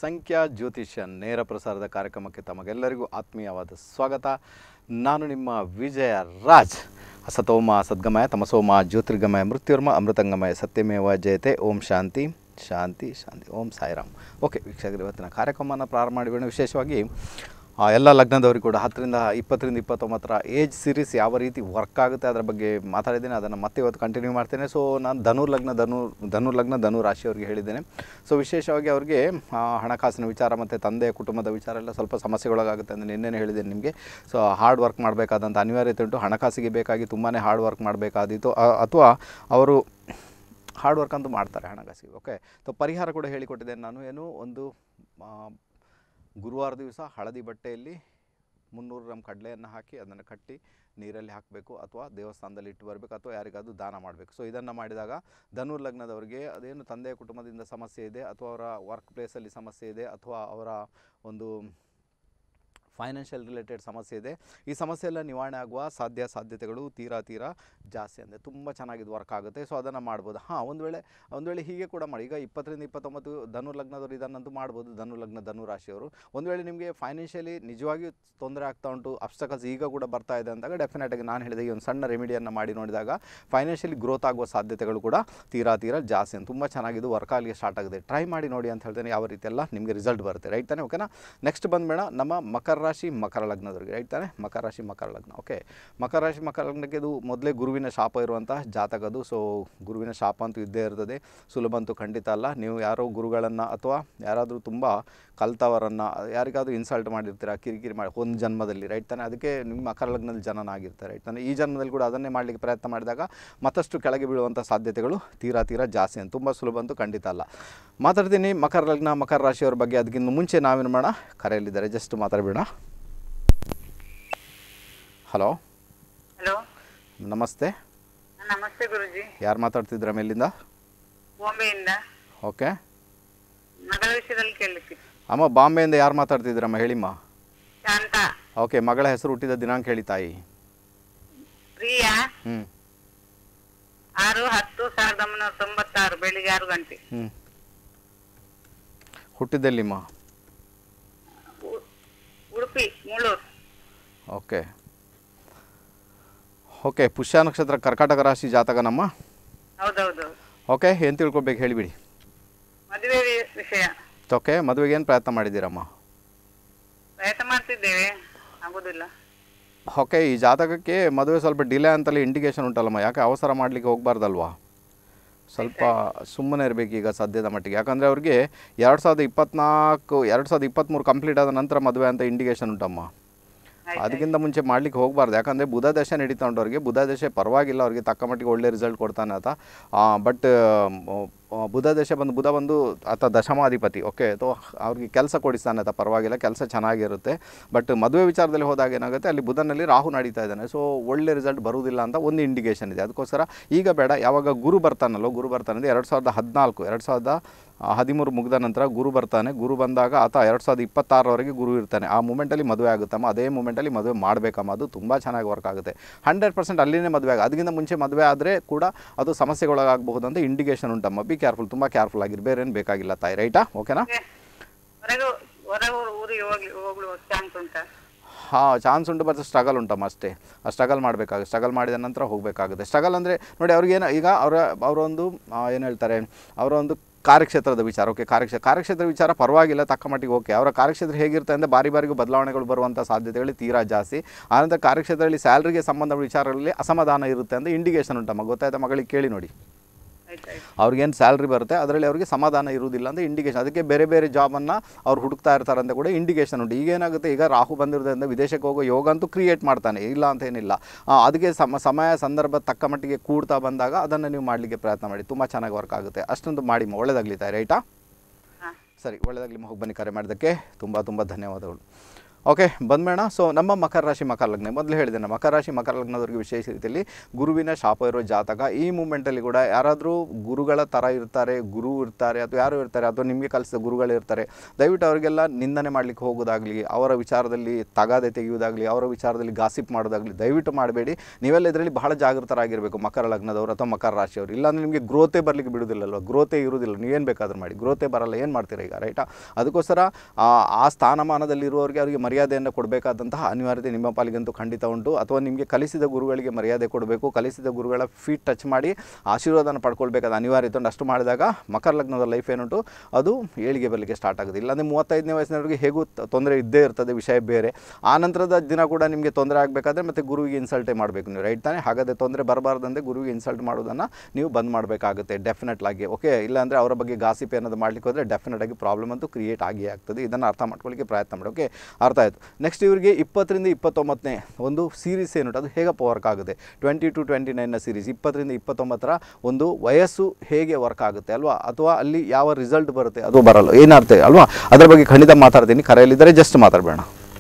ಸಂಖ್ಯಾ ಜ್ಯೋತಿಷ್ಯ ನೇರ ಪ್ರಸಾರದ ಕಾರ್ಯಕ್ರಮಕ್ಕೆ ತಮಗೆಲ್ಲರಿಗೂ ಆತ್ಮೀಯವಾದ ಸ್ವಾಗತ ನಾನು ನಿಮ್ಮ ವಿಜಯ ರಾಜ್ ಅಸತೋಮ ಸದ್ಗಮಯ ತಮಸೋಮ ಜ್ಯೋತಿರ್ಗಮಯ ಮೃತ್ಯುರ್ಮ ಅಮೃತಂಗಮಯ ಸತ್ಯಮೇವ ಜಯತೆ ಓಂ ಶಾಂತಿ ಶಾಂತಿ ಶಾಂತಿ ಓಂ ಸಾಯಿರಾಮ್ ಓಕೆ ವೀಕ್ಷಕರು ಇವತ್ತಿನ ಕಾರ್ಯಕ್ರಮನ ಪ್ರಾರಂಭ ಮಾಡಿಬಿಡೋಣ ವಿಶೇಷವಾಗಿ ಆ, ಎಲ್ಲ ಲಗ್ನದವ್ರಿಗೆ ಕೂಡ ಹತ್ತರಿಂದ ಇಪ್ಪತ್ತರಿಂದ ಇಪ್ಪತ್ತೊಂಬತ್ತರ ಏಜ್ ಸೀರೀಸ್ ಯಾವ ರೀತಿ ವರ್ಕ್ ಆಗುತ್ತೆ ಅದರ ಬಗ್ಗೆ ಮಾತಾಡಿದ್ದೇನೆ ಅದನ್ನು ಮತ್ತೆ ಇವತ್ತು ಕಂಟಿನ್ಯೂ ಮಾಡ್ತೇನೆ ಸೊ ನಾನು ಧನು ಲಗ್ನ ಧನು ಧನು ಲಗ್ನ ಧನು ರಾಶಿಯವರಿಗೆ ಹೇಳಿದ್ದೇನೆ ಸೊ ವಿಶೇಷವಾಗಿ ಅವರಿಗೆ ಆ, ಹಣಕಾಸಿನ ವಿಚಾರ ಮತ್ತು ತಂದೆಯ ಕುಟುಂಬದ ವಿಚಾರ ಎಲ್ಲ ಸ್ವಲ್ಪ ಸಮಸ್ಯೆಗೊಳಗಾಗುತ್ತೆ ಅಂತ ನಿನ್ನೆನೇ ಹೇಳಿದ್ದೇನೆ ನಿಮಗೆ ಸೊ ಹಾರ್ಡ್ ವರ್ಕ್ ಮಾಡಬೇಕಾದಂಥ ಅನಿವಾರ್ಯತೆ ಉಂಟು ಹಣಕಾಸಿಗೆ ಬೇಕಾಗಿ ತುಂಬಾ ಹಾರ್ಡ್ ವರ್ಕ್ ಮಾಡಬೇಕಾದೀತು ಅಥವಾ ಅವರು ಹಾರ್ಡ್ ವರ್ಕ್ ಅಂತೂ ಮಾಡ್ತಾರೆ ಹಣಕಾಸಿಗೆ ಓಕೆ ಸೊ ಪರಿಹಾರ ಕೂಡ ಹೇಳಿಕೊಟ್ಟಿದ್ದೇನೆ ನಾನು ಏನು ಒಂದು ಆ, ಗುರುವಾರ ದಿವಸ ಹಳದಿ ಬಟ್ಟೆಯಲ್ಲಿ ಮುನ್ನೂರು ಗ್ರಾಮ್ ಕಡಲೆಯನ್ನು ಹಾಕಿ ಅದನ್ನು ಕಟ್ಟಿ ನೀರಲ್ಲಿ ಹಾಕಬೇಕು ಅಥವಾ ದೇವಸ್ಥಾನದಲ್ಲಿ ಇಟ್ಟು ಬರಬೇಕು ಅಥವಾ ಯಾರಿಗಾದ್ರೂ ದಾನ ಮಾಡಬೇಕು ಸೊ ಇದನ್ನು ಮಾಡಿದಾಗ ಧನು ಲಗ್ನದವರಿಗೆ ಅದೇನು ತಂದೆಯ ಕುಟುಂಬದಿಂದ ಸಮಸ್ಯೆ ಇದೆ ಅಥವಾ ಅವರ ವರ್ಕ್ ಪ್ಲೇಸಲ್ಲಿ ಸಮಸ್ಯೆ ಇದೆ ಅಥವಾ ಅವರ ಒಂದು ಫೈನಾನ್ಷಿಯಲ್ ರಿಲೇಟೆಡ್ ಸಮಸ್ಯೆ ಇದೆ ಈ ಸಮಸ್ಯೆ ಎಲ್ಲ ನಿವಾರಣೆ ಆಗುವ ಸಾಧ್ಯ ಸಾಧ್ಯತೆಗಳು ತೀರಾ ತೀರಾ ಜಾಸ್ತಿ ಅಂದರೆ ತುಂಬ ಚೆನ್ನಾಗಿ ವರ್ಕ್ ಆಗುತ್ತೆ ಸೊ ಅದನ್ನು ಮಾಡ್ಬೋದು ಹಾಂ ಒಂದು ವೇಳೆ ಒಂದು ವೇಳೆ ಹೀಗೆ ಕೂಡ ಮಾಡಿ ಈಗ ಇಪ್ಪತ್ತರಿಂದ ಇಪ್ಪತ್ತೊಂಬತ್ತು ಧನು ಲಗ್ನದವರು ಇದನ್ನಂತೂ ಮಾಡ್ಬೋದು ಧನು ಲಗ್ನ ಧನು ರಾಶಿಯವರು ಒಂದು ವೇಳೆ ನಿಮಗೆ ಫೈನಾನ್ಷಿಯಲಿ ನಿಜವಾಗಿಯೂ ತೊಂದರೆ ಆಗ್ತಾ ಉಂಟು ಅಬ್ಸ್ಟಕಲ್ಸ್ ಈಗ ಕೂಡ ಬರ್ತಾ ಇದೆ ಅಂದಾಗ ಡೆಫಿನೆಟಾಗಿ ನಾನು ಹೇಳಿದ ಈ ಒಂದು ಸಣ್ಣ ರೆಮಿಡಿಯನ್ನು ಮಾಡಿ ನೋಡಿದಾಗ ಫೈನಾನ್ಷಿಯಲಿ ಗ್ರೋತ್ ಆಗುವ ಸಾಧ್ಯತೆಗಳು ಕೂಡ ತೀರಾ ತೀರಾ ಜಾಸ್ತಿ ಅಂತ ತುಂಬ ಚೆನ್ನಾಗಿದ್ದು ವರ್ಕ್ ಆಗಲಿಕ್ಕೆ ಸ್ಟಾರ್ಟ್ ಆಗಿದೆ ಟ್ರೈ ಮಾಡಿ ನೋಡಿ ಅಂತ ಹೇಳ್ತೇನೆ ಯಾವ ರೀತಿ ಎಲ್ಲ ನಿಮಗೆ ರಿಸಲ್ಟ್ ಬರುತ್ತೆ ರೈಟ್ ತಾನೆ ಓಕೆನಾ ನೆಕ್ಸ್ಟ್ ಬಂದ್ಬೇಡ ನಮ್ಮ ಮಕರ ರಾಶಿ ಮಕರ ಲಗ್ನದವ್ರಿಗೆ ರೈಟ್ ತಾನೆ ಮಕರ ರಾಶಿ ಮಕರ ಲಗ್ನ ಓಕೆ ಮಕರ ರಾಶಿ ಮಕರ ಲಗ್ನಕ್ಕೆ ಇದು ಮೊದಲೇ ಗುರುವಿನ ಶಾಪ ಇರುವಂತಹ ಜಾತಕ ಅದು ಸೊ ಗುರುವಿನ ಶಾಪ ಅಂತೂ ಇದ್ದೇ ಇರ್ತದೆ ಸುಲಭ ಅಂತೂ ಖಂಡಿತ ಅಲ್ಲ ನೀವು ಯಾರೋ ಗುರುಗಳನ್ನು ಅಥವಾ ಯಾರಾದರೂ ತುಂಬ ಕಲ್ತವರನ್ನು ಯಾರಿಗಾದ್ರೂ ಇನ್ಸಲ್ಟ್ ಮಾಡಿರ್ತೀರ ಕಿರಿಕಿರಿ ಮಾಡಿ ಒಂದು ಜನ್ಮದಲ್ಲಿ ರೈಟ್ ತಾನೆ ಅದಕ್ಕೆ ನಿಮ್ಮ ಮಕರ ಲಗ್ನದಲ್ಲಿ ಜನನ ಆಗಿರ್ತಾರೆ ರೈಟ್ ತಾನೆ ಈ ಜನ್ಮದಲ್ಲಿ ಕೂಡ ಅದನ್ನೇ ಮಾಡಲಿಕ್ಕೆ ಪ್ರಯತ್ನ ಮಾಡಿದಾಗ ಮತ್ತಷ್ಟು ಕೆಳಗೆ ಬೀಳುವಂಥ ಸಾಧ್ಯತೆಗಳು ತೀರಾ ತೀರಾ ಜಾಸ್ತಿ ಅಂತ ತುಂಬ ಸುಲಭ ಅಂತೂ ಖಂಡಿತ ಅಲ್ಲ ಮಾತಾಡ್ತೀನಿ ಮಕರ ಲಗ್ನ ಮಕರ ರಾಶಿಯವರ ಬಗ್ಗೆ ಅದಕ್ಕಿಂತ ಮುಂಚೆ ನಾವೇನು ಮಾಡೋಣ ಕರೆಯಲ್ಲಿದ್ದಾರೆ ಜಸ್ಟ್ ಮಾತಾಡಬೇಡ ಹಲೋ ಹಲೋ ನಮಸ್ತೆ ನಮಸ್ತೆ ಗುರುಜಿ ಯಾರು ಮಾತಾಡ್ತಿದ್ರ ಮೇಲಿಂದ ಬಾಂಬೆಯಿಂದ ಓಕೆ ಮಗಳ ವಿಷಯದಲ್ಲಿ ಕೇಳಲಿಕ್ಕೆ ಅಮ್ಮ ಬಾಂಬೆಯಿಂದ ಯಾರು ಮಾತಾಡ್ತಿದ್ದೀರಮ್ಮ ಹೇಳಿಮ್ಮ ಶಾಂತ ಓಕೆ ಮಗಳ ಹೆಸರು ಹುಟ್ಟಿದ ದಿನಾಂಕ ಹೇಳಿ ತಾಯಿ ಪ್ರಿಯಾ ಹ್ಞೂ ಆರು ಹತ್ತು ಸಾವಿರದ ಒಂಬೈನೂರ ತೊಂಬತ್ತಾರು ಬೆಳಿಗ್ಗೆ ಆರು ಗಂಟೆ ಹ್ಞೂ ಹುಟ್ಟಿದ್ದೆಲ್ಲಿಮ್ಮ ಉ- ಉಡುಪಿ ಮುಳ್ಳೂರು ಓಕೆ ಓಕೆ ಪುಷ್ಯ ನಕ್ಷತ್ರ ಕರ್ಕಾಟಕ ರಾಶಿ ಜಾತಕ ನಮ್ಮ ಹೌದೌದು ಓಕೆ ಏನು ತಿಳ್ಕೊಬೇಕು ಹೇಳಿಬಿಡಿ ಮದುವೆ ವಿ- ವಿಷಯ ಓಕೆ ಮದುವೆಗೆ ಏನು ಪ್ರಯತ್ನ ಮಾಡಿದ್ದೀರಮ್ಮ ಪ್ರಯತ್ನ ಮಾಡ್ತಿದ್ದೇವೆ ಆಗುದಿಲ್ಲ ಓಕೆ ಈ ಜಾತಕಕ್ಕೆ ಮದುವೆ ಸ್ವಲ್ಪ ಡಿಲೇ ಅಂತಲೇ ಇಂಡಿಕೇಶನ್ ಉಂಟಲ್ಲಮ್ಮ ಯಾಕೆ ಅವಸರ ಮಾಡಲಿಕ್ಕೆ ಹೋಗಬಾರ್ದಲ್ವಾ ಸ್ವಲ್ಪ ಸುಮ್ಮನೆ ಇರಬೇಕು ಈಗ ಸದ್ಯದ ಮಟ್ಟಿಗೆ ಯಾಕಂದರೆ ಅವ್ರಿಗೆ ಎರಡು ಸಾವಿರದ ಇಪ್ಪತ್ನಾಲ್ಕು ಎರಡು ಸಾವಿರದ ಇಪ್ಪತ್ತ್ಮೂರು ಕಂಪ್ಲೀಟ್ ಆದ ನಂತರ ಮದುವೆ ಅಂತ ಇಂಡಿಕೇಶನ್ ಉಂಟಮ್ಮ ಆಯ್ತು ಅದಕ್ಕಿಂತ ಮುಂಚೆ ಮಾಡ್ಲಿಕ್ಕೆ ಹೋಗಬಾರ್ದು ಯಾಕಂದರೆ ಬುಧ ದಶೆ ನಡೀತಾ ಉಂಟು ಅವ್ರಿಗೆ ಬುಧ ದಶೆ ಪರವಾಗಿಲ್ಲ ಅವ್ರಿಗೆ ತಕ್ಕ ಮಟ್ಟಿಗೆ ಒಳ್ಳೆ ರಿಸಲ್ಟ್ ಕೊಡ್ತಾನೆ ಆತ ಬಟ್ ಬುಧ ದಶೆ ಬಂದು ಬುಧ ಬಂದು ಆತ ದಶಮಾಧಿಪತಿ ಓಕೆ ತೋ ಅವ್ರಿಗೆ ಕೆಲಸ ಕೊಡಿಸ್ತಾನೆ ಆತ ಪರವಾಗಿಲ್ಲ ಕೆಲಸ ಚೆನ್ನಾಗಿರುತ್ತೆ ಬಟ್ ಮದುವೆ ವಿಚಾರದಲ್ಲಿ ಹೋದಾಗ ಏನಾಗುತ್ತೆ ಅಲ್ಲಿ ಬುಧನಲ್ಲಿ ರಾಹು ನಡೀತಾ ಇದ್ದಾನೆ ಸೊ ಒಳ್ಳೆ ರಿಸಲ್ಟ್ ಬರುವುದಿಲ್ಲ ಅಂತ ಒಂದು ಇಂಡಿಕೇಶನ್ ಇದೆ ಅದಕ್ಕೋಸ್ಕರ ಈಗ ಬೇಡ ಯಾವಾಗ ಗುರು ಬರ್ತಾನಲ್ಲೋ ಗುರು ಬರ್ತಾನೆ ಅಂದರೆ ಎರಡು ಸಾವಿರದ ಹದಿನಾಲ್ಕು ಎರಡು ಸಾವಿರದ ಆ, ಹದಿಮೂರು ಮುಗಿದ ನಂತರ ಗುರು ಬರ್ತಾನೆ ಗುರು ಬಂದಾಗ ಆತ ಎರಡು ಸಾವಿರದ ಇಪ್ಪತ್ತಾರವರೆಗೆ ಗುರು ಇರ್ತಾನೆ ಆ ಮೂಮೆಂಟಲ್ಲಿ ಮದುವೆ ಆಗುತ್ತಮ್ಮ ಅದೇ ಮೂಮೆಂಟಲ್ಲಿ ಮದುವೆ ಮಾಡಬೇಕಮ್ಮ ಅದು ತುಂಬ ಚೆನ್ನಾಗಿ ವರ್ಕ್ ಆಗುತ್ತೆ ಹಂಡ್ರೆಡ್ ಪರ್ಸೆಂಟ್ ಅಲ್ಲಿನೇ ಮದುವೆ ಆಗ ಅದಕ್ಕಿಂತ ಮುಂಚೆ ಮದುವೆ ಆದರೆ ಕೂಡ ಅದು ಸಮಸ್ಯೆಗೊಳಗಾಗಬಹುದು ಅಂತ ಇಂಡಿಕೇಶನ್ ಉಂಟಮ್ಮ ಬಿ ಕೇರ್ಫುಲ್ ತುಂಬ ಕೇರ್ಫುಲ್ ಆಗಿರಿ ಬೇರೆ ಏನು ಬೇಕಾಗಿಲ್ಲ ತಾಯಿ ರೈಟಾ ಓಕೆನಾ ಹೊರಗೆ ಹೊರಗೆ ಊರಿಗೆ ಹೋಗ್ಲಿ ಹೋಗ್ಲು ಚಾನ್ಸ್ ಉಂಟಾ ಹಾಂ ಚಾನ್ಸ್ ಉಂಟು ಬಟ್ ಸ್ಟ್ರಗಲ್ ಉಂಟಮ್ಮ ಅಷ್ಟೇ ಆ ಸ್ಟ್ರಗಲ್ ಮಾಡಬೇಕಾಗುತ್ತೆ ಸ್ಟ್ರಗಲ್ ಮಾಡಿದ ನಂತರ ಹೋಗಬೇಕಾಗುತ್ತೆ ಸ್ಟ್ರಗಲ್ ಅಂದರೆ ನೋಡಿ ಅವ್ರಿಗೇನು ಈಗ ಅವರ ಅವರೊಂದು ಏನು ಹೇಳ್ತಾರೆ ಅವರ ಒಂದು ಕಾರ್ಯಕ್ಷೇತ್ರದ ವಿಚಾರ ಓಕೆ ಕಾರ್ಯಕ್ಷೇತ್ರ ಕಾರ್ಯಕ್ಷೇತ್ರ ವಿಚಾರ ಪರವಾಗಿಲ್ಲ ತಕ್ಕ ಮಟ್ಟಿಗೆ ಓಕೆ ಅವರ ಕಾರ್ಯಕ್ಷೇತ್ರ ಹೇಗಿರುತ್ತೆ ಅಂದರೆ ಬಾರಿ ಬಾರಿಗೂ ಬದಲಾವಣೆಗಳು ಬರುವಂಥ ಸಾಧ್ಯತೆಗಳು ತೀರಾ ಜಾಸ್ತಿ ಆನಂತರ ಕಾರ್ಯಕ್ಷೇತ್ರದಲ್ಲಿ ಸ್ಯಾಲ್ರಿಗೆ ಸಂಬಂಧ ವಿಚಾರಗಳಲ್ಲಿ ಅಸಮಾಧಾನ ಇರುತ್ತೆ ಅಂತ ಇಂಡಿಕೇಶನ್ ಉಂಟಮ್ಮ ಗೊತ್ತಾಯ್ತಾ ಮಗಳಿಗೆ ಕೇಳಿ ನೋಡಿ ಆಯ್ತು ಆಯ್ತು ಅವ್ರಿಗೇನು ಸ್ಯಾಲ್ರಿ ಬರುತ್ತೆ ಅದರಲ್ಲಿ ಅವರಿಗೆ ಸಮಾಧಾನ ಇರುವುದಿಲ್ಲ ಅಂತ ಇಂಡಿಕೇಶನ್ ಅದಕ್ಕೆ ಬೇರೆ ಬೇರೆ ಜಾಬನ್ನು ಅವ್ರು ಹುಡುಕ್ತಾ ಇರ್ತಾರೆ ಅಂತ ಕೂಡ ಇಂಡಿಕೇಶನ್ ಉಂಟು ಈಗೇನಾಗುತ್ತೆ ಈಗ ರಾಹು ಬಂದಿರೋದ್ರಿಂದ ವಿದೇಶಕ್ಕೆ ಹೋಗೋ ಯೋಗ ಅಂತೂ ಕ್ರಿಯೇಟ್ ಮಾಡ್ತಾನೆ ಇಲ್ಲ ಅಂತ ಏನಿಲ್ಲ ಆ, ಅದಕ್ಕೆ ಸಮ ಸಮಯ ಸಂದರ್ಭ ತಕ್ಕ ಮಟ್ಟಿಗೆ ಕೂಡ್ತಾ ಬಂದಾಗ ಅದನ್ನು ನೀವು ಮಾಡಲಿಕ್ಕೆ ಪ್ರಯತ್ನ ಮಾಡಿ ತುಂಬ ಚೆನ್ನಾಗಿ ವರ್ಕ್ ಆಗುತ್ತೆ ಅಷ್ಟೊಂದು ಮಾಡಿ ಒಳ್ಳೇದಾಗ್ಲಿ ತಾಯಿ ರೈಟಾ ಹಾಂ ಸರಿ ಒಳ್ಳೆಯದಾಗಲಿ ಹೋಗಿ ಬನ್ನಿ ಕರೆ ಮಾಡಿದ್ದಕ್ಕೆ ತುಂಬ ತುಂಬ ಧನ್ಯವಾದಗಳು ಓಕೆ ಬಂದ್ಬೇಡ ಸೊ ನಮ್ಮ ಮಕರ ರಾಶಿ ಮಕರ ಲಗ್ನ ಮೊದಲು ಹೇಳಿದೆ ನಾನು ಮಕರ ರಾಶಿ ಮಕರ ಲಗ್ನದವ್ರಿಗೆ ವಿಶೇಷ ರೀತಿಯಲ್ಲಿ ಗುರುವಿನ ಶಾಪ ಇರೋ ಜಾತಕ ಈ ಮೂಮೆಂಟಲ್ಲಿ ಕೂಡ ಯಾರಾದರೂ ಗುರುಗಳ ಥರ ಇರ್ತಾರೆ ಗುರು ಇರ್ತಾರೆ ಅಥವಾ ಯಾರು ಇರ್ತಾರೆ ಅಥವಾ ನಿಮಗೆ ಕಲಿಸಿದ ಗುರುಗಳು ಇರ್ತಾರೆ ದಯವಿಟ್ಟು ಅವರಿಗೆಲ್ಲ ನಿಂದನೆ ಮಾಡಲಿಕ್ಕೆ ಹೋಗೋದಾಗಲಿ ಅವರ ವಿಚಾರದಲ್ಲಿ ತಗಾದೆ ತೆಗೆಯುವುದಾಗಲಿ ಅವರ ವಿಚಾರದಲ್ಲಿ ಗಾಸಿಪ್ ಮಾಡೋದಾಗಲಿ ದಯವಿಟ್ಟು ಮಾಡಬೇಡಿ ನೀವೆಲ್ಲ ಇದರಲ್ಲಿ ಬಹಳ ಜಾಗೃತರಾಗಿರಬೇಕು ಮಕರ ಲಗ್ನದವರು ಅಥವಾ ಮಕರ ರಾಶಿಯವರು ಇಲ್ಲಾಂದರೆ ನಿಮಗೆ ಗ್ರೋತೆ ಬರಲಿಕ್ಕೆ ಬಿಡುವುದಿಲ್ಲಲ್ವ ಗ್ರೋತೆ ಇರುವುದಿಲ್ಲ ನೀವೇನು ಬೇಕಾದ್ರೂ ಮಾಡಿ ಗ್ರೋತೆ ಬರಲ್ಲ ಏನು ಮಾಡ್ತೀರಾ ಈಗ ರೈಟಾ ಅದಕ್ಕೋಸ್ಕರ ಆ ಆ ಸ್ಥಾನಮಾನದಲ್ಲಿರುವವರಿಗೆ ಅವರಿಗೆ ಮರ್ಯಾದೆಯನ್ನು ಕೊಡಬೇಕಾದಂತಹ ಅನಿವಾರ್ಯತೆ ನಿಮ್ಮ ಪಾಲಿಗಂತೂ ಖಂಡಿತ ಉಂಟು ಅಥವಾ ನಿಮಗೆ ಕಲಿಸಿದ ಗುರುಗಳಿಗೆ ಮರ್ಯಾದೆ ಕೊಡಬೇಕು ಕಲಿಸಿದ ಗುರುಗಳ ಫೀಟ್ ಟಚ್ ಮಾಡಿ ಆಶೀರ್ವಾದನ ಪಡ್ಕೊಳ್ಬೇಕಾದ ಅನಿವಾರ್ಯತೆ ಉಂಟು ಅಷ್ಟು ಮಾಡಿದಾಗ ಮಕರ ಲಗ್ನದ ಲೈಫ್ ಏನುಂಟು ಅದು ಏಳಿಗೆ ಬರಲಿಕ್ಕೆ ಸ್ಟಾರ್ಟ್ ಆಗುತ್ತೆ ಇಲ್ಲಾಂದರೆ ಮೂವತ್ತೈದನೇ ವಯಸ್ಸಿನವರಿಗೆ ಹೇಗೂ ತ- ತೊಂದರೆ ಇದ್ದೇ ಇರ್ತದೆ ವಿಷಯ ಬೇರೆ ಆ ನಂತರದ ದಿನ ಕೂಡ ನಿಮಗೆ ತೊಂದರೆ ಆಗಬೇಕಾದ್ರೆ ಮತ್ತೆ ಗುರುವಿಗೆ ಇನ್ಸಲ್ಟೇ ಮಾಡಬೇಕು ನೀವು ರೈಟ್ ತಾನೇ ಹಾಗಾದರೆ ತೊಂದರೆ ಬರಬಾರ್ದಂತೆ ಗುರುವಿಗೆ ಇನ್ಸಲ್ಟ್ ಮಾಡೋದನ್ನು ನೀವು ಬಂದ್ ಮಾಡಬೇಕಾಗುತ್ತೆ ಡೆಫಿನೆಟ್ಲಾಗಿ ಓಕೆ ಇಲ್ಲಾಂದರೆ ಅವರ ಬಗ್ಗೆ ಗಾಸಿಪ್ ಏನಾದ್ರು ಮಾಡ್ಲಿಕ್ಕೆ ಹೋದರೆ ಡೆಫಿನೆಟ್ ಆಗಿ ಪ್ರಾಬ್ಲಮ್ ಅಂತೂ ಕ್ರಿಯೇಟ್ ಆಗಿಯೇ ಆಗ್ತದೆ ಇದನ್ನು ಅರ್ಥ ಮಾಡ್ಕೊಳ್ಳಿಕ್ಕೆ ಪ್ರಯತ್ನ ಮಾಡಿ ಓಕೆ ಅರ್ಥ ಆಯಿತು ನೆಕ್ಸ್ಟ್ ಇವರಿಗೆ ಇಪ್ಪತ್ತರಿಂದ ಇಪ್ಪತ್ತೊಂಬತ್ತನೇ ಒಂದು ಸೀರೀಸ್ ಏನುಂಟು ಅದು ಹೇಗಪ್ಪ ವರ್ಕ್ ಆಗುತ್ತೆ ಟ್ವೆಂಟಿ ಟು ಟ್ವೆಂಟಿ ನೈನ್ನ ಸೀರೀಸ್ ಇಪ್ಪತ್ತರಿಂದ ಇಪ್ಪತ್ತೊಂಬತ್ತರ ಒಂದು ವಯಸ್ಸು ಹೇಗೆ ವರ್ಕ್ ಆಗುತ್ತೆ ಅಲ್ವಾ ಅಥವಾ ಅಲ್ಲಿ ಯಾವ ರಿಸಲ್ಟ್ ಬರುತ್ತೆ ಅದು ಬರಲ್ಲ ಏನಾರ್ಥ ಅಲ್ವಾ ಅದ್ರ ಬಗ್ಗೆ ಖಂಡಿತ ಮಾತಾಡ್ತೀನಿ ಕರೆಯಲ್ಲಿದ್ದರೆ ಜಸ್ಟ್ ಮಾತಾಡಬೇಡ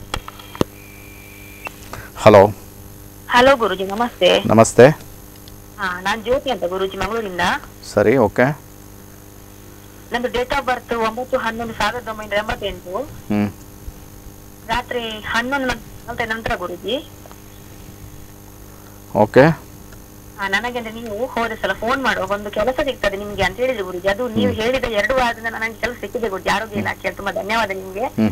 ಹಲೋ ಹಲೋ ಗುರುಜಿ ನಮಸ್ತೆ ನಮಸ್ತೆ ಹಾ ನಾನ್ ಜ್ಯೋತಿ ಅಂತ ಗುರುಜಿ ಮಂಗಳೂರಿಂದ ಸರಿ ಓಕೆ ನಂದು ಡೇಟ್ ಆಫ್ ಬರ್ತ್ ಒಂಬತ್ತು ಹನ್ನೊಂದು ಸಾವಿರದ ಒಂಬೈನೂರ ಎಂಬತ್ತೆಂಟು ಹ್ಞೂ ರಾತ್ರಿ ಹನ್ನೊಂದು ಗಂಟೆ ನಂತರ ಗುರುಜಿ ಓಕೆ ಆ, ನನಗೆ ಅಂದ್ರೆ ನೀವು ಹೋದ ಸಲ ಫೋನ್ ಮಾಡುವಾಗ ಒಂದು ಕೆಲಸ ಸಿಗ್ತದೆ ನಿಮ್ಗೆ ಅಂತ ಹೇಳಿದ್ರು ಗುರುಜಿ ಅದು ನೀವು ಹೇಳಿದ ಎರಡು ವಾರದಿಂದ ನನಗೆ ಕೆಲಸ ಸಿಕ್ಕಿದೆ ಗುರುಜಿ ಆರೋಗ್ಯ ಇಲಾಖೆ ತುಂಬಾ ಧನ್ಯವಾದ ನಿಮ್ಗೆ ಹ್ಞೂ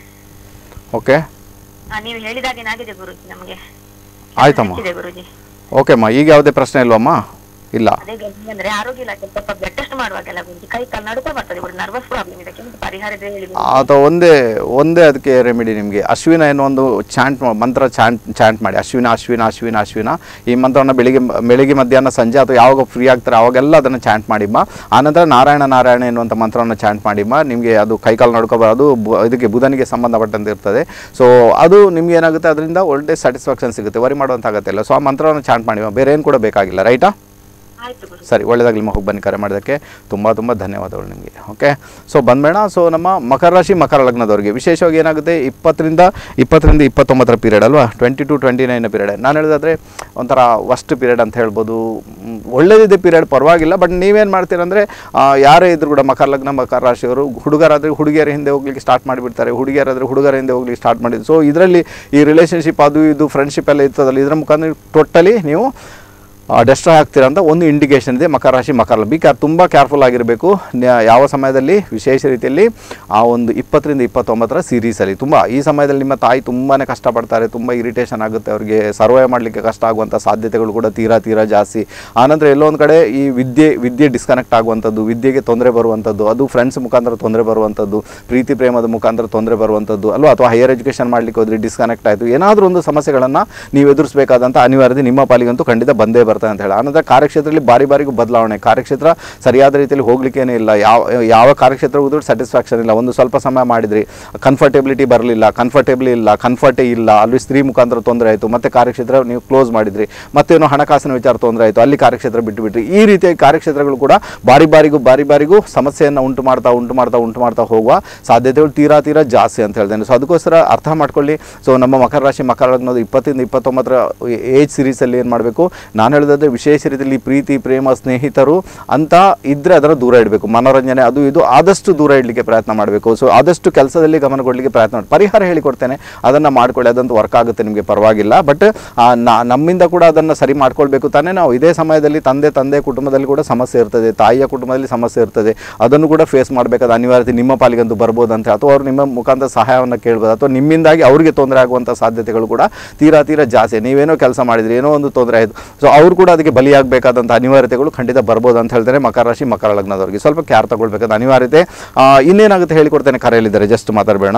ಓಕೆ ಆ, ನೀವು ಹೇಳಿದಾಗೇನೆ ಆಗಿದೆ ಗುರುಜಿ ನಮ್ಗೆ ಆಯ್ತಮ್ಮ ಸಿಕ್ಕಿದೆ ಗುರುಜಿ ಓಕೆ ಅಮ್ಮ ಈಗ ಯಾವುದೇ ಪ್ರಶ್ನೆ ಇಲ್ವಮ್ಮ ಇಲ್ಲ ಅದೇ ಗುರುಜಿ ಅಂದ್ರೆ ಆರೋಗ್ಯ ಇಲಾಖೆ ಸ್ವಲ್ಪ ಬ್ಲಡ್ ಟೆಸ್ಟ್ ಮಾಡುವಾಗೆಲ್ಲ ಗುರುಜಿ ಕೈ ಕಾಲು ನಡುಕ ಬರ್ತದೆ ಗುರುಜಿ ನರ್ವಸ್ ಪ್ರಾಬ್ಲಮ್ ಇದಕ್ಕೆ ಒಂದು ಪರಿಹಾರ ಇದೆ ಹೇಳಿ ಗುರೂಜಿ. ಅಥವಾ ಒಂದೇ ಒಂದೇ ಅದಕ್ಕೆ ರೆಮಿಡಿ ನಿಮಗೆ ಅಶ್ವಿನ ಏನೋ ಒಂದು ಚಾಂಟ್ ಮಂತ್ರ ಚಾಂಟ್ ಚಾಂಟ್ ಮಾಡಿ ಅಶ್ವಿನ ಅಶ್ವಿನ ಅಶ್ವಿನ ಅಶ್ವಿನ ಈ ಮಂತ್ರವನ್ನು ಬೆಳಿಗ್ಗೆ ಬೆಳಿಗ್ಗೆ ಮಧ್ಯಾಹ್ನ ಸಂಜೆ ಅಥವಾ ಯಾವಾಗ ಫ್ರೀ ಆಗ್ತಾರೆ ಅವಾಗೆಲ್ಲ ಅದನ್ನು ಚಾಂಟ್ ಮಾಡಿಮ್ಮ ಆನಂತರ ನಾರಾಯಣ ನಾರಾಯಣ ಎನ್ನುವಂಥ ಮಂತ್ರವನ್ನು ಚಾಂಟ್ ಮಾಡಿಮ್ಮ ನಿಮಗೆ ಅದು ಕೈಕಾಲು ನಡ್ಕೊ ಅದು ಬು- ಇದಕ್ಕೆ ಬುಧನಿಗೆ ಸಂಬಂಧಪಟ್ಟಂತೆ ಇರ್ತದೆ ಸೊ ಅದು ನಿಮ್ಗೆ ಏನಾಗುತ್ತೆ ಅದರಿಂದ ಒಳ್ಳೆ ಸ್ಯಾಟಿಸ್ಫ್ಯಾಕ್ಷನ್ ಸಿಗುತ್ತೆ ವರಿ ಮಾಡುವಂಥ ಅಗತ್ಯ ಸೊ ಆ ಮಂತ್ರವನ್ನು ಚಾಂಟ್ ಮಾಡಿಮ್ಮ ಬೇರೆ ಏನು ಕೂಡ ಬೇಕಾಗಿಲ್ಲ ರೈಟಾ ಆಯ್ತು ಗುರುಜಿ ಸರಿ ಒಳ್ಳೆಯದಾಗಲಿ ಹೋಗಿ ಬನ್ನಿ ಕರೆ ಮಾಡೋದಕ್ಕೆ ತುಂಬ ತುಂಬ ಧನ್ಯವಾದಗಳು ನಿಮಗೆ ಓಕೆ ಸೊ ಬಂದ್ಬೇಡ ಸೊ ನಮ್ಮ ಮಕರ ರಾಶಿ ಮಕರ ಲಗ್ನದವರಿಗೆ ವಿಶೇಷವಾಗಿ ಏನಾಗುತ್ತೆ ಇಪ್ಪತ್ತರಿಂದ ಇಪ್ಪತ್ತರಿಂದ ಇಪ್ಪತ್ತೊಂಬತ್ತರ ಪೀರಿಯಡ್ ಅಲ್ವಾ twenty to twenty nine period ನಾನು ಹೇಳೋದಾದರೆ ಒಂಥರ ವಸ್ಟ್ ಪೀರಿಯಡ್ ಅಂತ ಹೇಳ್ಬೋದು ಮ್, ಒಳ್ಳೆದಿದೆ ಪೀರಿಯಡ್ ಪರವಾಗಿಲ್ಲ ಬಟ್ ನೀವೇನು ಮಾಡ್ತೀರಂದರೆ ಯಾರೇ ಇದ್ರು ಕೂಡ ಮಕರ ಲಗ್ನ ಮಕರ ರಾಶಿಯವರು ಹುಡುಗರಾದರೆ ಹುಡುಗಿಯರ ಹಿಂದೆ ಹೋಗ್ಲಿಕ್ಕೆ ಸ್ಟಾರ್ಟ್ ಮಾಡಿಬಿಡ್ತಾರೆ ಹುಡುಗಿಯರಾದರೆ ಹುಡುಗರ ಹಿಂದೆ ಹೋಗ್ಲಿಕ್ಕೆ ಸ್ಟಾರ್ಟ್ ಮಾಡಿದ್ರು ಸೊ ಇದರಲ್ಲಿ ಈ ರಿಲೇಷನ್ಶಿಪ್ ಅದು ಇದು ಫ್ರೆಂಡ್ಶಿಪ್ ಎಲ್ಲ ಇರ್ತದಲ್ಲ ಇದರ ಮುಖಾಂತರ ಟೋಟಲಿ ನೀವು ಡೆಸ್ಟ್ರಾಯ್ ಆಗ್ತೀರಾ ಅಂತ ಒಂದು ಇಂಡಿಕೇಶನ್ ಇದೆ ಮಕರ ರಾಶಿ ಮಕರ ಲಗ್ನ. ಬಿ ಕ್ಯಾರ್ ತುಂಬ ಕೇರ್ಫುಲ್ ಆಗಿರಬೇಕು ನ್ಯ- ಯಾವ ಸಮಯದಲ್ಲಿ ವಿಶೇಷ ರೀತಿಯಲ್ಲಿ ಆ ಒಂದು ಇಪ್ಪತ್ತರಿಂದ ಇಪ್ಪತ್ತೊಂಬತ್ತರ ಸೀರೀಸಲ್ಲಿ ತುಂಬ ಈ ಸಮಯದಲ್ಲಿ ನಿಮ್ಮ ತಾಯಿ ತುಂಬಾ ಕಷ್ಟಪಡ್ತಾರೆ ತುಂಬ ಇರಿಟೇಷನ್ ಆಗುತ್ತೆ ಅವರಿಗೆ ಸರ್ವೈವ್ ಮಾಡಲಿಕ್ಕೆ ಕಷ್ಟ ಆಗುವಂಥ ಸಾಧ್ಯತೆಗಳು ಕೂಡ ತೀರಾ ತೀರಾ ಜಾಸ್ತಿ ಆನಂತರ ಎಲ್ಲೋ ಒಂದು ಕಡೆ ಈ ವಿದ್ಯೆ ವಿದ್ಯೆ ಡಿಸ್ಕನೆಕ್ಟ್ ಆಗುವಂಥದ್ದು ವಿದ್ಯೆಗೆ ತೊಂದರೆ ಬರುವಂಥದ್ದು ಅದು ಫ್ರೆಂಡ್ಸ್ ಮುಖಾಂತರ ತೊಂದರೆ ಬರುವಂಥದ್ದು ಪ್ರೀತಿ ಪ್ರೇಮದ ಮುಖಾಂತರ ತೊಂದರೆ ಬರುವಂಥದ್ದು ಅಲ್ವಾ ಅಥವಾ ಹೈಯರ್ ಎಜುಕೇಷನ್ ಮಾಡಲಿಕ್ಕೆ ಹೋದ್ರೆ ಡಿಸ್ಕನೆಕ್ಟ್ ಆಯಿತು ಏನಾದರೂ ಒಂದು ಸಮಸ್ಯೆಗಳನ್ನು ನೀವು ಎದುರಿಸಬೇಕಾದಂಥ ಅನಿವಾರ್ಯತೆ ನಿಮ್ಮ ಪಾಲಿಗಂತೂ ಖಂಡಿತ ಬಂದೇ ಬರ್ತದೆ ಅಂತ ಹೇಳಿ ಆನಂತರ ಕಾರ್ಯಕ್ಷೇತ್ರದಲ್ಲಿ ಬಾರಿ ಬಾರಿಗೂ ಬದಲಾವಣೆ ಕಾರ್ಯಕ್ಷೇತ್ರ ಸರಿಯಾದ ರೀತಿಯಲ್ಲಿ ಹೋಗ್ಲಿಕ್ಕೇನೇ ಇಲ್ಲ ಯಾವ ಯಾವ ಕಾರ್ಯಕ್ಷೇತ್ರ ಹೋದ್ರೂ ಸ್ಯಾಟಿಸ್ಫ್ಯಾಕ್ಷನ್ ಇಲ್ಲ ಒಂದು ಸ್ವಲ್ಪ ಸಮಯ ಮಾಡಿದ್ರಿ ಕಂಫರ್ಟೇಬಿಲಿಟಿ ಬರಲಿಲ್ಲ ಕಂಫರ್ಟೇಬಲ್ ಇಲ್ಲ ಕಂಫರ್ಟೇ ಇಲ್ಲ ಅಲ್ಲಿ ಸ್ತ್ರೀ ಮುಖಾಂತರ ತೊಂದರೆ ಆಯಿತು ಮತ್ತೆ ಕಾರ್ಯಕ್ಷೇತ್ರ ನೀವು ಕ್ಲೋಸ್ ಮಾಡಿದ್ರಿ ಮತ್ತೇನೋ ಹಣಕಾಸಿನ ವಿಚಾರ ತೊಂದರೆ ಆಯಿತು ಅಲ್ಲಿ ಕಾರ್ಯಕ್ಷೇತ್ರ ಬಿಟ್ಟುಬಿಟ್ರಿ ಈ ರೀತಿಯ ಕಾರ್ಯಕ್ಷೇತ್ರಗಳು ಕೂಡ ಬಾರಿ ಬಾರಿಗೂ ಬಾರಿ ಬಾರಿಗೂ ಸಮಸ್ಯೆಯನ್ನು ಉಂಟು ಮಾಡ್ತಾ ಉಂಟು ಮಾಡ್ತಾ ಉಂಟು ಮಾಡ್ತಾ ಹೋಗುವ ಸಾಧ್ಯತೆಗಳು ತೀರಾ ತೀರಾ ಜಾಸ್ತಿ ಅಂತ ಹೇಳ್ತೇನೆ ಸೊ ಅದಕ್ಕೋಸ್ಕರ ಅರ್ಥ ಮಾಡ್ಕೊಳ್ಳಿ ಸೊ ನಮ್ಮ ಮಕರ ರಾಶಿ ಮಕರ ಲಗ್ನದ ಇಪ್ಪತ್ತಿಂದ ಇಪ್ಪತ್ತೊಂಬತ್ತರ ಏಜ್ ಸೀರೀಸಲ್ಲಿ ಏನು ಮಾಡಬೇಕು ನಾನು ಹೇಳೋದಾದ್ರೆ ವಿಶೇಷ ರೀತಿಯಲ್ಲಿ ಪ್ರೀತಿ ಪ್ರೇಮ ಸ್ನೇಹಿತರು ಅಂತ ಇದ್ದರೆ ಅದರ ದೂರ ಇಡಬೇಕು ಮನೋರಂಜನೆ ಅದು ಇದು ಆದಷ್ಟು ದೂರ ಇಡಲಿಕ್ಕೆ ಪ್ರಯತ್ನ ಮಾಡಬೇಕು ಸೊ ಆದಷ್ಟು ಕೆಲಸದಲ್ಲಿ ಗಮನ ಕೊಡಲಿಕ್ಕೆ ಪ್ರಯತ್ನ ಮಾಡಿ ಪರಿಹಾರ ಹೇಳಿಕೊಡ್ತೇನೆ ಅದನ್ನು ಮಾಡ್ಕೊಳ್ಳಿ ಅದಂತೂ ವರ್ಕ್ ಆಗುತ್ತೆ ನಿಮಗೆ ಪರವಾಗಿಲ್ಲ ಬಟ್ ನಮ್ಮಿಂದ ಕೂಡ ಅದನ್ನು ಸರಿ ಮಾಡ್ಕೊಳ್ಬೇಕು ತಾನೇ ನಾವು ಇದೇ ಸಮಯದಲ್ಲಿ ತಂದೆ ತಂದೆ ಕುಟುಂಬದಲ್ಲಿ ಕೂಡ ಸಮಸ್ಯೆ ಇರ್ತದೆ ತಾಯಿಯ ಕುಟುಂಬದಲ್ಲಿ ಸಮಸ್ಯೆ ಇರ್ತದೆ ಅದನ್ನು ಕೂಡ ಫೇಸ್ ಮಾಡಬೇಕಾದ ಅನಿವಾರ್ಯತೆ ನಿಮ್ಮ ಪಾಲಿಗಂತೂ ಬರ್ಬೋದು ಅಂತ ಅಥವಾ ಅವ್ರು ನಿಮ್ಮ ಮುಖಾಂತರ ಸಹಾಯವನ್ನು ಕೇಳ್ಬೋದು ಅಥವಾ ನಿಮ್ಮಿಂದಾಗಿ ಅವರಿಗೆ ತೊಂದರೆ ಆಗುವಂಥ ಸಾಧ್ಯತೆಗಳು ಕೂಡ ತೀರಾ ತೀರಾ ಜಾಸ್ತಿ ನೀವೇನೋ ಕೆಲಸ ಮಾಡಿದ್ರಿ ಏನೋ ಒಂದು ತೊಂದರೆ ಆಯಿತು ಸೊ ಅವರು ಕೂಡ ಅದಕ್ಕೆ ಬಲಿಯಾಗಬೇಕಾದಂಥ ಅನಿವಾರ್ಯತೆಗಳು ಖಂಡಿತ ಬರ್ಬೋದು ಅಂತ ಹೇಳ್ತಾರೆ ಮಕರ ರಾಶಿ ಮಕರ ಲಗ್ನದವರಿಗೆ ಸ್ವಲ್ಪ ಕ್ಯಾರ್ ತಗೊಳ್ಬೇಕಾದ ಅನಿವಾರ್ಯತೆ ಆ, ಇನ್ನೇನಾಗುತ್ತೆ ಹೇಳಿಕೊಡ್ತೇನೆ ಕರೆಯಲ್ಲಿದ್ದಾರೆ ಜಸ್ಟ್ ಮಾತಾಡಬೇಡ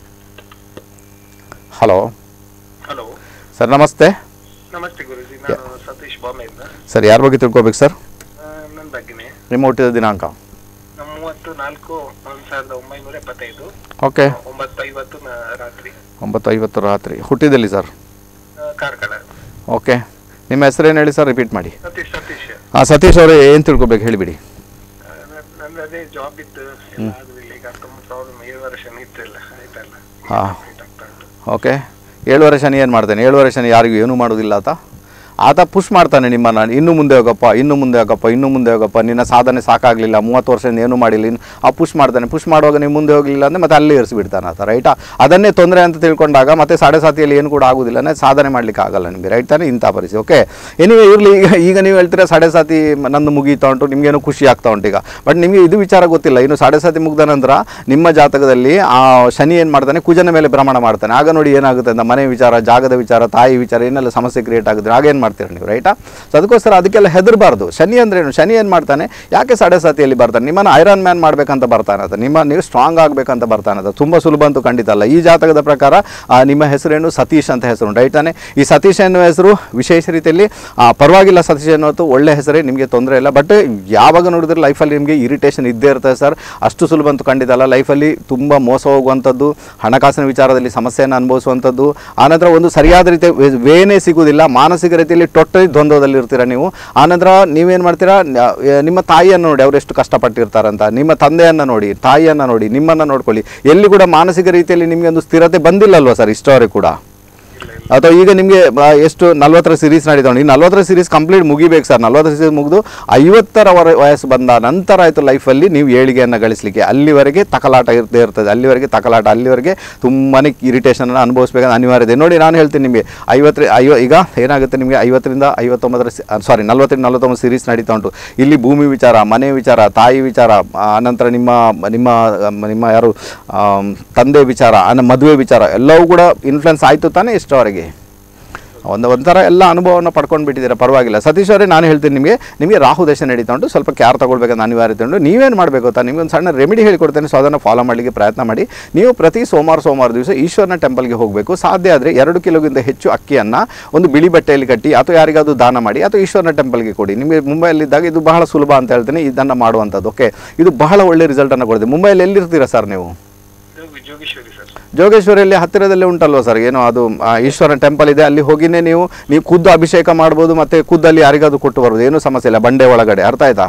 ಹಲೋ ಹಲೋ ಸರ್ ನಮಸ್ತೆ ನಮಸ್ತೆ ಗುರುಜಿ ನಾನು ಸತೀಶ್ ಬಾಂಬೆಯಿಂದ ಸರ್ ಯಾರ ಬಗ್ಗೆ ತಿಳ್ಕೊಬೇಕು ಸರ್ ಆ, ನನ್ನ ಬಗ್ಗೆನೆ ನಿಮ್ಮ ಹುಟ್ಟಿದ ದಿನಾಂಕ ನಮ್ಮ ಮೂವತ್ತು ನಾಲ್ಕು ಒಂದ್ ಸಾವಿರದ ಒಂಬೈನೂರ ಎಪ್ಪತ್ತೈದು ಓಕೆ ಒಂಬತ್ತು ಐವತ್ತು ನ- ರಾತ್ರಿ ಒಂಬತ್ತು ಐವತ್ತು ರಾತ್ರಿ ಹುಟ್ಟಿದಲ್ಲಿ ಸರ್ ಆ, ಕಾರ್ಕಳ ಓಕೆ ನಿಮ್ಮ ಹೆಸರೇನು ಹೇಳಿ ಸರ್ ರಿಪೀಟ್ ಮಾಡಿ ಸತೀಶ್ ಸತೀಶ್ ಹಾಂ ಸತೀಶ್ ಅವರೇ ಏನು ತಿಳ್ಕೊಬೇಕು ಹೇಳಿಬಿಡಿ ಆ, ನನ್- ನಂದು ಅದೇ ಜಾಬ್ ಇತ್ತು ಎಲ್ಲ ಆಗುದಿಲ್ಲ ಈಗ ತುಂಬ ಪ್ರಾಬ್ಲಮ್ ಏಳು ವರ್ಷ ನಿಂತಿಲ್ಲ ಆಯ್ತಲ್ಲ ಹಾ. Complete ಆಗ್ತಾ ಉಂಟು. ಓಕೆ ಏಳುವರೆ ಶನಿ ಏನು ಮಾಡ್ತಾನೆ ಏಳುವರೆ ಶನಿ ಯಾರಿಗೂ ಏನೂ ಮಾಡೋದಿಲ್ಲ ಆತ ಆತ ಪುಷ್ ಮಾಡ್ತಾನೆ ನಿಮ್ಮನ್ನು ಇನ್ನು ಮುಂದೆ ಹೋಗಪ್ಪ ಇನ್ನು ಮುಂದೆ ಹೋಗಪ್ಪ ಇನ್ನು ಮುಂದೆ ಹೋಗಪ್ಪ ನಿನ್ನ ಸಾಧನೆ ಸಾಕಾಗಲಿಲ್ಲ ಮೂವತ್ತು ವರ್ಷದಿಂದ ಏನೂ ಮಾಡಿಲ್ಲ ಇನ್ನು ಆ ಪುಷ್ ಮಾಡ್ತಾನೆ ಪುಷ್ ಮಾಡುವಾಗ ನೀವು ಮುಂದೆ ಹೋಗಲಿಲ್ಲ ಅಂದರೆ ಮತ್ತೆ ಅಲ್ಲೇ ಇರಿಸಿಬಿಡ್ತಾನೆ ಆತ ರೈಟಾ ಅದನ್ನೇ ತೊಂದರೆ ಅಂತ ತಿಳ್ಕೊಂಡಾಗ ಮತ್ತೆ ಸಾಡೆ ಸಾತಿಯಲ್ಲಿ ಏನು ಕೂಡ ಆಗೋದಿಲ್ಲ ಅಂದರೆ ಸಾಧನೆ ಮಾಡಲಿಕ್ಕೆ ಆಗಲ್ಲ ನಿಮಗೆ ರೈಟ್ ತಾನೇ ಇಂಥ ಪರಿಸ್ಥಿತಿ ಓಕೆ ಎನಿವೆ ಇರಲಿ ಈಗ ಈಗ ನೀವು ಹೇಳ್ತೀರಾ ಸಾಡೆ ಸಾತಿ ನಂದು ಮುಗೀತಾ ಉಂಟು ನಿಮಗೇನು ಖುಷಿ ಆಗ್ತಾ ಉಂಟು ಈಗ ಬಟ್ ನಿಮಗೆ ಇದು ವಿಚಾರ ಗೊತ್ತಿಲ್ಲ ಇನ್ನು ಸಾಡೆ ಸಾತಿ ಮುಗ್ದ ನಂತರ ನಿಮ್ಮ ಜಾತಕದಲ್ಲಿ ಆ ಶನಿ ಏನು ಮಾಡ್ತಾನೆ ಕುಜನ ಮೇಲೆ ಭ್ರಮಣ ಮಾಡ್ತಾನೆ ಆಗ ನೋಡಿ ಏನಾಗುತ್ತೆ ಅಂತ ಮನೆ ವಿಚಾರ ಜಾಗದ ವಿಚಾರ ತಾಯಿ ವಿಚಾರ ಏನೆಲ್ಲ ಸಮಸ್ಯೆ ಕ್ರಿಯೇಟ್ ಆಗುತ್ತೆ ಆಗ ಏನು ಮಾಡ್ತೀರಾ ನೀವು ರೈಟಾ ಸೊ ಅದಕ್ಕೋಸ್ಕರ ಅದಕ್ಕೆಲ್ಲ ಹೆದರಬಾರ್ದು ಶನಿ ಅಂದ್ರೆ ಏನು ಶನಿ ಏನು ಮಾಡ್ತಾನೆ ಯಾಕೆ ಸಾಡೆ ಸಾತಿಯಲ್ಲಿ ಬರ್ತಾನೆ ನಿಮ್ಮನ್ನು ಐರನ್ ಮ್ಯಾನ್ ಮಾಡಬೇಕಂತ ಬರ್ತಾನೆ ಅದು ನಿಮ್ಮ ನೀವು ಸ್ಟ್ರಾಂಗ್ ಆಗಬೇಕಂತ ಬರ್ತಾನೆ ಅದು ತುಂಬ ಸುಲಭ ಅಂತೂ ಖಂಡಿತ ಅಲ್ಲ ಈ ಜಾತಕದ ಪ್ರಕಾರ ಆ, ನಿಮ್ಮ ಹೆಸರೇನು ಸತೀಶ್ ಅಂತ ಹೆಸರು ರೈಟ್ ತಾನೆ ಈ ಸತೀಶ್ ಎನ್ನುವ ಹೆಸರು ವಿಶೇಷ ರೀತಿಯಲ್ಲಿ ಆ, ಪರವಾಗಿಲ್ಲ ಸತೀಶ್ ಅನ್ನೋದು ಒಳ್ಳೆ ಹೆಸರೇ ನಿಮಗೆ ತೊಂದರೆ ಇಲ್ಲ ಬಟ್ ಯಾವಾಗ ನೋಡಿದ್ರೆ ಲೈಫಲ್ಲಿ ನಿಮಗೆ ಇರಿಟೇಷನ್ ಇದ್ದೇ ಇರ್ತದೆ ಸರ್ ಅಷ್ಟು ಸುಲಭ ಅಂತೂ ಖಂಡಿತ ಅಲ್ಲ ಲೈಫಲ್ಲಿ ತುಂಬ ಮೋಸ ಹೋಗುವಂಥದ್ದು ಹಣಕಾಸಿನ ವಿಚಾರದಲ್ಲಿ ಸಮಸ್ಯೆಯನ್ನು ಅನುಭವಿಸುವಂಥದ್ದು ಆನಂತರ ಒಂದು ಸರಿಯಾದ ರೀತಿಯ ವೇ- ವೇನೇ ಸಿಗುವುದಿಲ್ಲ ಮಾನಸಿಕ ರೀತಿಯಲ್ಲಿ ಟೊಟ್ಟಲಿ ದ್ವಂದ್ವದಲ್ಲಿ ಇರ್ತೀರ ನೀವು ಆನಂತರ ನೀವೇನು ಮಾಡ್ತೀರಾ ನ- ಆ, ನಿಮ್ಮ ತಾಯಿಯನ್ನು ನೋಡಿ ಅವ್ರು ಎಷ್ಟು ಕಷ್ಟಪಟ್ಟಿರ್ತಾರಂತ ನಿಮ್ಮ ತಂದೆಯನ್ನು ನೋಡಿ ತಾಯಿಯನ್ನು ನೋಡಿ ನಿಮ್ಮನ್ನು ನೋಡ್ಕೊಳ್ಳಿ ಎಲ್ಲಿ ಕೂಡ ಮಾನಸಿಕ ರೀತಿಯಲ್ಲಿ ನಿಮಗೆ ಒಂದು ಸ್ಥಿರತೆ ಬಂದಿಲ್ಲಲ್ವ ಸರ್ ಇಷ್ಟವರೆಗೆ ಕೂಡ ಅಥವಾ ಈಗ ನಿಮಗೆ ಎಷ್ಟು ನಲ್ವತ್ತರ ಸೀರೀಸ್ ನಡೀತಾವೆ ಈ ನಲ್ವತ್ತರ ಸೀರೀಸ್ ಕಂಪ್ಲೀಟ್ ಮುಗಿಬೇಕು ಸರ್ ನಲ್ವತ್ತರ ಸೀರೀಸ್ ಮುಗಿದು ಐವತ್ತರ ವರ ವಯಸ್ಸು ಬಂದ ನಂತರ ಆಯಿತು ಲೈಫಲ್ಲಿ ನೀವು ಏಳಿಗೆಯನ್ನು ಗಳಿಸಲಿಕ್ಕೆ ಅಲ್ಲಿವರೆಗೆ ತಕಲಾಟ ಇರ್ತೇ ಇರ್ತದೆ ಅಲ್ಲಿವರೆಗೆ ತಕಲಾಟ ಅಲ್ಲಿವರೆಗೆ ತುಂಬಾ ಇರಿಟೇಷನನ್ನು ಅನುಭವಿಸ್ಬೇಕಂತ ಅನಿವಾರ್ಯ ಇದೆ ನೋಡಿ ನಾನು ಹೇಳ್ತೀನಿ ನಿಮಗೆ ಐವತ್ತರ ಐವ ಈಗ ಏನಾಗುತ್ತೆ ನಿಮಗೆ ಐವತ್ತರಿಂದ ಐವತ್ತೊಂಬತ್ತರ ಸಾರಿ ನಲ್ವತ್ತರಿಂದ ನಲ್ವತ್ತೊಂಬತ್ತು ಸೀರೀಸ್ ನಡೀತಾ ಉಂಟು ಇಲ್ಲಿ ಭೂಮಿ ವಿಚಾರ ಮನೆ ವಿಚಾರ ತಾಯಿ ವಿಚಾರ ಆ, ಅನಂತರ ನಿಮ್ಮ ನಿಮ್ಮ ನಿಮ್ಮ ಯಾರು ಆಮ್, ತಂದೆ ವಿಚಾರ ಅನ್ನ ಮದುವೆ ವಿಚಾರ ಎಲ್ಲವೂ ಕೂಡ ಇನ್ಫ್ಲುಯೆನ್ಸ್ ಆಯಿತು ತಾನೇ ಇಷ್ಟವರೆಗೆ ಒಂದು ಒಂಥರ ಎಲ್ಲ ಅನುಭವವನ್ನು ಪಡ್ಕೊಂಡು ಬಿಟ್ಟಿದ್ದೀರಾ ಪರವಾಗಿಲ್ಲ ಸತೀಶ್ ಅವರೇ ನಾನು ಹೇಳ್ತೀನಿ ನಿಮಗೆ ನಿಮಗೆ ರಾಹು ದೇಶ ನಡೀತಾ ಉಂಟು ಸ್ವಲ್ಪ ಕ್ಯಾರ್ ತಗೊಳ್ಬೇಕಂತ ಅನಿವಾರ್ಯತೆ ಉಂಟು ನೀವೇನು ಮಾಡಬೇಕು ಗೊತ್ತಾ ನಿಮ್ಗೆ ಒಂದು ಸಣ್ಣ ರೆಮಿಡಿ ಹೇಳಿಕೊಡ್ತೇನೆ ಸೊ ಅದನ್ನು ಫಾಲೋ ಮಾಡಲಿಕ್ಕೆ ಪ್ರಯತ್ನ ಮಾಡಿ ನೀವು ಪ್ರತಿ ಸೋಮವಾರ ಸೋಮವಾರ ದಿವಸ ಈಶ್ವರನ ಟೆಂಪಲ್ಗೆ ಹೋಗಬೇಕು ಸಾಧ್ಯ ಆದರೆ ಎರಡು ಕಿಲೋಗಿಂತ ಹೆಚ್ಚು ಅಕ್ಕಿಯನ್ನು ಒಂದು ಬಿಳಿ ಬಟ್ಟೆಯಲ್ಲಿ ಕಟ್ಟಿ ಅಥವಾ ಯಾರಿಗಾದ್ರೂ ದಾನ ಮಾಡಿ ಅಥವಾ ಈಶ್ವರನ ಟೆಂಪಲ್ಗೆ ಕೊಡಿ ನಿಮಗೆ ಮುಂಬೈಯಲ್ಲಿದ್ದಾಗ ಇದು ಬಹಳ ಸುಲಭ ಅಂತ ಹೇಳ್ತೇನೆ ಇದನ್ನು ಮಾಡುವಂಥದ್ದು ಓಕೆ ಇದು ಬಹಳ ಒಳ್ಳೆ ರಿಸಲ್ಟನ್ನು ಕೊಡುತ್ತೆ ಮುಂಬೈಯಲ್ಲಿ ಎಲ್ಲಿರ್ತೀರಾ ಸರ್ ನೀವು ಇದು ಜೋಗೇಶ್ವರಿ ಸರ್ ಜೋಗೇಶ್ವರಿಯಲ್ಲಿ ಹತ್ತಿರದಲ್ಲೇ ಉಂಟಲ್ವ ಸರ್ ಏನೋ ಅದು ಆ, ಈಶ್ವರನ ಟೆಂಪಲ್ ಇದೆ ಅಲ್ಲಿ ಹೋಗಿನೇ ನೀವು ನೀವು ಖುದ್ದು ಅಭಿಷೇಕ ಮಾಡ್ಬೋದು ಮತ್ತೆ ಖುದ್ದಲ್ಲಿ ಯಾರಿಗಾದ್ರೂ ಕೊಟ್ಟು ಬರ್ಬೋದು ಏನೂ ಸಮಸ್ಯೆ ಇಲ್ಲ ಬಂಡೆ ಒಳಗಡೆ ಅರ್ಥ ಆಯ್ತಾ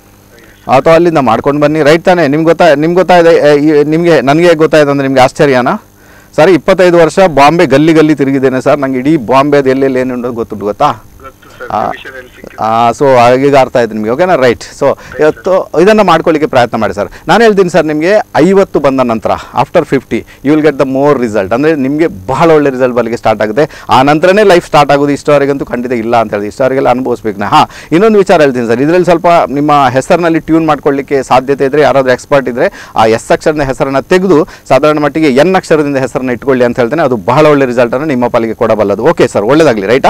ಅಥವಾ ಅಲ್ಲಿಂದ ಮಾಡ್ಕೊಂಡು ಬನ್ನಿ ರೈಟ್ ತಾನೇ ನಿಮ್ಗೆ ಗೊತ್ತಾ ನಿಮ್ಗೆ ಗೊತ್ತಾಯಿದೆ ನಿಮಗೆ ನನಗೆ ಗೊತ್ತಾಯ್ತು ಅಂದರೆ ನಿಮಗೆ ಆಶ್ಚರ್ಯನಾ ಸರ್ ಇಪ್ಪತ್ತೈದು ವರ್ಷ ಬಾಂಬೆ ಗಲ್ಲಿ ಗಲ್ಲಿ ತಿರುಗಿದ್ದೇನೆ ಸರ್ ನಂಗೆ ಇಡೀ ಬಾಂಬೆದು ಎಲ್ಲೆಲ್ಲಿ ಏನು ಉಂಟು ಗೊತ್ತುಂಟು ಗೊತ್ತಾ ಗೊತ್ತು ಸರ್ ಆ, ಜೋಗೇಶ್ವರಿಯಲ್ಲಿ ಸಿಕ್ಕಿದೆ ಸೊ ಈಗ ಅರ್ಥ ಆಯ್ತು ನಿಮಗೆ ಓಕೆನಾ ರೈಟ್ ಸೊ ಇವತ್ತು ಇದನ್ನು ಮಾಡ್ಕೊಳ್ಳಿಕ್ಕೆ ಪ್ರಯತ್ನ ಮಾಡಿ ಸರ್ ನಾನು ಹೇಳ್ತೀನಿ ಸರ್ ನಿಮಗೆ ಐವತ್ತು ಬಂದ ನಂತರ after fifty you will get the more result ಅಂದರೆ ನಿಮಗೆ ಬಹಳ ಒಳ್ಳೆ ರಿಸಲ್ಟ್ ಬರಲಿಕ್ಕೆ ಸ್ಟಾರ್ಟ್ ಆಗುತ್ತೆ ಆ ನಂತರನೇ ಲೈಫ್ ಸ್ಟಾರ್ಟ್ ಆಗೋದು ಇಷ್ಟವರೆಗಂತೂ ಖಂಡಿತ ಇಲ್ಲ ಅಂತ ಹೇಳಿ ಇಷ್ಟವರೆಗೆಲ್ಲ ಅನುಭವಿಸ್ಬೇಕು ನಾ ಹಾಂ ಇನ್ನೊಂದು ವಿಚಾರ ಹೇಳ್ತೀನಿ ಸರ್ ಇದರಲ್ಲಿ ಸ್ವಲ್ಪ ನಿಮ್ಮ ಹೆಸರಿನಲ್ಲಿ ಟ್ಯೂನ್ ಮಾಡ್ಕೊಳ್ಳಿಕ್ಕೆ ಸಾಧ್ಯತೆ ಇದ್ದರೆ ಯಾರಾದರೂ ಎಕ್ಸ್ಪರ್ಟ್ ಇದ್ದರೆ ಆ ಎಸ್ ಅಕ್ಷರದ ಹೆಸರನ್ನು ತೆಗೆದು ಸಾಧಾರಣ ಮಟ್ಟಿಗೆ ಎನ್ ಅಕ್ಷರದಿಂದ ಹೆಸರನ್ನು ಇಟ್ಕೊಳ್ಳಿ ಅಂತ ಹೇಳ್ತೇನೆ ಅದು ಬಹಳ ಒಳ್ಳೆ ರಿಸಲ್ಟನ್ನು ನಿಮ್ಮ ಪಾಲಿಗೆ ಕೊಡಬಲ್ಲದು ಓಕೆ ಸರ್ ಒಳ್ಳೆಯದಾಗಲಿ ರೈಟಾ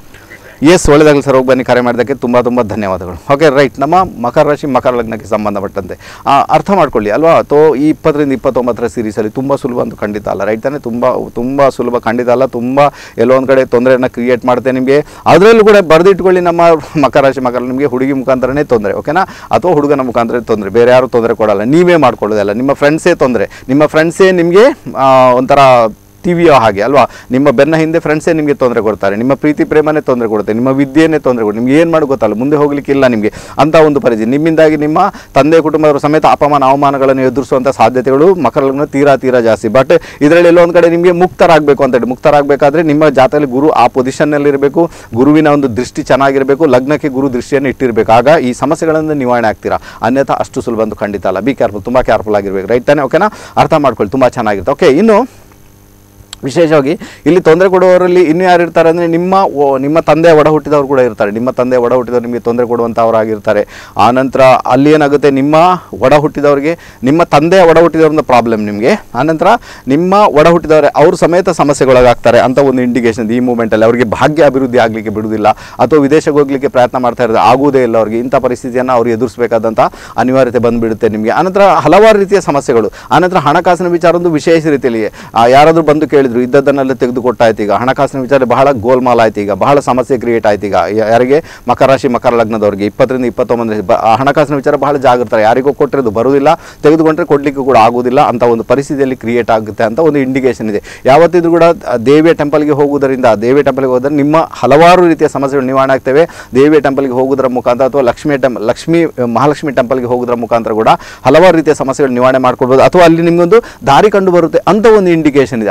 ಎಸ್ ಒಳ್ಳೆದಾಗಲಿ ಸರ್ ಹೋಗಿ ಬನ್ನಿ ಕರೆ ಮಾಡಿದ್ದಕ್ಕೆ ತುಂಬ ತುಂಬ ಧನ್ಯವಾದಗಳು ಓಕೆ ರೈಟ್ ನಮ್ಮ ಮಕರ ರಾಶಿ ಮಕರ ಲಗ್ನಕ್ಕೆ ಸಂಬಂಧಪಟ್ಟಂತೆ ಆ, ಅರ್ಥ ಮಾಡ್ಕೊಳ್ಳಿ ಅಲ್ವಾ ಅಥವಾ ಈ ಇಪ್ಪತ್ತರಿಂದ ಇಪ್ಪತ್ತೊಂಬತ್ತರ ಸೀರೀಸಲ್ಲಿ ತುಂಬ ಸುಲಭ ಅಂತ ಖಂಡಿತ ಅಲ್ಲ ರೈಟ್ ತಾನೇ ತುಂಬ ತುಂಬ ಸುಲಭ ಖಂಡಿತ ಅಲ್ಲ ತುಂಬ ಎಲ್ಲೋ ಒಂದು ಕಡೆ ತೊಂದರೆಯನ್ನು ಕ್ರಿಯೇಟ್ ಮಾಡುತ್ತೆ ನಿಮಗೆ ಅದರಲ್ಲೂ ಕೂಡ ಬರೆದಿಟ್ಕೊಳ್ಳಿ ನಮ್ಮ ಮಕರ ರಾಶಿ ಮಕರ ನಿಮಗೆ ಹುಡುಗಿ ಮುಖಾಂತರನೇ ತೊಂದರೆ ಓಕೆನಾ ಅಥವಾ ಹುಡುಗನ ಮುಖಾಂತರ ತೊಂದರೆ ಬೇರೆ ಯಾರು ತೊಂದರೆ ಕೊಡಲ್ಲ ನೀವೇ ಮಾಡ್ಕೊಳ್ಳೋದಲ್ಲ ನಿಮ್ಮ ಫ್ರೆಂಡ್ಸೇ ತೊಂದರೆ ನಿಮ್ಮ ಫ್ರೆಂಡ್ಸೇ ನಿಮಗೆ ಆ, ಒಂಥರ ಟಿವಿಯೋ ಹಾಗೆ ಅಲ್ವಾ ನಿಮ್ಮ ಬೆನ್ನ ಹಿಂದೆ ಫ್ರೆಂಡ್ಸೇ ನಿಮಗೆ ತೊಂದರೆ ಕೊಡ್ತಾರೆ ನಿಮ್ಮ ಪ್ರೀತಿ ಪ್ರೇಮನೇ ತೊಂದರೆ ಕೊಡುತ್ತೆ ನಿಮ್ಮ ವಿದ್ಯೆಯೇ ತೊಂದರೆ ಕೊಡುತ್ತೆ ನಿಮ್ಗೆ ಏನು ಮಾಡಿ ಗೊತ್ತಲ್ಲ ಮುಂದೆ ಹೋಗ್ಲಿಕ್ಕೆ ಇಲ್ಲ ನಿಮಗೆ ಅಂತ ಒಂದು ಪರಿಸ್ಥಿತಿ ನಿಮ್ಮಿಂದಾಗಿ ನಿಮ್ಮ ತಂದೆ ಕುಟುಂಬದವರು ಸಮೇತ ಅಪಮಾನ ಅವಮಾನಗಳನ್ನು ಎದುರಿಸುವಂಥ ಸಾಧ್ಯತೆಗಳು ಮಕರ ಲಗ್ನ ತೀರಾ ತೀರಾ ಜಾಸ್ತಿ ಬಟ್ ಇದರಲ್ಲಿ ಎಲ್ಲೋ ಒಂದು ಕಡೆ ನಿಮಗೆ ಮುಕ್ತರಾಗಬೇಕು ಅಂತ ಹೇಳಿ ಮುಕ್ತರಾಗಬೇಕಾದ್ರೆ ನಿಮ್ಮ ಜಾತಕದಲ್ಲಿ ಗುರು ಆ ಪೊಸಿಷನ್ನಲ್ಲಿ ಇರಬೇಕು ಗುರುವಿನ ಒಂದು ದೃಷ್ಟಿ ಚೆನ್ನಾಗಿರಬೇಕು ಲಗ್ನಕ್ಕೆ ಗುರು ದೃಷ್ಟಿಯನ್ನು ಇಟ್ಟಿರಬೇಕು ಆಗ ಈ ಸಮಸ್ಯೆಗಳಿಂದ ನಿವಾರಣೆ ಆಗ್ತೀರಾ ಅನ್ಯಥಾ ಅಷ್ಟು ಸುಲಭ ಅಂತ ಖಂಡಿತ ಅಲ್ಲ ಬಿ ಕೇರ್ಫುಲ್ ತುಂಬ ಕೇರ್ಫುಲ್ ಆಗಿರ್ಬೇಕು ರೈಟ್ ತಾನೇ ಓಕೆನಾ ಅರ್ಥ ಮಾಡ್ಕೊಳ್ಳಿ ತುಂಬ ಚೆನ್ನಾಗಿರುತ್ತೆ ಓಕೆ ಇನ್ನು ವಿಶೇಷವಾಗಿ ಇಲ್ಲಿ ತೊಂದರೆ ಕೊಡುವವರಲ್ಲಿ ಇನ್ನು ಯಾರು ಇರ್ತಾರೆ ಅಂದರೆ ನಿಮ್ಮ ಓ- ನಿಮ್ಮ ತಂದೆ ಒಡ ಹುಟ್ಟಿದವರು ಕೂಡ ಇರ್ತಾರೆ ನಿಮ್ಮ ತಂದೆ ಒಡ ಹುಟ್ಟಿದವರು ನಿಮಗೆ ತೊಂದರೆ ಕೊಡುವಂಥವರಾಗಿರ್ತಾರೆ ಆನಂತರ ಅಲ್ಲಿ ಏನಾಗುತ್ತೆ ನಿಮ್ಮ ಒಡ ಹುಟ್ಟಿದವರಿಗೆ ನಿಮ್ಮ ತಂದೆಯ ಒಡ ಹುಟ್ಟಿದವರಿಂದ ಪ್ರಾಬ್ಲಮ್ ನಿಮಗೆ ಆನಂತರ ನಿಮ್ಮ ಒಡ ಹುಟ್ಟಿದವರೇ ಅವರು ಸಮೇತ ಸಮಸ್ಯೆಗೊಳಗಾಗ್ತಾರೆ ಅಂತ ಒಂದು ಇಂಡಿಕೇಶನ್ ಈ ಮೂಮೆಂಟಲ್ಲಿ ಅವರಿಗೆ ಭಾಗ್ಯ ಅಭಿವೃದ್ಧಿ ಆಗಲಿಕ್ಕೆ ಬಿಡುವುದಿಲ್ಲ ಅಥವಾ ವಿದೇಶಕ್ಕೆ ಹೋಗಲಿಕ್ಕೆ ಪ್ರಯತ್ನ ಮಾಡ್ತಾ ಇರೋದು ಆಗುವುದೇ ಇಲ್ಲ ಅವರಿಗೆ ಇಂಥ ಪರಿಸ್ಥಿತಿಯನ್ನು ಅವರು ಎದುರಿಸಬೇಕಾದಂಥ ಅನಿವಾರ್ಯತೆ ಬಂದುಬಿಡುತ್ತೆ ನಿಮಗೆ ಆನಂತರ ಹಲವಾರು ರೀತಿಯ ಸಮಸ್ಯೆಗಳು ಆನಂತರ ಹಣಕಾಸಿನ ವಿಚಾರ ಒಂದು ವಿಶೇಷ ರೀತಿಯಲ್ಲಿ ಆ, ಯಾರಾದರೂ ಬಂದು ಕೇಳಿದ್ರು ಇದ್ದದ್ದನ್ನೆಲ್ಲ ತೆಗೆದುಕೊಟ್ಟಾಯ್ತು ಈಗ ಹಣಕಾಸಿನ ವಿಚಾರ ಬಹಳ ಗೋಲ್ಮಾಲ್ ಆಯ್ತು ಈಗ ಬಹಳ ಸಮಸ್ಯೆ ಕ್ರಿಯೇಟ್ ಆಯ್ತು ಈಗ ಯಾ- ಯಾರಿಗೆ ಮಕರ ರಾಶಿ ಮಕರ ಲಗ್ನದವರಿಗೆ ಇಪ್ಪತ್ತರಿಂದ ಇಪ್ಪತ್ತೊಂಬತ್ತನೇ ಬ- ಆ ಹಣಕಾಸಿನ ವಿಚಾರ ಬಹಳ ಜಾಗೃತಾರೆ ಯಾರಿಗೂ ಕೊಟ್ಟಿರೋದು ಬರುವುದಿಲ್ಲ ತೆಗೆದುಕೊಂಡ್ರೆ ಕೊಡಲಿಕ್ಕೆ ಕೂಡ ಆಗುವುದಿಲ್ಲ ಅಂತ ಒಂದು ಪರಿಸ್ಥಿತಿಯಲ್ಲಿ ಕ್ರಿಯೇಟ್ ಆಗುತ್ತೆ ಅಂತ ಒಂದು ಇಂಡಿಕೇಶನ್ ಇದೆ ಯಾವತ್ತಿದ್ರೂ ಕೂಡ ಆ, ದೇವಿಯ ಟೆಂಪಲ್ಗೆ ಹೋಗುವುದರಿಂದ ದೇವಿಯ ಟೆಂಪಲ್ಗೆ ಹೋದರೆ ನಿಮ್ಮ ಹಲವಾರು ರೀತಿಯ ಸಮಸ್ಯೆಗಳು ನಿವಾರಣೆ ಆಗ್ತವೆ ದೇವಿಯ ಟೆಂಪಲ್ಗೆ ಹೋಗುವುದರ ಮುಖಾಂತರ ಅಥವಾ ಲಕ್ಷ್ಮಿ ಟೆಂಪ್ ಲಕ್ಷ್ಮಿ ಮಹಾಲಕ್ಷ್ಮಿ ಟೆಂಪಲ್ಗೆ ಹೋಗುವುದರ ಮುಖಾಂತರ ಕೂಡ ಹಲವಾರು ರೀತಿಯ ಸಮಸ್ಯೆಗಳು ನಿವಾರಣೆ ಮಾಡ್ಕೊಳ್ಬೋದು ಅಥವಾ ಅಲ್ಲಿ ನಿಮಗೊಂದು ದಾರಿ ಕಂಡು ಬರುತ್ತೆ ಅಂತ ಒಂದು ಇಂಡಿಕೇಶನ್ ಇದೆ ಅಲ್ವಾ ಗೊತ್ತಾ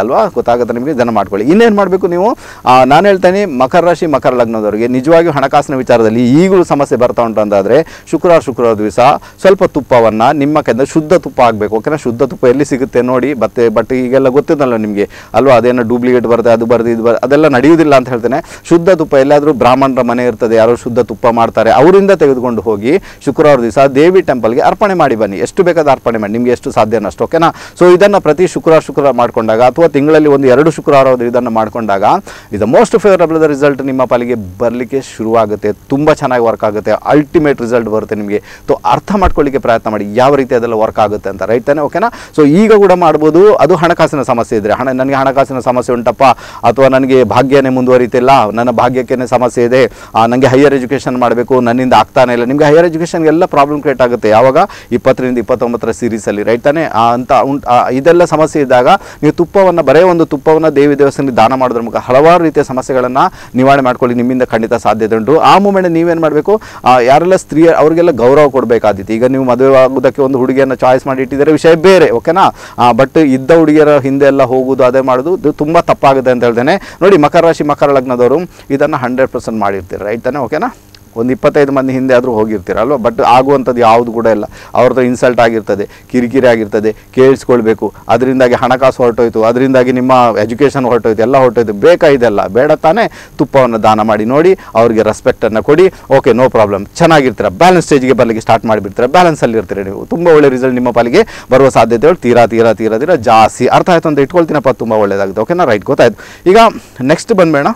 ಗೊತ್ತಾಗುತ್ತೆ ನಿಮಗೆ ಇದನ್ನು ಮಾಡ್ಕೊಳ್ಳಿ ಇನ್ನೇನು ಮಾಡಬೇಕು ನೀವು ನಾನು ಹೇಳ್ತೇನೆ ಮಕರ ರಾಶಿ ಮಕರ ಲಗ್ನದವರಿಗೆ ನಿಜವಾಗಿಯೂ ಹಣಕಾಸಿನ ವಿಚಾರದಲ್ಲಿ ಈಗಲೂ ಸಮಸ್ಯೆ ಬರ್ತಾ ಉಂಟು ಅಂತಾದರೆ ಶುಕ್ರವಾರ ಶುಕ್ರವಾರ ದಿವಸ ಸ್ವಲ್ಪ ತುಪ್ಪವನ್ನು ನಿಮ್ಮ ಕೈಯಿಂದ ಶುದ್ಧ ತುಪ್ಪ ಆಗಬೇಕು ಓಕೆನಾ ಶುದ್ಧ ತುಪ್ಪ ಎಲ್ಲಿ ಸಿಗುತ್ತೆ ನೋಡಿ ಮತ್ತೆ ಬಟ್ ಈಗೆಲ್ಲ ಗೊತ್ತಿದ್ದಲ್ಲ ನಿಮಗೆ ಅಲ್ವಾ ಅದೇನೋ ಡೂಪ್ಲಿಕೇಟ್ ಬರುತ್ತೆ ಅದು ಬರುತ್ತೆ ಇದು ಬರ್ ಅದೆಲ್ಲ ನಡೆಯುವುದಿಲ್ಲ ಅಂತ ಹೇಳ್ತೇನೆ ಶುದ್ಧ ತುಪ್ಪ ಎಲ್ಲಾದರೂ ಬ್ರಾಹ್ಮಣರ ಮನೆ ಇರ್ತದೆ ಯಾರೋ ಶುದ್ಧ ತುಪ್ಪ ಮಾಡ್ತಾರೆ ಅವರಿಂದ ತೆಗೆದುಕೊಂಡು ಹೋಗಿ ಶುಕ್ರವಾರ ದಿವಸ ದೇವಿ ಟೆಂಪಲ್ಗೆ ಅರ್ಪಣೆ ಮಾಡಿ ಬನ್ನಿ ಎಷ್ಟು ಬೇಕಾದ ಅರ್ಪಣೆ ಮಾಡಿ ನಿಮಗೆ ಎಷ್ಟು ಸಾಧ್ಯನೋ ಅಷ್ಟು ಓಕೆನಾ ಸೊ ಇದನ್ನು ಪ್ರತಿ ಶುಕ್ರವಾರ ಶುಕ್ರವಾರ ಮಾಡಿಕೊಂಡಾಗ ಅಥವಾ ತಿಂಗಳಲ್ಲಿ ಒಂದು ಎರಡು ಶುಕ್ರವಾರ ಇದನ್ನು ಮಾಡಿಕೊಂಡಾಗ ಇದು ಮೋಸ್ಟ್ ಫೇವರಬಲ್ ರಿಸಲ್ಟ್ ನಿಮ್ಮ ಪಾಲಿಗೆ ಬರಲಿಕ್ಕೆ ಶುರುವಾಗುತ್ತೆ ತುಂಬ ಚೆನ್ನಾಗಿ ವರ್ಕ್ ಆಗುತ್ತೆ ಅಲ್ಟಿಮೇಟ್ ರಿಸಲ್ಟ್ ಬರುತ್ತೆ ನಿಮಗೆ ಸೊ ಅರ್ಥ ಮಾಡ್ಕೊಳ್ಳಿಕ್ಕೆ ಪ್ರಯತ್ನ ಮಾಡಿ ಯಾವ ರೀತಿ ಅದೆಲ್ಲ ವರ್ಕ್ ಆಗುತ್ತೆ ಅಂತ ರೈಟ್ ತಾನೆ ಓಕೆನಾ ಸೊ ಈಗ ಕೂಡ ಮಾಡ್ಬೋದು ಅದು ಹಣಕಾಸಿನ ಸಮಸ್ಯೆ ಇದ್ದರೆ ಹಣ ನನಗೆ ಹಣಕಾಸಿನ ಸಮಸ್ಯೆ ಉಂಟಪ್ಪ ಅಥವಾ ನನಗೆ ಭಾಗ್ಯನೇ ಮುಂದುವರಿತಿಲ್ಲ ನನ್ನ ಭಾಗ್ಯಕ್ಕೇನೆ ಸಮಸ್ಯೆ ಇದೆ ನನಗೆ ಹೈಯರ್ ಎಜುಕೇಷನ್ ಮಾಡಬೇಕು ನನ್ನಿಂದ ಆಗ್ತಾನೆ ಇಲ್ಲ ನಿಮಗೆ ಹೈಯರ್ ಎಜುಕೇಷನ್ಗೆ ಎಲ್ಲ ಪ್ರಾಬ್ಲಮ್ ಕ್ರಿಯೇಟ್ ಆಗುತ್ತೆ ಯಾವಾಗ ಇಪ್ಪತ್ತರಿಂದ ಇಪ್ಪತ್ತೊಂಬತ್ತರ ಸೀರೀಸಲ್ಲಿ ರೈಟ್ ತಾನೆ ಆ ಅಂತ ಉಂಟು ಇದೆಲ್ಲ ಸಮಸ್ಯೆ ಇದ್ದಾಗ ನೀವು ತುಪ್ಪವನ್ನು ಬರೇ ಒಂದು ತುಪ್ಪವನ್ನು ದೇವಿ ದೇವಸ್ಥಾನಕ್ಕೆ ದಾನ ಮಾಡೋದ್ರ ಮೂಲಕ ಹಲವಾರು ರೀತಿಯ ಸಮಸ್ಯೆಗಳನ್ನು ನಿವಾರಣೆ ಮಾಡ್ಕೊಳ್ಳಿ ನಿಮ್ಮಿಂದ ಖಂಡಿತ ಸಾಧ್ಯತೆ ಉಂಟು ಆ ಮೂಮೆಂಟ್ ನೀವೇನು ಮಾಡಬೇಕು ಯಾರೆಲ್ಲ ಸ್ತ್ರೀಯ ಅವರಿಗೆಲ್ಲ ಗೌರವ ಕೊಡಬೇಕಾದಿತ್ತು ಈಗ ನೀವು ಮದುವೆ ಆಗೋದಕ್ಕೆ ಒಂದು ಹುಡುಗಿಯನ್ನು ಚಾಯ್ಸ್ ಮಾಡಿ ಇಟ್ಟಿದ್ದಾರೆ ವಿಷಯ ಬೇರೆ ಓಕೆನಾ ಬಟ್ ಇದ್ದ ಹುಡುಗಿಯರ ಹಿಂದೆ ಎಲ್ಲ ಹೋಗೋದು ಅದೇ ಮಾಡೋದು ಇದು ತುಂಬ ತಪ್ಪಾಗುತ್ತೆ ಅಂತ ಹೇಳ್ತೇನೆ ನೋಡಿ ಮಕರ ರಾಶಿ ಮಕರ ಲಗ್ನದವರು ಇದನ್ನು ಹಂಡ್ರೆಡ್ ಪರ್ಸೆಂಟ್ ಮಾಡಿರ್ತೀರ ರೈಟ್ ತಾನೆ ಓಕೆನಾ ಒಂದು ಇಪ್ಪತ್ತೈದು ಮಂದಿ ಹಿಂದೆ ಆದರೂ ಹೋಗಿರ್ತೀರ ಅಲ್ವಾ ಬಟ್ ಆಗುವಂಥದ್ದು ಯಾವುದು ಕೂಡ ಇಲ್ಲ ಅವ್ರದ್ದು ಇನ್ಸಲ್ಟ್ ಆಗಿರ್ತದೆ ಕಿರಿಕಿರಿ ಆಗಿರ್ತದೆ ಕೇಳಿಸ್ಕೊಳ್ಬೇಕು ಅದರಿಂದಾಗಿ ಹಣಕಾಸು ಹೊರಟೋಯ್ತು ಅದರಿಂದಾಗಿ ನಿಮ್ಮ ಎಜುಕೇಷನ್ ಹೊರಟೋಯ್ತು ಎಲ್ಲ ಹೊರಟೋಯ್ತು ಬೇಕಾ ಇದೆಲ್ಲ ಬೇಡ ತಾನೇ ತುಪ್ಪವನ್ನು ದಾನ ಮಾಡಿ ನೋಡಿ ಅವರಿಗೆ ರೆಸ್ಪೆಕ್ಟನ್ನು ಕೊಡಿ ಓಕೆ ನೋ ಪ್ರಾಬ್ಲಮ್ ಚೆನ್ನಾಗಿರ್ತೀರ ಬ್ಯಾಲೆನ್ಸ್ ಸ್ಟೇಜ್ಗೆ ಬರಲಿಕ್ಕೆ ಸ್ಟಾರ್ಟ್ ಮಾಡಿಬಿಡ್ತೀರ ಬ್ಯಾಲೆನ್ಸಲ್ಲಿ ಇರ್ತೀರ ನೀವು ತುಂಬ ಒಳ್ಳೆ ರಿಸಲ್ಟ್ ನಿಮ್ಮ ಪಾಲಿಗೆ ಬರುವ ಸಾಧ್ಯತೆಗಳು ತೀರಾ ತೀರಾ ತೀರಾ ತೀರಾ ಜಾಸ್ತಿ ಅರ್ಥ ಆಯ್ತು ಅಂತ ಇಟ್ಕೊಳ್ತೀನಪ್ಪ ತುಂಬ ಒಳ್ಳೆಯದಾಗುತ್ತೆ ಓಕೆನಾ ರೈಟ್ ಗೊತ್ತಾಯ್ತು ಈಗ ನೆಕ್ಸ್ಟ್ ಬಂದ್ಬೇಡ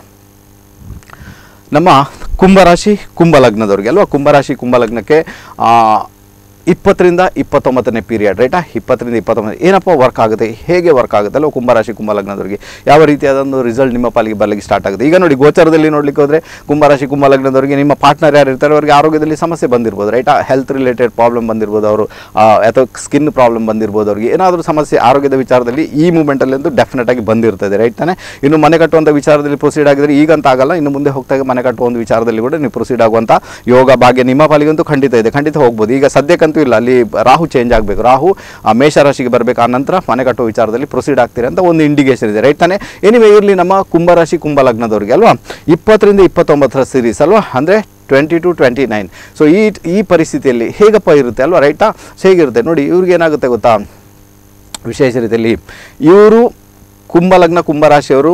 ನಮ್ಮ ಕುಂಭರಾಶಿ ಕುಂಭ ಲಗ್ನದವ್ರಿಗೆ ಅಲ್ವಾ ಕುಂಭರಾಶಿ ಕುಂಭ ಲಗ್ನಕ್ಕೆ ಆ, ಇಪ್ಪತ್ತರಿಂದ ಇಪ್ಪತ್ತೊಂಬತ್ತನೇ ಪೀರಿಯಡ್ ರೈಟಾ ಇಪ್ಪತ್ತರಿಂದ ಇಪ್ಪತ್ತೊಂಬತ್ತು ಏನಪ್ಪ ವರ್ಕ್ ಆಗುತ್ತೆ ಹೇಗೆ ವರ್ಕ್ ಆಗುತ್ತೆ ಅಲ್ವಾ ಕುಂಭರಾಶಿ ಕುಂಭ ಲಗ್ನದವರಿಗೆ ಯಾವ ರೀತಿಯಾದೊಂದು ರಿಸಲ್ಟ್ ನಿಮ್ಮ ಪಾಲಿಗೆ ಬರಲಿಕ್ಕೆ ಸ್ಟಾರ್ಟ್ ಆಗುತ್ತೆ ಈಗ ನೋಡಿ ಗೋಚರದಲ್ಲಿ ನೋಡ್ಲಿಕ್ಕೆ ಹೋದರೆ ಕುಂಭರಾಶಿ ಕುಂಭ ಲಗ್ನದವರಿಗೆ ನಿಮ್ಮ ಪಾರ್ಟ್ನರ್ ಯಾರು ಇರ್ತಾರೆ ಅವರಿಗೆ ಆರೋಗ್ಯದಲ್ಲಿ ಸಮಸ್ಯೆ ಬಂದಿರ್ಬೋದು ರೈಟಾ ಹೆಲ್ತ್ ರಿಲೇಟೆಡ್ ಪ್ರಾಬ್ಲಮ್ ಬಂದಿರ್ಬೋದು ಅವರು ಆ, ಅಥವಾ ಸ್ಕಿನ್ ಪ್ರಾಬ್ಲಮ್ ಬಂದಿರ್ಬೋದು ಅವರಿಗೆ ಏನಾದರೂ ಸಮಸ್ಯೆ ಆರೋಗ್ಯದ ವಿಚಾರದಲ್ಲಿ ಈ ಮೂಮೆಂಟಲ್ಲಿ ಅಂತೂ ಡೆಫಿನೆಟ್ ಆಗಿ ಬಂದಿರ್ತದೆ ರೈಟ್ ತಾನೆ ಇನ್ನು ಮನೆ ಕಟ್ಟುವಂಥ ವಿಚಾರದಲ್ಲಿ ಪ್ರೊಸೀಡ್ ಆಗಿದ್ರೆ ಈಗಂತ ಆಗಲ್ಲ ಇನ್ನು ಮುಂದೆ ಹೋಗ್ತಾಗ ಮನೆ ಕಟ್ಟುವ ಒಂದು ವಿಚಾರದಲ್ಲಿ ಕೂಡ ನೀವು ಪ್ರೊಸೀಡ್ ಆಗುವಂಥ ಯೋಗ ಭಾಗ್ಯ ನಿಮ್ಮ ಪಾಲಿಗಂತೂ ಖಂಡಿತ ಇದೆ ಖಂಡಿತ ಹೋಗ್ಬೋದು ಈಗ ಸದ್ಯಕ್ಕಂತೂ ಇಲ್ಲ ಅಲ್ಲಿ ರಾಹು ಚೇಂಜ್ ಆಗಬೇಕು ರಾಹು ಆ, ಮೇಷರಾಶಿಗೆ ಬರಬೇಕು ಆ ನಂತರ ಮನೆ ಕಟ್ಟುವ ವಿಚಾರದಲ್ಲಿ ಪ್ರೊಸೀಡ್ ಆಗ್ತೀರಿ ಅಂತ ಒಂದು ಇಂಡಿಕೇಶನ್ ಇದೆ ರೈಟ್ ತಾನೆ ಎನಿವೆ ಇರಲಿ ನಮ್ಮ ಕುಂಭರಾಶಿ ಕುಂಭ ಲಗ್ನದವ್ರಿಗೆ ಅಲ್ವಾ ಇಪ್ಪತ್ತರಿಂದ ಇಪ್ಪತ್ತೊಂಬತ್ತರ ಸೀರೀಸ್ ಅಲ್ವಾ ಅಂದರೆ twenty to twenty nine so ಈ ಈ ಪರಿಸ್ಥಿತಿಯಲ್ಲಿ ಹೇಗಪ್ಪ ಇರುತ್ತೆ ಅಲ್ವಾ ರೈಟಾ ಹೇಗಿರುತ್ತೆ ನೋಡಿ ಇವ್ರಿಗೆ ಏನಾಗುತ್ತೆ ಗೊತ್ತಾ ವಿಶೇಷ ರೀತಿಯಲ್ಲಿ ಇವರು ಕುಂಭಲಗ್ನ ಕುಂಭರಾಶಿಯವರು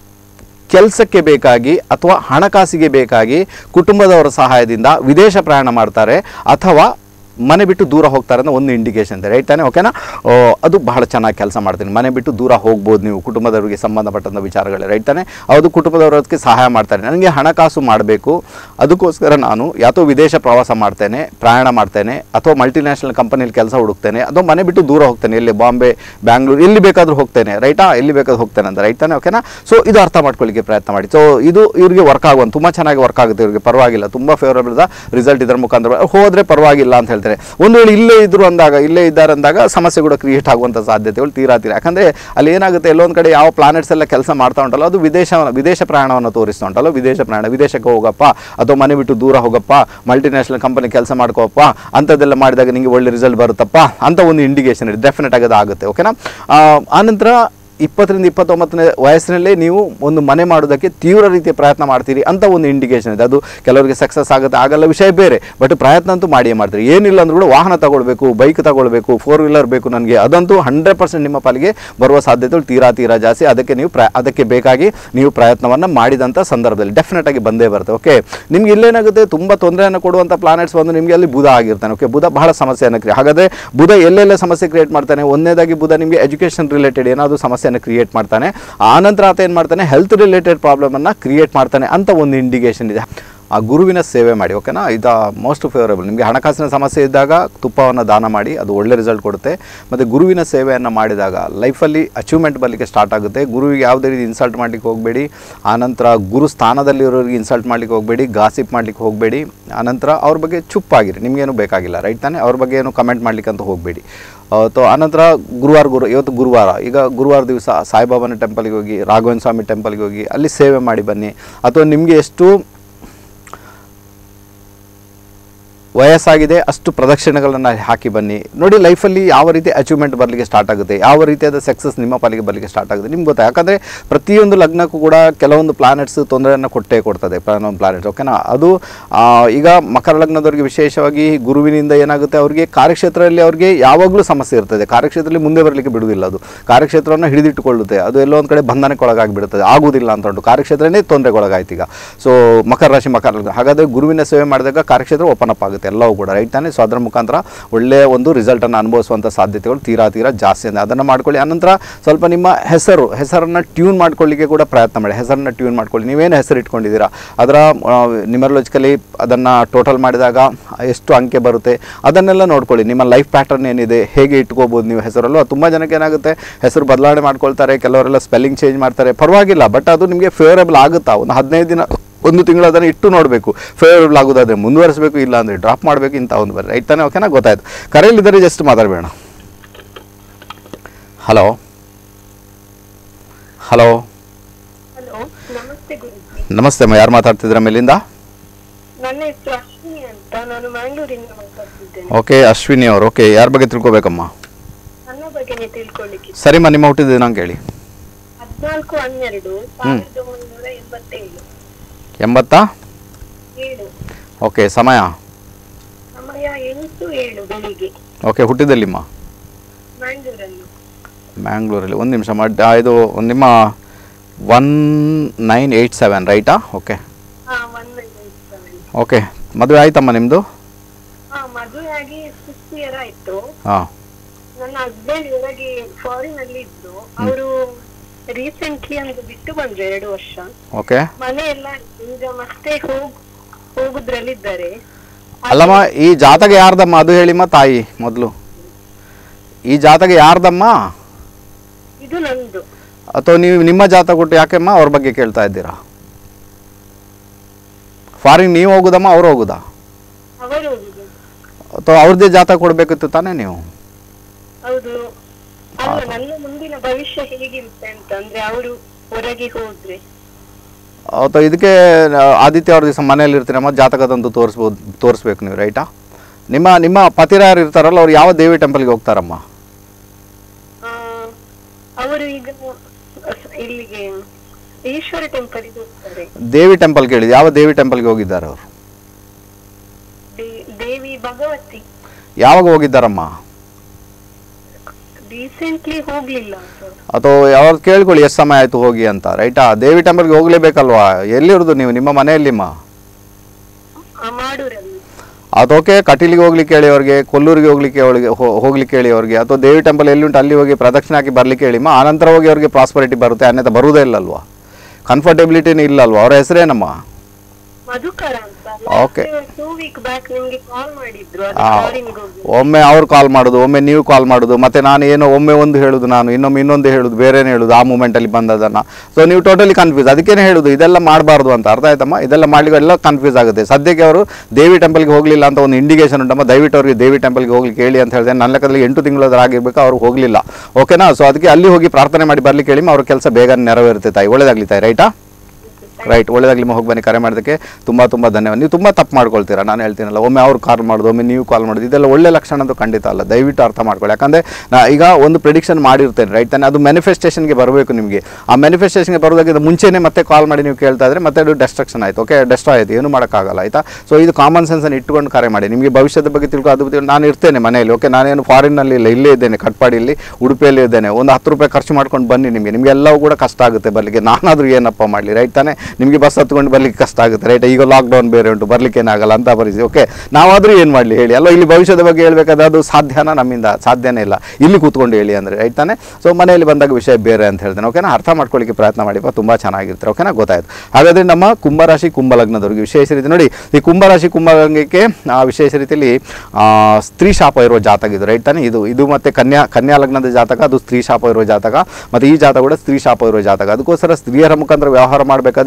ಕೆಲಸಕ್ಕೆ ಬೇಕಾಗಿ ಅಥವಾ ಹಣಕಾಸಿಗೆ ಬೇಕಾಗಿ ಕುಟುಂಬದವರ ಸಹಾಯದಿಂದ ವಿದೇಶ ಪ್ರಯಾಣ ಮಾಡ್ತಾರೆ ಅಥವಾ ಮನೆ ಬಿಟ್ಟು ದೂರ ಹೋಗ್ತಾರೆ ಅನ್ನೋ ಒಂದು ಇಂಡಿಕೇಶನ್ ಇದೆ ರೈಟ್ ತಾನೆ ಓಕೆನಾ ಓ, ಅದು ಬಹಳ ಚೆನ್ನಾಗಿ ಕೆಲಸ ಮಾಡ್ತೀನಿ ಮನೆ ಬಿಟ್ಟು ದೂರ ಹೋಗ್ಬೋದು ನೀವು ಕುಟುಂಬದವರಿಗೆ ಸಂಬಂಧಪಟ್ಟಂಥ ವಿಚಾರಗಳು ರೈಟ್ ತಾನೆ ಅದು ಕುಟುಂಬದವರಕ್ಕೆ ಸಹಾಯ ಮಾಡ್ತಾರೆ ನನಗೆ ಹಣಕಾಸು ಮಾಡಬೇಕು ಅದಕ್ಕೋಸ್ಕರ ನಾನು ಯಾತೋ ವಿದೇಶ ಪ್ರವಾಸ ಮಾಡ್ತೇನೆ ಪ್ರಯಾಣ ಮಾಡ್ತೇನೆ ಅಥವಾ ಮಲ್ಟಿನ್ಯಾಷನಲ್ ಕಂಪನಿಯಲ್ಲಿ ಕೆಲಸ ಹುಡುಕ್ತೇನೆ ಅಥವಾ ಮನೆ ಬಿಟ್ಟು ದೂರ ಹೋಗ್ತೇನೆ ಎಲ್ಲಿ ಬಾಂಬೆ ಬ್ಯಾಂಗ್ಳೂರು ಎಲ್ಲಿ ಬೇಕಾದರೂ ಹೋಗ್ತೇನೆ ರೈಟಾ ಎಲ್ಲಿ ಬೇಕಾದ್ರೂ ಹೋಗ್ತೇನೆ ಅಂತ ರೈಟ್ ತಾನೆ ಓಕೆನಾ ಸೊ ಇದು ಅರ್ಥ ಮಾಡ್ಕೊಳ್ಳಿಕ್ಕೆ ಪ್ರಯತ್ನ ಮಾಡಿ ಸೊ ಇದು ಇವ್ರಿಗೆ ವರ್ಕ್ ಆಗುವಂಥ ತುಂಬ ಚೆನ್ನಾಗಿ ವರ್ಕ್ ಆಗುತ್ತೆ ಇವ್ರಿಗೆ ಪರವಾಗಿಲ್ಲ ತುಂಬ ಫೇವರಬಲ್ ರಿಸಲ್ಟ್ ಇದರ ಮುಖಾಂತರ ಹೋದರೆ ಪರವಾಗಿಲ್ಲ ಅಂತ ಹೇಳ್ತಾರೆ ಒಂದು ವೇಳೆ ಇಲ್ಲೇ ಇದ್ರು ಅಂದಾಗ ಇಲ್ಲೇ ಇದ್ದಾರೆ ಅಂದಾಗ ಸಮಸ್ಯೆ ಕೂಡ ಕ್ರಿಯೇಟ್ ಆಗುವಂಥ ಸಾಧ್ಯತೆಗಳು ತೀರಾ ತೀರಾ ಯಾಕಂದರೆ ಅಲ್ಲಿ ಏನಾಗುತ್ತೆ ಎಲ್ಲೊಂದು ಕಡೆ ಯಾವ ಪ್ಲಾನೆಟ್ಸ್ ಎಲ್ಲ ಕೆಲಸ ಮಾಡ್ತಾ ಉಂಟಲ್ಲ ಅದು ವಿದೇಶ ವಿದೇಶ ಪ್ರಯಾಣವನ್ನು ತೋರಿಸ್ತಾ ಉಂಟಲ್ಲ ವಿದೇಶ ಪ್ರಯಾಣ ವಿದೇಶಕ್ಕೆ ಹೋಗಪ್ಪ ಅಥವಾ ಮನೆ ಬಿಟ್ಟು ದೂರ ಹೋಗಪ್ಪ ಮಲ್ಟಿನ್ಯಾಷನಲ್ ಕಂಪನಿ ಕೆಲಸ ಮಾಡ್ಕೋಪ್ಪ ಅಂಥದ್ದೆಲ್ಲ ಮಾಡಿದಾಗ ನಿಮಗೆ ಒಳ್ಳೆ ರಿಸಲ್ಟ್ ಬರುತ್ತಪ್ಪ ಅಂತ ಒಂದು ಇಂಡಿಕೇಶನ್ ಇದೆ ಡೆಫಿನೆಟ್ ಆಗಿ ಅದು ಆಗುತ್ತೆ ಓಕೆನಾ ಆ, ಆನಂತರ ಇಪ್ಪತ್ತರಿಂದ ಇಪ್ಪತ್ತೊಂಬತ್ತನೇ ವಯಸ್ಸಿನಲ್ಲೇ ನೀವು ಒಂದು ಮನೆ ಮಾಡೋದಕ್ಕೆ ತೀವ್ರ ರೀತಿಯ ಪ್ರಯತ್ನ ಮಾಡ್ತೀರಿ ಅಂತ ಒಂದು ಇಂಡಿಕೇಶನ್ ಇದೆ ಅದು ಕೆಲವರಿಗೆ ಸಕ್ಸಸ್ ಆಗುತ್ತೆ ಆಗಲ್ಲ ವಿಷಯ ಬೇರೆ ಬಟ್ ಪ್ರಯತ್ನ ಅಂತೂ ಮಾಡಿಯೇ ಮಾಡ್ತೀರಿ ಏನಿಲ್ಲ ಅಂದ್ರೂ ಕೂಡ ವಾಹನ ತಗೊಳ್ಬೇಕು ಬೈಕ್ ತಗೊಳ್ಬೇಕು ಫೋರ್ ವೀಲರ್ ಬೇಕು ನನಗೆ ಅದಂತೂ ಹಂಡ್ರೆಡ್ ಪರ್ಸೆಂಟ್ ನಿಮ್ಮ ಪಾಲಿಗೆ ಬರುವ ಸಾಧ್ಯತೆಗಳು ತೀರಾ ತೀರಾ ಜಾಸ್ತಿ ಅದಕ್ಕೆ ನೀವು ಪ್ರ ಅದಕ್ಕೆ ಬೇಕಾಗಿ ನೀವು ಪ್ರಯತ್ನವನ್ನು ಮಾಡಿದಂಥ ಸಂದರ್ಭದಲ್ಲಿ ಡೆಫಿನೆಟ್ ಆಗಿ ಬಂದೇ ಬರುತ್ತೆ ಓಕೆ ನಿಮ್ಗೆ ಇಲ್ಲೇನಾಗುತ್ತೆ ತುಂಬ ತೊಂದರೆಯನ್ನು ಕೊಡುವಂಥ ಪ್ಲಾನೆಟ್ಸ್ ಬಂದು ನಿಮಗೆ ಅಲ್ಲಿ ಬುಧ ಆಗಿರ್ತಾನೆ ಓಕೆ ಬುಧ ಬಹಳ ಸಮಸ್ಯೆಯನ್ನು ಕ್ರಿಯೇಟ್ ಹಾಗಾದರೆ ಬುಧ ಎಲ್ಲೆಲ್ಲ ಸಮಸ್ಯೆ ಕ್ರಿಯೇಟ್ ಮಾಡ್ತಾನೆ ಒಂದನೇದಾಗಿ ಬುಧ ನಿಮಗೆ ಎಜುಕೇಷನ್ ರಿಲೇಟೆಡ್ ಏನಾದರೂ ಸಮಸ್ಯೆಯನ್ನು ಕ್ರಿಯೇಟ್ ಮಾಡ್ತಾನೆ ಆನಂತರ ಆತ ಏನು ಮಾಡ್ತಾನೆ ಹೆಲ್ತ್ ರಿಲೇಟೆಡ್ ಪ್ರಾಬ್ಲಮನ್ನು ಕ್ರಿಯೇಟ್ ಮಾಡ್ತಾನೆ ಅಂತ ಒಂದು ಇಂಡಿಕೇಶನ್ ಇದೆ ಆ ಗುರುವಿನ ಸೇವೆ ಮಾಡಿ ಓಕೆನಾ ಇದು ಮೋಸ್ಟ್ ಫೇವರೇಬಲ್ ನಿಮಗೆ ಹಣಕಾಸಿನ ಸಮಸ್ಯೆ ಇದ್ದಾಗ ತುಪ್ಪವನ್ನು ದಾನ ಮಾಡಿ ಅದು ಒಳ್ಳೆ ರಿಸಲ್ಟ್ ಕೊಡುತ್ತೆ ಮತ್ತು ಗುರುವಿನ ಸೇವೆಯನ್ನು ಮಾಡಿದಾಗ ಲೈಫಲ್ಲಿ ಅಚೀವ್ಮೆಂಟ್ ಬರಲಿಕ್ಕೆ ಸ್ಟಾರ್ಟ್ ಆಗುತ್ತೆ ಗುರುವಿಗೆ ಯಾವುದೇ ರೀತಿ ಇನ್ಸಲ್ಟ್ ಮಾಡಲಿಕ್ಕೆ ಹೋಗಬೇಡಿ ಆನಂತರ ಗುರು ಸ್ಥಾನದಲ್ಲಿರೋರಿಗೆ ಇನ್ಸಲ್ಟ್ ಮಾಡಲಿಕ್ಕೆ ಹೋಗಬೇಡಿ ಗಾಸಿಪ್ ಮಾಡಲಿಕ್ಕೆ ಹೋಗಬೇಡಿ ಆನಂತರ ಅವ್ರ ಬಗ್ಗೆ ಚುಪ್ಪಾಗಿರಿ ನಿಮಗೇನು ಬೇಕಾಗಿಲ್ಲ ರೈಟ್ ತಾನೇ ಅವ್ರ ಬಗ್ಗೆ ಏನು ಕಮೆಂಟ್ ಮಾಡಲಿಕ್ಕೆ ಅಂತ ಹೋಗಬೇಡಿ ತೋ ಆನಂತರ ಗುರುವಾರ ಗುರು ಇವತ್ತು ಗುರುವಾರ ಈಗ ಗುರುವಾರ ದಿವಸ ಸಾಯಿಬಾಬಾನ ಟೆಂಪಲ್ಗೆ ಹೋಗಿ ರಾಘವೇಂದ್ರ ಸ್ವಾಮಿ ಟೆಂಪಲ್ಗೆ ಹೋಗಿ ಅಲ್ಲಿ ಸೇವೆ ಮಾಡಿ ಬನ್ನಿ ಅಥವಾ ನಿಮಗೆ ಎಷ್ಟು ವಯಸ್ಸಾಗಿದೆ ಅಷ್ಟು ಪ್ರದಕ್ಷಿಣೆಗಳನ್ನು ಹಾಕಿ ಬನ್ನಿ ನೋಡಿ ಲೈಫಲ್ಲಿ ಯಾವ ರೀತಿ ಅಚೀವ್ಮೆಂಟ್ ಬರಲಿಕ್ಕೆ ಸ್ಟಾರ್ಟ್ ಆಗುತ್ತೆ ಯಾವ ರೀತಿಯಾದ ಸಕ್ಸಸ್ ನಿಮ್ಮ ಪಾಲಿಗೆ ಬರಲಿಕ್ಕೆ ಸ್ಟಾರ್ಟ್ ಆಗುತ್ತೆ ನಿಮ್ಗೆ ಗೊತ್ತಾ ಯಾಕಂದರೆ ಪ್ರತಿಯೊಂದು ಲಗ್ನಕ್ಕೂ ಕೂಡ ಕೆಲವೊಂದು ಪ್ಲಾನೆಟ್ಸ್ ತೊಂದರೆಯನ್ನು ಕೊಟ್ಟೇ ಕೊಡ್ತದೆ ಕೆಲವೊಂದು ಪ್ಲಾನೆಟ್ಸ್ ಓಕೆನಾ ಅದು ಆ, ಈಗ ಮಕರ ಲಗ್ನದವರಿಗೆ ವಿಶೇಷವಾಗಿ ಗುರುವಿನಿಂದ ಏನಾಗುತ್ತೆ ಅವರಿಗೆ ಕಾರ್ಯಕ್ಷೇತ್ರದಲ್ಲಿ ಅವರಿಗೆ ಯಾವಾಗಲೂ ಸಮಸ್ಯೆ ಇರ್ತದೆ ಕಾರ್ಯಕ್ಷೇತ್ರದಲ್ಲಿ ಮುಂದೆ ಬರಲಿಕ್ಕೆ ಬಿಡುವುದಿಲ್ಲ ಅದು ಕಾರ್ಯಕ್ಷೇತ್ರವನ್ನು ಹಿಡಿದಿಟ್ಟುಕೊಳ್ಳುತ್ತೆ ಅದು ಎಲ್ಲೋ ಒಂದು ಕಡೆ ಬಂಧನಕ್ಕೊಳಗಾಗಿಬಿಡುತ್ತದೆ ಆಗುವುದಿಲ್ಲ ಅಂತ ಉಂಟು ಕಾರ್ಯಕ್ಷೇತ್ರನೇ ತೊಂದರೆಗೊಳಗಾಯ್ತು ಈಗ ಸೊ ಮಕರ ರಾಶಿ ಮಕರ ಲಗ್ನ ಹಾಗಾದರೆ ಗುರುವಿನ ಸೇವೆ ಮಾಡಿದಾಗ ಕಾರ್ಯಕ್ಷೇತ್ರ ಓಪನ್ ಅಪ್ ಆಗುತ್ತೆ ಎಲ್ಲವೂ ಕೂಡ ರೈಟ್ ತಾನೇ ಸೊ ಅದರ ಮುಖಾಂತರ ಒಳ್ಳೆಯ ಒಂದು ರಿಸಲ್ಟನ್ನು ಅನುಭವಿಸುವಂಥ ಸಾಧ್ಯತೆಗಳು ತೀರಾ ತೀರಾ ಜಾಸ್ತಿ ಇದೆ ಅದನ್ನು ಮಾಡ್ಕೊಳ್ಳಿ ಆನಂತರ ಸ್ವಲ್ಪ ನಿಮ್ಮ ಹೆಸರು ಹೆಸರನ್ನು ಟ್ಯೂನ್ ಮಾಡ್ಕೊಳ್ಳಿಕ್ಕೆ ಕೂಡ ಪ್ರಯತ್ನ ಮಾಡಿ ಹೆಸರನ್ನು ಟ್ಯೂನ್ ಮಾಡ್ಕೊಳ್ಳಿ ನೀವೇನು ಹೆಸರು ಇಟ್ಕೊಂಡಿದ್ದೀರಾ ಅದರ ನ್ಯೂಮರಲಾಜಿಕಲಿ ಅದನ್ನು ಟೋಟಲ್ ಮಾಡಿದಾಗ ಎಷ್ಟು ಅಂಕೆ ಬರುತ್ತೆ ಅದನ್ನೆಲ್ಲ ನೋಡ್ಕೊಳ್ಳಿ ನಿಮ್ಮ ಲೈಫ್ ಪ್ಯಾಟರ್ನ್ ಏನಿದೆ ಹೇಗೆ ಇಟ್ಕೋಬೋದು ನೀವು ಹೆಸರಲ್ಲೂ ತುಂಬ ಜನಕ್ಕೆ ಏನಾಗುತ್ತೆ ಹೆಸರು ಬದಲಾವಣೆ ಮಾಡ್ಕೊಳ್ತಾರೆ ಕೆಲವರೆಲ್ಲ ಸ್ಪೆಲ್ಲಿಂಗ್ ಚೇಂಜ್ ಮಾಡ್ತಾರೆ ಪರವಾಗಿಲ್ಲ ಬಟ್ ಅದು ನಿಮಗೆ ಫೇವರೇಬಲ್ ಆಗುತ್ತಾ ಒಂದು ಹದಿನೈದು ದಿನ ಒಂದು ತಿಂಗಳು ಅದನ್ನು ಇಟ್ಟು ನೋಡಬೇಕು ಫೇವರೇಬಲ್ ಆಗೋದಾದ್ರೆ ಮುಂದುವರಿಸಬೇಕು ಇಲ್ಲ ಅಂದರೆ ಡ್ರಾಪ್ ಮಾಡಬೇಕು ಇಂಥ ಒಂದು ಬರೀ ರೈಟ್ ತಾನೇ ಓಕೆನಾ ಗೊತ್ತಾಯ್ತು ಕರೆಯಲ್ಲಿದ್ದರೆ ಜಸ್ಟ್ ಮಾತಾಡಬೇಡ ಹಲೋ ಹಲೋ ಹಲೋ ನಮಸ್ತೆ ಗುರುಜಿ ನಮಸ್ತೆ ಅಮ್ಮ ಯಾರು ಮಾತಾಡ್ತಿದ್ದೀರಾ ಮೇಲಿಂದ ನನ್ನ ಹೆಸರು ಅಶ್ವಿನಿ ಅಂತ ನಾನು ಮ್ಯಾಂಗ್ಳೂರಿಂದ ಮಾತಾಡ್ತಿದ್ದೇನೆ ಓಕೆ ಅಶ್ವಿನಿ ಅವರು ಓಕೆ ಯಾರ ಬಗ್ಗೆ ತಿಳ್ಕೊಬೇಕಮ್ಮ ನನ್ನ ಬಗ್ಗೆನೇ ತಿಳ್ಕೊಳ್ಳಿಕ್ಕೆ ಸರಿಮ್ಮ ನಿಮ್ಮ ಹುಟ್ಟಿದ ದಿನಾಂಕ ಹೇಳಿ ಹದಿನಾಲ್ಕು ಹನ್ನೆರಡು ಸಾವಿರದ ಒಂಬೈನೂರ ಎಂಬತ್ತೇಳು ಎಂಬತ್ತಾ ಏಳು ಓಕೆ ಸಮಯ ಸಮಯ ಎಂಟು ಏಳು ಬೆಳಿಗ್ಗೆ ಓಕೆ ಹುಟ್ಟಿದಲ್ಲಿಮ್ಮ ಮ್ಯಾಂಗ್ಳೂರಲ್ಲಿ ಮ್ಯಾಂಗ್ಳೂರಲ್ಲಿ ಒಂದು ನಿಮಿಷ ಮಾಡಿ ಇದು ಒಂದು ನಿಮ್ಮ ಒನ್ ನೈನ್ ಏಯ್ಟ್ ಸೆವೆನ್ ರೈಟಾ ಓಕೆ ಹಾ ಒಂದು ಸೆವೆನ್ ಓಕೆ ಮದುವೆ ಆಯ್ತಮ್ಮ ನಿಮ್ಮದು ಹಾ ಮದುವೆ ಆಗಿ ಸಿಕ್ಸ್ ಇಯರ್ ಆಯ್ತು ಹಾಂ ನನ್ನ ಹಸ್ಬೆಂಡ್ ಹೊರಗೆ ಫಾರಿನ್ ಅಲ್ಲಿ ಇದ್ದು ಅವರು ರೀಸೆಂಟ್ಲಿ ಅಂದ್ರೆ ಬಿಟ್ಟು ಬಂದ್ರು ಎರಡು ವರ್ಷ ಓಕೆ ಮನೆ ಎಲ್ಲ ಈಗ ಮತ್ತೆ ಹೋಗ್ ಹೋಗುದ್ರಲ್ಲಿದ್ದಾರೆ ಅಲ್ಲಮ್ಮ ಈ ಜಾತಕ ಯಾರ್ದಮ್ಮ ಅದು ಹೇಳಿಮ್ಮ ತಾಯಿ ಮೊದಲು ಈ ಜಾತಕ ಯಾರ್ದಮ್ಮ ಇದು ನಂದು ಅಥವಾ ನೀವು ನಿಮ್ಮ ಜಾತಕ ಕೊಟ್ಟು ಯಾಕೆಮ್ಮ ಅವ್ರ ಬಗ್ಗೆ ಕೇಳ್ತಾ ಇದ್ದೀರಾ ಫಾರಿನ್ ನೀವು ಹೋಗುದಮ್ಮ ಅವ್ರು ಹೋಗುದಾ ಅವರು ಹೋಗುದು ಅಥವಾ ಅವ್ರದ್ದೇ ಜಾತಕ ಕೊಡಬೇಕಿತ್ತು ತಾನೇ ನೀವು ಹೌದು ಅಲ್ಲ ನನ್ನ ಮುಂದಿನ ಭವಿಷ್ಯ ಹೇಗಿರುತ್ತೆ ಅಂತ ಅಂದ್ರೆ ಅವರು ಹೊರಗೆ ಹೋದ್ರೆ ಅಥವಾ ಇದಕ್ಕೆ ಆ, ಆದಿತ್ಯ ಅವ್ರ ದಿವಸ ಮನೇಲಿ ಇರ್ತೀರಮ್ಮ ಜಾತಕದಂತೂ ತೋರಿಸ್ಬೋದು ತೋರಿಸ್ಬೇಕು ನೀವು ರೈಟಾ ನಿಮ್ಮ ನಿಮ್ಮ ಪತಿರಾಯರು ಇರ್ತಾರಲ್ಲ ಅವ್ರು ಯಾವ ದೇವಿ ಟೆಂಪಲ್ಗೆ ಹೋಗ್ತಾರಮ್ಮ ಆ, ಅವರು ಈಗ ಇಲ್ಲಿಗೆ ಈಶ್ವರ ಟೆಂಪಲ್ ಹೋಗ್ತಾರೆ ದೇವಿ ಟೆಂಪಲ್ ಕೇಳಿದ್ದು ಯಾವ ದೇವಿ ಟೆಂಪಲ್ಗೆ ಹೋಗಿದ್ದಾರೆ ಅವರು ದೇ- ದೇವಿ ಭಗವತಿ ಯಾವಾಗ ಹೋಗಿದ್ದಾರಮ್ಮ ರೀಸೆಂಟ್ಲಿ ಹೋಗ್ಲಿಲ್ಲ ಸರ್ ಅಥವಾ ಯಾವ್ದು ಕೇಳ್ಕೊಳ್ಳಿ ಎಷ್ಟು ಸಮಯ ಆಯಿತು ಹೋಗಿ ಅಂತ ರೈಟಾ ದೇವಿ ಟೆಂಪಲ್ಗೆ ಹೋಗಲೇಬೇಕಲ್ವಾ ಎಲ್ಲಿರೋದು ನೀವು ನಿಮ್ಮ ಮನೆಯಲ್ಲಿಮ್ಮ ಆ ಮಾಡೂರಲ್ಲಿ ಅದು ಓಕೆ ಕಟೀಲಿಗೆ ಹೋಗ್ಲಿಕ್ಕೆ ಹೇಳಿ ಅವ್ರಿಗೆ ಕೊಲ್ಲೂರಿಗೆ ಹೋಗ್ಲಿಕ್ಕೆ ಅವಳಿಗೆ ಹೋಗ್ಲಿಕ್ಕೆ ಹೇಳಿ ಅವ್ರಿಗೆ ಅಥವಾ ದೇವಿ ಟೆಂಪಲ್ ಎಲ್ಲಿ ಉಂಟು ಅಲ್ಲಿ ಹೋಗಿ ಪ್ರದಕ್ಷಿಣೆ ಹಾಕಿ ಬರ್ಲಿಕ್ಕೆ ಹೇಳಿಮ್ಮ ಆನಂತರ ಹೋಗಿ ಅವ್ರಿಗೆ ಪ್ರಾಸ್ಪರಿಟಿ ಬರುತ್ತೆ ಅನ್ಯಥ ಬರುವುದೇ ಇಲ್ಲಲ್ವಾ ಕಂಫರ್ಟಬಿಲಿಟಿನೇ ಇಲ್ಲಲ್ವಾ ಅವ್ರ ಹೆಸರೇನಮ್ಮ ಮಧುಕರ ಅಂತ Okay. ಟೂ ವೀಕ್ ಬ್ಯಾಕ್ ನಿಮ್ಗೆ ಕಾಲ್ ಮಾಡಿದ್ರು ಅದು ಆ, ಫಾರಿನ್ಗೆ ಹೋಗಿ ಒಮ್ಮೆ ಅವ್ರು ಕಾಲ್ ಮಾಡೋದು ಒಮ್ಮೆ ನೀವು ಕಾಲ್ ಮಾಡೋದು ಮತ್ತೆ ನಾನು ಏನೋ ಒಮ್ಮೆ ಒಂದು ಹೇಳುದು ನಾನು ಇನ್ನೊಮ್ಮೆ ಇನ್ನೊಂದು ಹೇಳುದು ಬೇರೆನೇ ಹೇಳುದು ಆ ಮೂಮೆಂಟಲ್ಲಿ ಬಂದದನ್ನು ಸೊ ನೀವು ಟೋಟಲಿ ಕನ್ಫ್ಯೂಸ್ ಅದಕ್ಕೇನೆ ಹೇಳುದು ಇದೆಲ್ಲ ಮಾಡಬಾರ್ದು ಅಂತ ಅರ್ಥ ಆಯ್ತಮ್ಮ ಇದೆಲ್ಲ ಮಾಡ್ಲಿಕ್ಕೆ ಎಲ್ಲ ಕನ್ಫ್ಯೂಸ್ ಆಗುತ್ತೆ ಸದ್ಯಕ್ಕೆ ಅವರು ದೇವಿ ಟೆಂಪಲ್ಗೆ ಹೋಗಲಿಲ್ಲ ಅಂತ ಒಂದು ಇಂಡಿಕೇಶನ್ ಉಂಟಮ್ಮ ದಯವಿಟ್ಟು ಅವ್ರಿಗೆ ದೇವಿ ಟೆಂಪಲ್ಗೆ ಹೋಗ್ಲಿಕ್ಕೆ ಹೇಳಿ ಅಂತ ಹೇಳಿದೆ ನನ್ನ ಲೆಕ್ಕದಲ್ಲಿ ಎಂಟು ತಿಂಗಳಾದ್ರೂ ಆಗಿರ್ಬೇಕು ಅವ್ರು ಹೋಗಲಿಲ್ಲ ಓಕೆನಾ ಸೊ ಅದಕ್ಕೆ ಅಲ್ಲಿ ಹೋಗಿ ಪ್ರಾರ್ಥನೆ ಮಾಡಿ ಬರ್ಲಿಕ್ಕೆ ಹೇಳಿ ಅವ್ರ ಕೆಲಸ ಬೇಗ ನೆರವೇರುತ್ತೆ ತಾಯಿ ಒಳ್ಳೇದಾಗ್ಲಿ ತಾಯಿ ರೈಟಾ ರೈಟ್ ಒಳ್ಳೇದಾಗಲಿ ಹೋಗಿ ಬನ್ನಿ ಕರೆ ಮಾಡೋದಕ್ಕೆ ತುಂಬ ತುಂಬ ಧನ್ಯವಾದ ನೀವು ತುಂಬ ತಪ್ಪು ಮಾಡ್ಕೊಳ್ತೀರಾ ನಾನು ಹೇಳ್ತೀನಲ್ಲ ಒಮ್ಮೆ ಅವ್ರು ಕಾಲ್ ಮಾಡೋದು ಒಮ್ಮೆ ನೀವು ಕಾಲ್ ಮಾಡೋದು ಇದೆಲ್ಲ ಒಳ್ಳೆ ಲಕ್ಷಣ ಅದು ಖಂಡಿತ ಅಲ್ಲ ದಯವಿಟ್ಟು ಅರ್ಥ ಮಾಡ್ಕೊಳ್ಳಿ ಯಾಕಂದರೆ ನಾ ಈಗ ಒಂದು ಪ್ರಿಡಿಕ್ಷನ್ ಮಾಡಿರ್ತೇನೆ ರೈಟ್ ತಾನೆ ಅದು ಮ್ಯಾನಿಫೆಸ್ಟೇಷನ್ಗೆ ಬರಬೇಕು ನಿಮಗೆ ಆ ಮ್ಯಾನಿಫೆಸ್ಟೇಷನ್ಗೆ ಬರೋದಕ್ಕಿಂತ ಮುಂಚೆನೇ ಮತ್ತೆ ಕಾಲ್ ಮಾಡಿ ನೀವು ಕೇಳ್ತಾ ಇದ್ರೆ ಮತ್ತೆ ಅದು ಡೆಸ್ಟ್ರಕ್ಷನ್ ಆಯಿತು ಓಕೆ ಡೆಸ್ಟ್ರಾ ಆಯಿತು ಏನು ಮಾಡೋಕ್ಕಾಗಲ್ಲ ಆಯಿತಾ ಸೊ ಇದು ಕಾಮನ್ ಸೆನ್ಸನ್ನು ಇಟ್ಕೊಂಡು ಕರೆ ಮಾಡಿ ನಿಮಗೆ ಭವಿಷ್ಯದ ಬಗ್ಗೆ ತಿಳ್ಕೊ ಅದು ತಿಳ್ಕೊ- ನಾನು ಇರ್ತೇನೆ ಮನೆಯಲ್ಲಿ ಓಕೆ ನಾನೇನು ಫಾರಿನ್ನಲ್ಲಿ ಇಲ್ಲ ಇಲ್ಲೇ ಇದ್ದೇನೆ ಕಟ್ಪಾಡಿಯಲ್ಲಿ ಉಡುಪಿಯಲ್ಲಿ ಇದ್ದೇನೆ ಒಂದು ಹತ್ತು ರೂಪಾಯಿ ಖರ್ಚು ಮಾಡ್ಕೊಂಡು ಬನ್ನಿ ನಿಮಗೆ ನಿಮಗೆ ಎಲ್ಲವೂ ಕೂಡ ಕಷ್ಟ ಆಗುತ್ತೆ ಬರಲಿಕ್ಕೆ ನಾನಾದರೂ ಏನಪ್ಪ ಮಾಡಲಿ ರೈಟ್ ತಾನೇ ನಿಮಗೆ ಬಸ್ ಹತ್ಕೊಂಡು ಬರ್ಲಿಕ್ಕೆ ಕಷ್ಟ ಆಗುತ್ತೆ ರೈಟ್ ಈಗ ಲಾಕ್ಡೌನ್ ಬೇರೆ ಉಂಟು ಬರ್ಲಿಕ್ಕೆ ಏನಾಗಲ್ಲ ಅಂತ ಪರಿಸ್ಥಿತಿ ಓಕೆ ನಾವಾದರೂ ಏನು ಮಾಡಲಿ ಹೇಳಿ ಅಲ್ಲ ಇಲ್ಲಿ ಭವಿಷ್ಯದ ಬಗ್ಗೆ ಹೇಳ್ಬೇಕಾದ್ರೆ ಅದು ಸಾಧ್ಯನಾ ನಮ್ಮಿಂದ ಸಾಧ್ಯನೇ ಇಲ್ಲ ಇಲ್ಲಿ ಕೂತ್ಕೊಂಡು ಹೇಳಿ ಅಂದರೆ ರೈಟ್ ತಾನೇ ಸೊ ಮನೆಯಲ್ಲಿ ಬಂದಾಗ ವಿಷಯ ಬೇರೆ ಅಂತ ಹೇಳ್ತೇನೆ ಓಕೆನಾ ಅರ್ಥ ಮಾಡ್ಕೊಳ್ಳಿಕ್ಕೆ ಪ್ರಯತ್ನ ಮಾಡಿಪ್ಪ ತುಂಬ ಚೆನ್ನಾಗಿರ್ತಾರೆ ಓಕೆನಾ ಗೊತ್ತಾಯ್ತು ಹಾಗಾದರೆ ನಮ್ಮ ಕುಂಭರಾಶಿ ಕುಂಭಲಗ್ನದವ್ರಿಗೆ ವಿಶೇಷ ರೀತಿ ನೋಡಿ ಈ ಕುಂಭರಾಶಿ ಕುಂಭಲಗ್ನಕ್ಕೆ ಆ, ವಿಶೇಷ ರೀತಿಯಲ್ಲಿ ಆ, ಸ್ತ್ರೀ ಶಾಪ ಇರುವ ಜಾತಕ ಇದು ರೈಟ್ ತಾನೇ ಇದು ಇದು ಮತ್ತೆ ಕನ್ಯಾ ಕನ್ಯಾ ಲಗ್ನದ ಜಾತಕ ಅದು ಸ್ತ್ರೀ ಶಾಪ ಇರುವ ಜಾತಕ ಮತ್ತು ಈ ಜಾತಕ ಕೂಡ ಸ್ತ್ರೀ ಶಾಪ ಇರುವ ಜಾತಕ ಅದಕ್ಕೋಸ್ಕರ ಸ್ತ್ರೀಯರ ಮುಖಾಂತರ ವ್ಯವಹಾರ ಮಾಡಬೇಕಾದ್ರೆ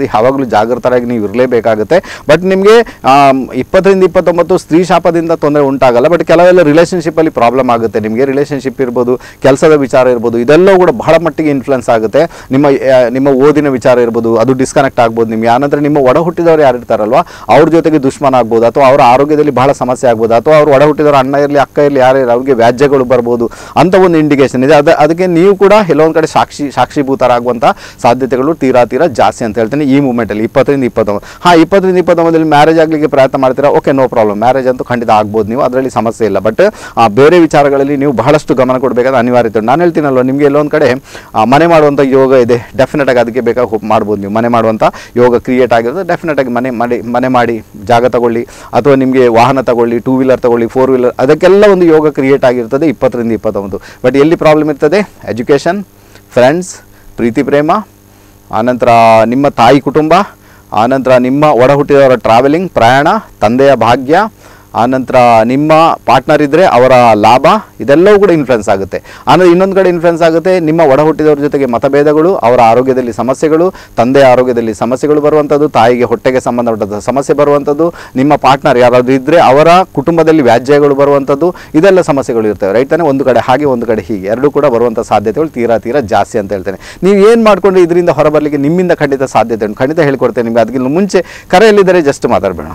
ಯಾವಾಗಲೂ ಜಾಗೃತರಾಗಿ ನೀವು ಇರಲೇಬೇಕಾಗುತ್ತೆ ಬಟ್ ನಿಮಗೆ ಇಪ್ಪತ್ತರಿಂದ ಇಪ್ಪತ್ತೊಂಬತ್ತು ಸ್ತ್ರೀ ಶಾಪದಿಂದ ತೊಂದರೆ ಉಂಟಾಗಲ್ಲ ಬಟ್ ಕೆಲವೆಲ್ಲ ರಿಲೇಷನ್ಶಿಪ್ಪಲ್ಲಿ ಪ್ರಾಬ್ಲಮ್ ಆಗುತ್ತೆ ನಿಮಗೆ ರಿಲೇಷನ್ಶಿಪ್ ಇರ್ಬೋದು ಕೆಲಸದ ವಿಚಾರ ಇರ್ಬೋದು ಇದೆಲ್ಲವೂ ಕೂಡ ಬಹಳ ಮಟ್ಟಿಗೆ ಇನ್ಫ್ಲುಯೆನ್ಸ್ ಆಗುತ್ತೆ ನಿಮ್ಮ ಆ, ನಿಮ್ಮ ಓದಿನ ವಿಚಾರ ಇರ್ಬೋದು ಅದು ಡಿಸ್ಕನೆಕ್ಟ್ ಆಗ್ಬೋದು ನಿಮಗೆ ಆನಂತರ ನಿಮ್ಮ ಒಡ ಹುಟ್ಟಿದವರು ಯಾರು ಇರ್ತಾರಲ್ವಾ ಅವ್ರ ಜೊತೆಗೆ ದುಶ್ಮನ ಆಗ್ಬೋದು ಅಥವಾ ಅವರ ಆರೋಗ್ಯದಲ್ಲಿ ಬಹಳ ಸಮಸ್ಯೆ ಆಗ್ಬೋದು ಅಥವಾ ಅವ್ರ ಒಡ ಹುಟ್ಟಿದವರು ಅಣ್ಣ ಇರಲಿ ಅಕ್ಕ ಇರಲಿ ಯಾರೇ ಇರಲಿ ಅವ್ರಿಗೆ ವ್ಯಾಜ್ಯಗಳು ಬರ್ಬೋದು ಅಂತ ಒಂದು ಇಂಡಿಕೇಶನ್ ಇದೆ ಅದು ಅದಕ್ಕೆ ನೀವು ಕೂಡ ಎಲ್ಲೊಂದು ಕಡೆ ಸಾಕ್ಷಿ ಸಾಕ್ಷೀಭೂತರಾಗುವಂಥ ಸಾಧ್ಯತೆಗಳು ತೀರಾ ತೀರಾ ಜಾಸ್ತಿ ಅಂತ ಹೇಳ್ತೀನಿ ಈ ಮೂಮೆಂಟಲ್ಲಿ ಇಪ್ಪತ್ತರಿಂದ ಇಪ್ಪತ್ತೊಂಬತ್ತು ಹಾಂ ಇಪ್ಪತ್ತರಿಂದ ಇಪ್ಪತ್ತೊಂಬತ್ತರಲ್ಲಿ ಮ್ಯಾರೇಜ್ ಆಗಲಿಕ್ಕೆ ಪ್ರಯತ್ನ ಮಾಡ್ತೀರಾ ಓಕೆ ನೋ ಪ್ರಾಬ್ಲಮ್ ಮ್ಯಾರೇಜ್ ಅಂತೂ ಖಂಡಿತ ಆಗ್ಬೋದು ನೀವು ಅದರಲ್ಲಿ ಸಮಸ್ಯೆ ಇಲ್ಲ ಬಟ್ ಬೇರೆ ವಿಚಾರಗಳಲ್ಲಿ ನೀವು ಬಹಳಷ್ಟು ಗಮನ ಕೊಡಬೇಕಾದ ಅನಿವಾರ್ಯತೆ ಉಂಟು ನಾನು ಹೇಳ್ತೀನಲ್ವ ನಿಮಗೆ ಎಲ್ಲೊಂದು ಕಡೆ ಆ, ಮನೆ ಮಾಡುವಂಥ ಯೋಗ ಇದೆ ಡೆಫಿನೆಟ್ ಆಗಿ ಅದಕ್ಕೆ ಬೇಕಾಗಿ ಹೋಗಿ ಮಾಡ್ಬೋದು ನೀವು ಮನೆ ಮಾಡುವಂಥ ಯೋಗ ಕ್ರಿಯೇಟ್ ಆಗಿರೋದು ಡೆಫಿನೆಟ್ ಆಗಿ ಮನೆ ಮಾಡಿ ಮನೆ ಮಾಡಿ ಜಾಗ ತಗೊಳ್ಳಿ ಅಥವಾ ನಿಮಗೆ ವಾಹನ ತಗೊಳ್ಳಿ ಟೂ ವೀಲರ್ ತಗೊಳ್ಳಿ ಫೋರ್ ವೀಲರ್ ಅದಕ್ಕೆಲ್ಲ ಒಂದು ಯೋಗ ಕ್ರಿಯೇಟ್ ಆಗಿರ್ತದೆ ಇಪ್ಪತ್ತರಿಂದ ಇಪ್ಪತ್ತೊಂಬತ್ತು ಬಟ್ ಎಲ್ಲಿ ಪ್ರಾಬ್ಲಮ್ ಇರ್ತದೆ ಎಜುಕೇಷನ್ ಫ್ರೆಂಡ್ಸ್ ಪ್ರೀತಿ ಪ್ರೇಮ ಆನಂತರ ನಿಮ್ಮ ತಾಯಿ ಕುಟುಂಬ ಆನಂತರ ನಿಮ್ಮ ಒಡ ಹುಟ್ಟಿದವರ ಟ್ರಾವೆಲಿಂಗ್ ಪ್ರಯಾಣ ತಂದೆಯ ಭಾಗ್ಯ ಆನಂತರ ನಿಮ್ಮ ಪಾರ್ಟ್ನರ್ ಇದ್ದರೆ ಅವರ ಲಾಭ ಇದೆಲ್ಲವೂ ಕೂಡ ಇನ್ಫ್ಲುಯೆನ್ಸ್ ಆಗುತ್ತೆ ಆಮೇಲೆ ಇನ್ನೊಂದು ಕಡೆ ಇನ್ಫ್ಲುಯೆನ್ಸ್ ಆಗುತ್ತೆ ನಿಮ್ಮ ಒಡ ಹುಟ್ಟಿದವ್ರ ಜೊತೆಗೆ ಮತಭೇದಗಳು ಅವರ ಆರೋಗ್ಯದಲ್ಲಿ ಸಮಸ್ಯೆಗಳು ತಂದೆಯ ಆರೋಗ್ಯದಲ್ಲಿ ಸಮಸ್ಯೆಗಳು ಬರುವಂಥದ್ದು ತಾಯಿಗೆ ಹೊಟ್ಟೆಗೆ ಸಂಬಂಧಪಟ್ಟ ಸಮಸ್ಯೆ ಬರುವಂಥದ್ದು ನಿಮ್ಮ ಪಾರ್ಟ್ನರ್ ಯಾರಾದರೂ ಇದ್ದರೆ ಅವರ ಕುಟುಂಬದಲ್ಲಿ ವ್ಯಾಜ್ಯಗಳು ಬರುವಂಥದ್ದು ಇದೆಲ್ಲ ಸಮಸ್ಯೆಗಳು ಇರ್ತವೆ ರೈಟ್ ತಾನೇ ಒಂದು ಕಡೆ ಹಾಗೆ ಒಂದು ಕಡೆ ಹೀಗೆ ಎರಡೂ ಕೂಡ ಬರುವಂಥ ಸಾಧ್ಯತೆಗಳು ತೀರಾ ತೀರಾ ಜಾಸ್ತಿ ಅಂತ ಹೇಳ್ತೇನೆ ನೀವು ಏನು ಮಾಡ್ಕೊಂಡು ಇದರಿಂದ ಹೊರಬರಲಿಕ್ಕೆ ನಿಮ್ಮಿಂದ ಖಂಡಿತ ಸಾಧ್ಯತೆ ಉಂಟು ಖಂಡಿತ ಹೇಳ್ಕೊಡ್ತೇನೆ ನಿಮಗೆ ಅದಕ್ಕಿಂತ ಮುಂಚೆ ಕರೆಯಲ್ಲಿದ್ದರೆ ಜಸ್ಟ್ ಮಾತಾಡಬೇಡ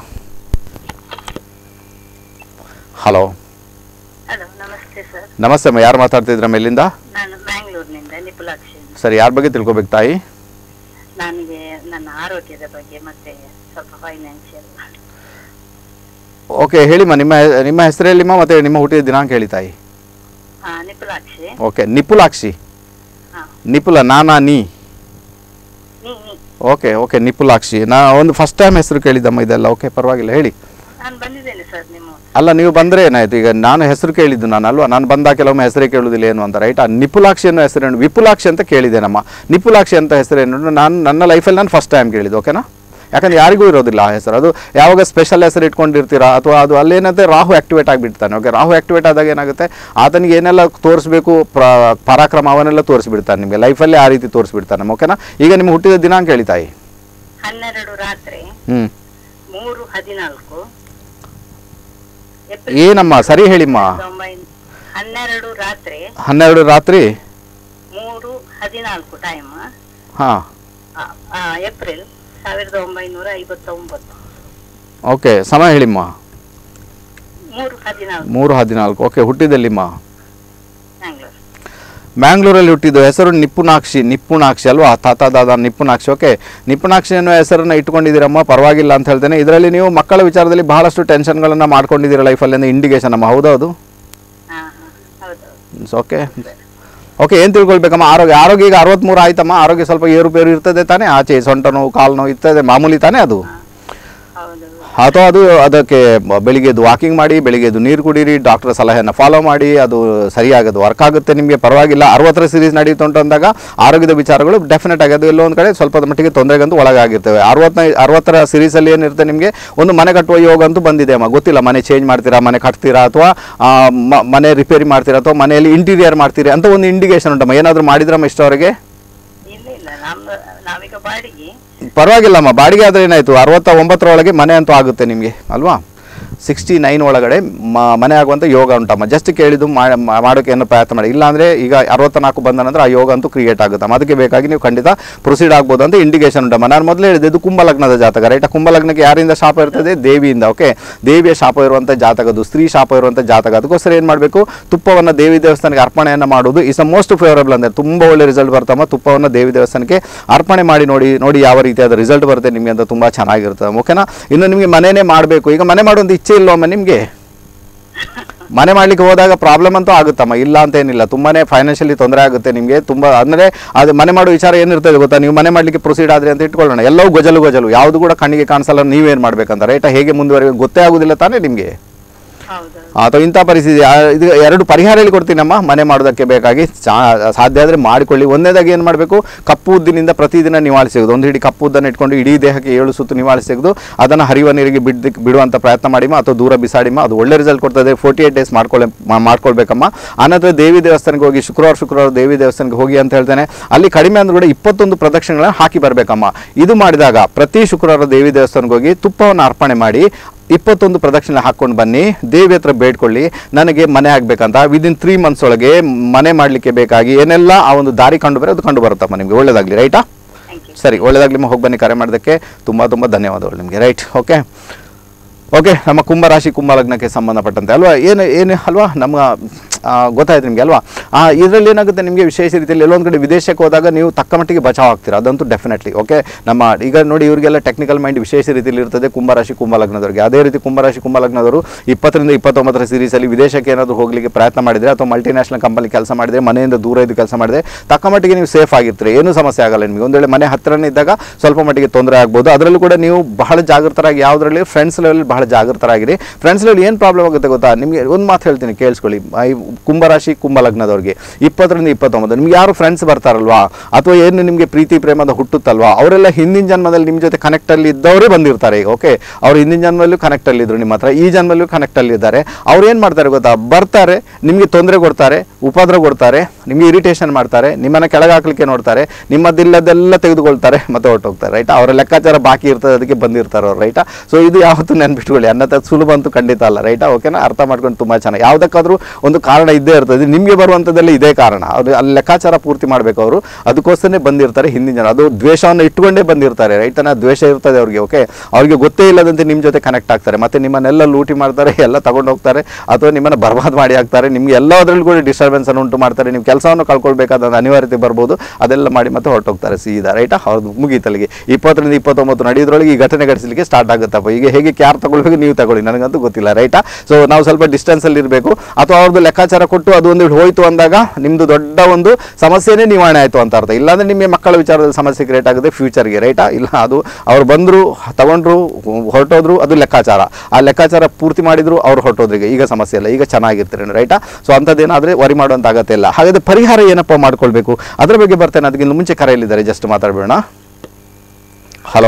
ಹಲೋ ಹಲೋ ನಮಸ್ತೆ ಸರ್ ನಮಸ್ತೆ ಅಮ್ಮ ಯಾರು ಮಾತಾಡ್ತಿದ್ರಮ್ಮ ಎಲ್ಲಿಂದ ನಾನು ಬ್ಯಾಂಗ್ಳೂರಿನಿಂದ ನಿಪುಲಾಕ್ಷಿ ಸರಿ ಯಾರ ಬಗ್ಗೆ ತಿಳ್ಕೊಬೇಕು ತಾಯಿ ನನಗೆ ನನ್ನ ಆರೋಗ್ಯದ ಬಗ್ಗೆ ಮತ್ತೆ ಸ್ವಲ್ಪ ಫೈನಾನ್ಷಿಯಲ್ ಓಕೆ ಹೇಳಿಮ್ಮ ನಿಮ್ಮ ನಿಮ್ಮ ಹೆಸರು ಹೇಳಿಮ್ಮ ಮತ್ತು ನಿಮ್ಮ ಹುಟ್ಟಿದ ದಿನಾಂಕ ಹೇಳಿ ತಾಯಿ ಹಾ ನಿಪುಲಾಕ್ಷಿ ಓಕೆ ನಿಪುಲಾಕ್ಷಿ ಹಾ ನಿಪುಲ ನಾನಾ ನೀ ನೀ ನೀ ಓಕೆ ಓಕೆ ನಿಪುಲಾಕ್ಷಿ ನಾ ಒಂದು ಫಸ್ಟ್ ಟೈಮ್ ಹೆಸರು ಕೇಳಿದ್ದಮ್ಮ ಇದೆಲ್ಲ ಓಕೆ ಪರವಾಗಿಲ್ಲ ಹೇಳಿ ನಾನು ಬಂದಿದ್ದೇನೆ ಸರ್ ನಿಮ್ಮ ಅಲ್ಲ ನೀವು ಬಂದರೆ ಏನಾಯ್ತು ಈಗ ನಾನು ಹೆಸರು ಕೇಳಿದ್ದು ನಾನು ಅಲ್ವಾ ನಾನು ಬಂದ ಕೆಲವೊಮ್ಮೆ ಹೆಸರೇ ಕೇಳುವುದಿಲ್ಲ ಏನು ಅಂತ ರೈಟ್ ಆ ನಿಪುಲಾಕ್ಷಿ ಅನ್ನೋ ಹೆಸರೇನು ವಿಪುಲಾಕ್ಷಿ ಅಂತ ಕೇಳಿದ್ದೇನಮ್ಮ ನಿಪುಲಾಕ್ಷಿ ಅಂತ ಹೆಸರೇನು ನಾನು ನನ್ನ ಲೈಫಲ್ಲಿ ನಾನು ಫಸ್ಟ್ ಟೈಮ್ ಕೇಳಿದ್ದು ಓಕೆನಾ ಯಾಕಂದ್ರೆ ಯಾರಿಗೂ ಇರೋದಿಲ್ಲ ಆ ಹೆಸರು ಅದು ಯಾವಾಗ ಸ್ಪೆಷಲ್ ಹೆಸರು ಇಟ್ಕೊಂಡಿರ್ತೀರಾ ಅಥವಾ ಅದು ಅಲ್ಲೇನಂತೆ ರಾಹು ಆಕ್ಟಿವೇಟ್ ಆಗಿಬಿಡ್ತಾನೆ ಓಕೆ ರಾಹು ಆಕ್ಟಿವೇಟ್ ಆದಾಗ ಏನಾಗುತ್ತೆ ಆತನಿಗೆ ಏನೆಲ್ಲ ತೋರಿಸ್ಬೇಕು ಪ್ರ ಪರಾಕ್ರಮ ಅವನ್ನೆಲ್ಲ ತೋರಿಸ್ಬಿಡ್ತಾನೆ ನಿಮಗೆ ಲೈಫಲ್ಲೇ ಆ ರೀತಿ ತೋರಿಸ್ಬಿಡ್ತಾನೆ ಓಕೆನಾ ಈಗ ನಿಮ್ಮ ಹುಟ್ಟಿದ ದಿನಾಂಕ ಹೇಳಿ ತಾಯಿ ಹನ್ನೆರಡು ರಾತ್ರಿ ಹ್ಞೂ ಮೂರು ಹದಿನಾಲ್ಕು ಏನಮ್ಮ ಸರಿ ಹೇಳಿಮ್ಮ ಒಂಬೈನ ಹನ್ನೆರಡು ರಾತ್ರಿ ಹನ್ನೆರಡು ರಾತ್ರಿ ಮೂರು ಹದಿನಾಲ್ಕು ಟೈಮ್ ಹಾಂ ಏಪ್ರಿಲ್ ಸಾವಿರದ ಒಂಬೈನೂರ ಐವತ್ತೊಂಬತ್ತು ಓಕೆ ಸಮಯ ಹೇಳಿಮ್ಮ ಮೂರು ಹದಿನಾಲ್ಕು ಮೂರು ಹದಿನಾಲ್ಕು ಓಕೆ ಹುಟ್ಟಿದೆಲ್ಲಿಮ್ಮ ಬ್ಯಾಂಗ್ಳೂರ್ ಮ್ಯಾಂಗ್ಳೂರಲ್ಲಿ ಹುಟ್ಟಿದ್ದು ಹೆಸರು ನಿಪುಣಾಕ್ಷಿ ನಿಪುಣಾಕ್ಷಿ ಅಲ್ವಾ ತಾತ ದಾದ ನಿಪುಣಾಕ್ಷಿ ಓಕೆ ನಿಪುಣಾಕ್ಷಿ ಅನ್ನೋ ಹೆಸರನ್ನ ಇಟ್ಕೊಂಡಿದ್ದೀರಮ್ಮ ಪರವಾಗಿಲ್ಲ ಅಂತ ಹೇಳ್ತೇನೆ ಇದರಲ್ಲಿ ನೀವು ಮಕ್ಕಳ ವಿಚಾರದಲ್ಲಿ ಬಹಳಷ್ಟು ಟೆನ್ಷನ್ಗಳನ್ನು ಮಾಡ್ಕೊಂಡಿದ್ದೀರ ಲೈಫಲ್ಲಿ ಅಂದ್ರೆ ಇಂಡಿಕೇಶನ್ ಅಮ್ಮ ಹೌದೌದು ಹಾ ಹಾ ಹೌದು ಓಕೆ ಓಕೆ ಏನು ತಿಳ್ಕೊಳ್ಬೇಕಮ್ಮ ಆರೋಗ್ಯ ಆರೋಗ್ಯ ಈಗ ಅರವತ್ತ್ಮೂರು ಆಯ್ತಮ್ಮ ಆರೋಗ್ಯ ಸ್ವಲ್ಪ ಏರುಪೇರು ಇರ್ತದೆ ತಾನೇ ಆಚೆ ಸೊಂಟ ನೋವು ಕಾಲು ನೋವು ಇರ್ತದೆ ಮಾಮೂಲಿ ತಾನೇ ಅದು ಹೌದು ಅಥವಾ ಅದು ಅದಕ್ಕೆ ಬ- ಬೆಳಿಗ್ಗೆದ್ದು ವಾಕಿಂಗ್ ಮಾಡಿ ಬೆಳಿಗ್ಗೆದ್ದು ನೀರು ಕುಡೀರಿ ಡಾಕ್ಟರ್ ಸಲಹೆಯನ್ನು ಫಾಲೋ ಮಾಡಿ ಅದು ಸರಿಯಾಗದು ವರ್ಕ್ ಆಗುತ್ತೆ ನಿಮಗೆ ಪರವಾಗಿಲ್ಲ ಅರವತ್ತರ ಸಿರೀಸ್ ನಡೀತುಂಟು ಅಂದಾಗ ಆರೋಗ್ಯದ ವಿಚಾರಗಳು ಡೆಫಿನೆಟ್ ಆಗಿ ಅದು ಎಲ್ಲೋ ಒಂದು ಕಡೆ ಸ್ವಲ್ಪ ಮಟ್ಟಿಗೆ ತೊಂದರೆಗಂತೂ ಒಳಗಾಗಿರ್ತವೆ ಅರವತ್ತನೇ ಅರವತ್ತರ ಸಿರೀಸಲ್ಲಿ ಏನಿರುತ್ತೆ ನಿಮಗೆ ಒಂದು ಮನೆ ಕಟ್ಟುವ ಯೋಗ ಅಂತೂ ಬಂದಿದೆ ಅಮ್ಮ ಗೊತ್ತಿಲ್ಲ ಮನೆ ಚೇಂಜ್ ಮಾಡ್ತೀರಾ ಮನೆ ಕಟ್ತೀರಾ ಅಥವಾ ಆ, ಮ- ಮನೆ ರಿಪೇರಿ ಮಾಡ್ತೀರಾ ಅಥವಾ ಮನೆಯಲ್ಲಿ ಇಂಟೀರಿಯರ್ ಮಾಡ್ತೀರಿ ಅಂತ ಒಂದು ಇಂಡಿಕೇಶನ್ ಉಂಟಮ್ಮ ಏನಾದರೂ ಮಾಡಿದ್ರಮ್ಮ ಇಷ್ಟವರೆಗೆ ಇಲ್ಲ ಇಲ್ಲ ನಮ್ದು ನಾವೀಗ ಬಾಡಿಗೆ ಪರವಾಗಿಲ್ಲಮ್ಮ ಬಾಡಿಗೆ ಆದರೆ ಏನಾಯಿತು ಅರವತ್ತ ಒಂಬತ್ತರೊಳಗೆ ಮನೆ ಅಂತೂ ಆಗುತ್ತೆ ನಿಮಗೆ ಅಲ್ವಾ ಸಿಕ್ಸ್ಟಿ ನೈನ್ ಒಳಗಡೆ ಮ- ಮನೆ ಆಗುವಂಥ ಯೋಗ ಉಂಟಮ್ಮ ಜಸ್ಟ್ ಕೇಳಿದ್ದು ಮಾ- ಮಾ- ಮಾಡೋಕೆ ಏನೋ ಪ್ರಯತ್ನ ಮಾಡಿ ಇಲ್ಲಾಂದರೆ ಈಗ ಅರವತ್ತ ನಾಲ್ಕು ಬಂದ ನಂತರ ಆ ಯೋಗ ಅಂತೂ ಕ್ರಿಯೇಟ್ ಆಗುತ್ತಮ್ಮ ಅದಕ್ಕೆ ಬೇಕಾಗಿ ನೀವು ಖಂಡಿತ ಪ್ರೊಸೀಡ್ ಆಗ್ಬೋದು ಅಂತ ಇಂಡಿಕೇಶನ್ ಉಂಟಮ್ಮ ನಾನು ಮೊದಲೇ ಹೇಳಿದೆ ಇದು ಕುಂಭಲಗ್ನದ ಜಾತಕ ರೈಟ್ ಕುಂಭಲಗ್ನಕ್ಕೆ ಯಾರಿಂದ ಶಾಪ ಇರ್ತದೆ ದೇವಿಯಿಂದ ಓಕೆ ದೇವಿಯ ಶಾಪ ಇರುವಂಥ ಜಾತಕದು ಸ್ತ್ರೀ ಶಾಪ ಇರುವಂಥ ಜಾತಕ ಅದಕ್ಕೋಸ್ಕರ ಏನು ಮಾಡಬೇಕು ತುಪ್ಪವನ್ನು ದೇವಿ ದೇವಸ್ಥಾನಕ್ಕೆ ಅರ್ಪಣೆಯನ್ನು ಮಾಡೋದು ಇಸ್ ಅ ಮೋಸ್ಟ್ ಫೇವರಬಲ್ ಅಂದರೆ ತುಂಬ ಒಳ್ಳೆ ರಿಸಲ್ಟ್ ಬರ್ತಮ್ಮ ತುಪ್ಪವನ್ನು ದೇವಿ ದೇವಸ್ಥಾನಕ್ಕೆ ಅರ್ಪಣೆ ಮಾಡಿ ನೋಡಿ ನೋಡಿ ಯಾವ ರೀತಿಯಾದ ರಿಸಲ್ಟ್ ಬರುತ್ತೆ ನಿಮಗೆ ಅಂತ ತುಂಬ ಚೆನ್ನಾಗಿರ್ತದೆ ಓಕೆನಾ ಇನ್ನು ನಿಮಗೆ ಮನೆಯೇ ಮಾಡಬೇಕು ಈಗ ಮನೆ ಮಾಡುವಂಥ ಇಚ್ಛೆ ಇಲ್ಲವಮ್ಮ ನಿಮಗೆ ಮನೆ ಮಾಡ್ಲಿಕ್ಕೆ ಹೋದಾಗ ಪ್ರಾಬ್ಲಮ್ ಅಂತೂ ಆಗುತ್ತಮ್ಮ ಇಲ್ಲ ಅಂತ ಏನಿಲ್ಲ ತುಂಬಾನೇ ಫೈನಾನ್ಷಿಯಲಿ ತೊಂದರೆ ಆಗುತ್ತೆ ನಿಮಗೆ ತುಂಬ ಅಂದರೆ ಅದು ಮನೆ ಮಾಡೋ ವಿಚಾರ ಏನಿರ್ತದೆ ಗೊತ್ತಾ ನೀವು ಮನೆ ಮಾಡಲಿಕ್ಕೆ ಪ್ರೊಸೀಡ್ ಆದ್ರಿ ಅಂತ ಇಟ್ಕೊಳ್ಳೋಣ ಎಲ್ಲವೂ ಗೊಜಲು ಗೊಜಲು ಯಾವುದು ಕೂಡ ಕಣ್ಣಿಗೆ ಕಾಣಿಸಲ್ಲ ನೀವೇನು ಮಾಡ್ಬೇಕಂತ ರೈಟ ಹೇಗೆ ಮುಂದುವರಿ ಗೊತ್ತೇ ಆಗೋದಿಲ್ಲ ತಾನೇ ನಿಮಗೆ ಹೌದು ಅಥವಾ ಇಂಥ ಪರಿಸ್ಥಿತಿ ಆ, ಇದು ಎರಡು ಪರಿಹಾರ ಹೇಳಿ ಕೊಡ್ತೀನಮ್ಮ ಮನೆ ಮಾಡೋದಕ್ಕೆ ಬೇಕಾಗಿ ಚಾ- ಸಾಧ್ಯ ಆದರೆ ಮಾಡಿಕೊಳ್ಳಿ ಒಂದನೇದಾಗಿ ಏನು ಮಾಡಬೇಕು ಕಪ್ಪು ಉದ್ದಿನಿಂದ ಪ್ರತಿದಿನ ನಿವಾಳಿಸಿ ತೆಗೆದು ಒಂದು ಹಿಡಿ ಕಪ್ಪು ಉದ್ದನ್ನು ಇಟ್ಕೊಂಡು ಇಡೀ ದೇಹಕ್ಕೆ ಏಳು ಸುತ್ತು ನಿವಾಳಿಸಿ ತೆಗೆದು ಅದನ್ನು ಹರಿಯುವ ನೀರಿಗೆ ಬಿಡ್ದಕ್ಕೆ ಬಿಡುವಂಥ ಪ್ರಯತ್ನ ಮಾಡಿಮ್ಮ ಅಥವಾ ದೂರ ಬಿಸಾಡಿಮ್ಮ ಅದು ಒಳ್ಳೆ ರಿಸಲ್ಟ್ ಕೊಡ್ತದೆ ಫೋರ್ಟಿ ಏಟ್ ಡೇಸ್ ಮಾಡ್ಕೊಳ್ಳಿ ಮಾ- ಮಾಡ್ಕೊಳ್ಬೇಕಮ್ಮ ಆನಂತರ ದೇವಿ ದೇವಸ್ಥಾನಕ್ಕೆ ಹೋಗಿ ಶುಕ್ರವಾರ ಶುಕ್ರವಾರ ದೇವಿ ದೇವಸ್ಥಾನಕ್ಕೆ ಹೋಗಿ ಅಂತ ಹೇಳ್ತೇನೆ ಅಲ್ಲಿ ಕಡಿಮೆ ಅಂದ್ರೂ ಕೂಡ ಇಪ್ಪತ್ತೊಂದು ಪ್ರದಕ್ಷಿಣೆಗಳನ್ನ ಹಾಕಿ ಬರಬೇಕಮ್ಮ ಇದು ಮಾಡಿದಾಗ ಪ್ರತಿ ಶುಕ್ರವಾರ ದೇವಿ ದೇವಸ್ಥಾನಕ್ಕೆ ಹೋಗಿ ತುಪ್ಪವನ್ನು ಅರ್ಪಣೆ ಮಾಡಿ ಇಪ್ಪತ್ತೊಂದು ಪ್ರದಕ್ಷಿಣೆ ಹಾಕ್ಕೊಂಡು ಬನ್ನಿ ದೇವಿ ಹತ್ರ ಬೇಡ್ಕೊಳ್ಳಿ ನನಗೆ ಮನೆ ಆಗಬೇಕಂತ ವಿದಿನ್ ತ್ರೀ ಮಂತ್ಸ್ ಒಳಗೆ ಮನೆ ಮಾಡಲಿಕ್ಕೆ ಬೇಕಾಗಿ ಏನೆಲ್ಲ ಆ ಒಂದು ದಾರಿ ಕಂಡು ಬರೋ ಅದು ಕಂಡು ಬರುತ್ತಮ್ಮ ನಿಮಗೆ ಒಳ್ಳೇದಾಗಲಿ ರೈಟಾ ಥ್ಯಾಂಕ್ ಯು ಸರಿ ಒಳ್ಳೇದಾಗಲಿ ಹೋಗಿ ಬನ್ನಿ ಕರೆ ಮಾಡೋದಕ್ಕೆ ತುಂಬ ತುಂಬ ಧನ್ಯವಾದಗಳು ನಿಮಗೆ ರೈಟ್ ಓಕೆ ಓಕೆ ನಮ್ಮ ಕುಂಭರಾಶಿ ಕುಂಭ ಲಗ್ನಕ್ಕೆ ಸಂಬಂಧಪಟ್ಟಂತೆ ಅಲ್ವಾ ಏನು ಏನು ಅಲ್ವಾ ನಮ್ಮ ಆ, ಗೊತ್ತಾಯ್ತು ನಿಮಗೆ ಅಲ್ವಾ ಇದರಲ್ಲಿ ಏನಾಗುತ್ತೆ ನಿಮಗೆ ವಿಶೇಷ ರೀತಿಯಲ್ಲಿ ಎಲ್ಲೊಂದು ಕಡೆ ವಿದೇಶಕ್ಕೆ ಹೋದಾಗ ನೀವು ತಕ್ಕ ಮಟ್ಟಿಗೆ ಬಚಾವ್ ಆಗ್ತೀರಾ ಅದಂತೂ ಡೆಫಿನೆಟ್ಲಿ ಓಕೆ ನಮ್ಮ ಈಗ ನೋಡಿ ಇವರಿಗೆಲ್ಲ ಟೆಕ್ನಿಕಲ್ ಮೈಂಡ್ ವಿಶೇಷ ರೀತಿಯಲ್ಲಿ ಇರ್ತದೆ ಕುಂಭರಾಶಿ ಕುಂಭ ಲಗ್ನದವರಿಗೆ ಅದೇ ರೀತಿ ಕುಂಭರಾಶಿ ಕುಂಭ ಲಗ್ನದವರು ಇಪ್ಪತ್ತರಿಂದ ಇಪ್ಪತ್ತೊಂಬತ್ತರ ಸೀರೀಸಲ್ಲಿ ವಿದೇಶಕ್ಕೆ ಏನಾದರೂ ಹೋಗಲಿಕ್ಕೆ ಪ್ರಯತ್ನ ಮಾಡಿದರೆ ಅಥವಾ ಮಲ್ಟಿನ್ಯಾಷನಲ್ ಕಂಪನಿ ಕೆಲಸ ಮಾಡಿದರೆ ಮನೆಯಿಂದ ದೂರ ಇದ್ದು ಕೆಲಸ ಮಾಡಿದರೆ ತಕ್ಕ ಮಟ್ಟಿಗೆ ನೀವು ಸೇಫ್ ಆಗಿರ್ತೀರಿ ಏನೂ ಸಮಸ್ಯೆ ಆಗಲ್ಲ ನಿಮಗೆ ಒಂದು ವೇಳೆ ಮನೆ ಹತ್ತಿರನೇ ಇದ್ದಾಗ ಸ್ವಲ್ಪ ಮಟ್ಟಿಗೆ ತೊಂದರೆ ಆಗ್ಬೋದು ಅದರಲ್ಲೂ ಕೂಡ ನೀವು ಬಹಳ ಜಾಗೃತರಾಗಿ ಯಾವುದರಲ್ಲಿ ಫ್ರೆಂಡ್ಸ್ ಲೆವೆಲ್ ಬಹಳ ಜಾಗೃತರಾಗಿರಿ ಫ್ರೆಂಡ್ಸ್ ಲೆವೆಲ್ ಏನು ಪ್ರಾಬ್ಲಮ್ ಆಗುತ್ತೆ ಗೊತ್ತಾ ನಿಮಗೆ ಒಂದು ಮಾತು ಹೇಳ್ತೀನಿ ಕೇಳಿಸ್ಕೊಳ್ಳಿ ಈ ಕುಂಭರಾಶಿ ಕುಂಭ ಲಗ್ನದವ್ರಿಗೆ ಇಪ್ಪತ್ತರಿಂದ ಇಪ್ಪತ್ತೊಂಬತ್ತು ನಿಮ್ಗೆ ಯಾರು ಫ್ರೆಂಡ್ಸ್ ಬರ್ತಾರಲ್ವಾ ಅಥವಾ ಏನು ನಿಮಗೆ ಪ್ರೀತಿ ಪ್ರೇಮದ ಹುಟ್ಟುತ್ತಲ್ವಾ ಅವರೆಲ್ಲ ಹಿಂದಿನ ಜನ್ಮದಲ್ಲಿ ನಿಮ್ಮ ಜೊತೆ ಕನೆಕ್ಟಲ್ಲಿ ಇದ್ದವರೇ ಬಂದಿರ್ತಾರೆ ಈಗ ಓಕೆ ಅವ್ರು ಹಿಂದಿನ ಜನ್ಮದಲ್ಲೂ ಕನೆಕ್ಟಲ್ಲಿ ಇದ್ರು ನಿಮ್ಮ ಹತ್ರ ಈ ಜನ್ಮದಲ್ಲೂ ಕನೆಕ್ಟಲ್ಲಿ ಇದ್ದಾರೆ ಅವ್ರು ಏನು ಮಾಡ್ತಾರೆ ಗೊತ್ತಾ ಬರ್ತಾರೆ ನಿಮಗೆ ತೊಂದರೆ ಕೊಡ್ತಾರೆ ಉಪದ್ರ ಕೊಡ್ತಾರೆ ನಿಮಗೆ ಇರಿಟೇಷನ್ ಮಾಡ್ತಾರೆ ನಿಮ್ಮನ್ನ ಕೆಳಗೆ ಹಾಕ್ಲಿಕ್ಕೆ ನೋಡ್ತಾರೆ ನಿಮ್ಮದಿಲ್ಲದೆಲ್ಲ ತೆಗೆದುಕೊಳ್ತಾರೆ ಮತ್ತೆ ಹೊರಟೋಗ್ತಾರೆ ರೈಟ್ ಅವರ ಲೆಕ್ಕಾಚಾರ ಬಾಕಿ ಇರ್ತದೆ ಅದಕ್ಕೆ ಬಂದಿರ್ತಾರೆ ಅವ್ರು ರೈಟಾ ಸೊ ಇದು ಯಾವತ್ತೂ ನೆನ್ಪಿಟ್ಕೊಳ್ಳಿ ಅನ್ನತ ಸುಲಭ ಅಂತೂ ಖಂಡಿತ ಅಲ್ಲ ರೈಟಾ ಓಕೆನಾ ಅರ್ಥ ಮಾಡ್ಕೊಂಡು ತುಂಬ ಚೆನ್ನಾಗಿ ಯಾವುದಕ್ಕಾದ್ರೂ ಒಂದು ಕಾರಣ ಇದ್ದೇ ಇರ್ತದೆ ನಿಮಗೆ ಬರುವಂಥದ್ದೆಲ್ಲ ಇದೇ ಕಾರಣ ಅದು ಅಲ್ಲಿ ಲೆಕ್ಕಾಚಾರ ಪೂರ್ತಿ ಮಾಡಬೇಕು ಅವರು ಅದಕ್ಕೋಸ್ಕರನೇ ಬಂದಿರ್ತಾರೆ ಹಿಂದಿನ ಜನ ಅದು ದ್ವೇಷವನ್ನು ಇಟ್ಟುಕೊಂಡೇ ಬಂದಿರ್ತಾರೆ ರೈತನ ದ್ವೇಷ ಇರ್ತದೆ ಅವ್ರಿಗೆ ಓಕೆ ಅವ್ರಿಗೆ ಗೊತ್ತೇ ಇಲ್ಲದಂತೆ ನಿಮ್ಮ ಜೊತೆ ಕನೆಕ್ಟ್ ಆಗ್ತಾರೆ ಮತ್ತೆ ನಿಮ್ಮನ್ನೆಲ್ಲ ಲೂಟಿ ಮಾಡ್ತಾರೆ ಎಲ್ಲ ತಗೊಂಡು ಹೋಗ್ತಾರೆ ಅಥವಾ ನಿಮ್ಮನ್ನು ಬರ್ಬಾದ್ ಮಾಡಿ ಹಾಕ್ತಾರೆ ನಿಮ್ಗೆ ಎಲ್ಲದರಲ್ಲೂ ಕೂಡ ಡಿಸ್ಟರ್ಬೆನ್ಸ್ ಅನ್ನು ಉಂಟು ಮಾಡ್ತಾರೆ ನೀವು ಕೆಲಸವನ್ನು ಕಳ್ಕೊಳ್ಬೇಕಾದ ಅನಿವಾರ್ಯತೆ ಬರ್ಬೋದು ಅದೆಲ್ಲ ಮಾಡಿ ಮತ್ತೆ ಹೊರಟೋಗ್ತಾರೆ ಸೀದಾ ರೈಟಾ ಅವ್ರದ್ದು ಮುಗೀತಲ್ಲಿಗೆ ಇಪ್ಪತ್ತರಿಂದ ಇಪ್ಪತ್ತೊಂಬತ್ತು ನಡೆಯೋದ್ರೊಳಗೆ ಈ ಘಟನೆ ಘಟಿಸಲಿಕ್ಕೆ ಸ್ಟಾರ್ಟ್ ಆಗುತ್ತಪ್ಪ ಈಗ ಹೇಗೆ ಕ್ಯಾರ್ ತಗೊಳ್ಬೇಕು ನೀವು ತಗೊಳ್ಳಿ ನನಗಂತೂ ಗೊತ್ತಿಲ್ಲ ರೈಟಾ ಸೊ ನಾವು ಸ್ವಲ್ಪ ಡಿಸ್ಟೆನ್ಸಲ್ಲಿ ಇರಬೇಕು ಅಥವಾ ಅವ್ರದ್ದು ಲೆಕ್ಕಾಚಾರ ಕೊಟ್ಟು ಅದು ಒಂದು ಹೋಯ್ತು ಅಂದಾಗ ನಿಮ್ಮದು ದೊಡ್ಡ ಒಂದು ಸಮಸ್ಯೆನೇ ನಿವಾರಣೆ ಆಯಿತು ಅಂತ ಅರ್ಥ ಇಲ್ಲಾಂದ್ರೆ ನಿಮ್ಮ ಮಕ್ಕಳ ವಿಚಾರದಲ್ಲಿ ಸಮಸ್ಯೆ ಕ್ರಿಯೇಟ್ ಆಗುತ್ತೆ ಫ್ಯೂಚರ್ಗೆ ರೈಟಾ ಇಲ್ಲ ಅದು ಅವ್ರು ಬಂದರು ತಗೊಂಡ್ರು ಹೊರಟೋದ್ರು ಅದು ಲೆಕ್ಕಾಚಾರ ಆ ಲೆಕ್ಕಾಚಾರ ಪೂರ್ತಿ ಮಾಡಿದ್ರು ಅವ್ರು ಹೊರಟೋದ್ರಿಗೆ ಈಗ ಸಮಸ್ಯೆ ಇಲ್ಲ ಈಗ ಚೆನ್ನಾಗಿರ್ತೀರಿ ರೈಟಾ ಸೊ ಅಂಥದ್ದೇನಾದರೆ ವರಿ ಮಾಡುವಂಥ ಅಗತ್ಯ ಇಲ್ಲ ಹಾಗಾದ್ರೆ ಪರಿಹಾರ ಏನಪ್ಪ ಮಾಡ್ಕೊಳ್ಬೇಕು ಅದ್ರ ಬಗ್ಗೆ ಬರ್ತೇನೆ ಅದಕ್ಕಿಂತ ಮುಂಚೆ ಕರೆಯಲ್ಲಿದ್ದಾರೆ ಜಸ್ಟ್ ಮಾತಾಡಬೇಡ ಹಲೋ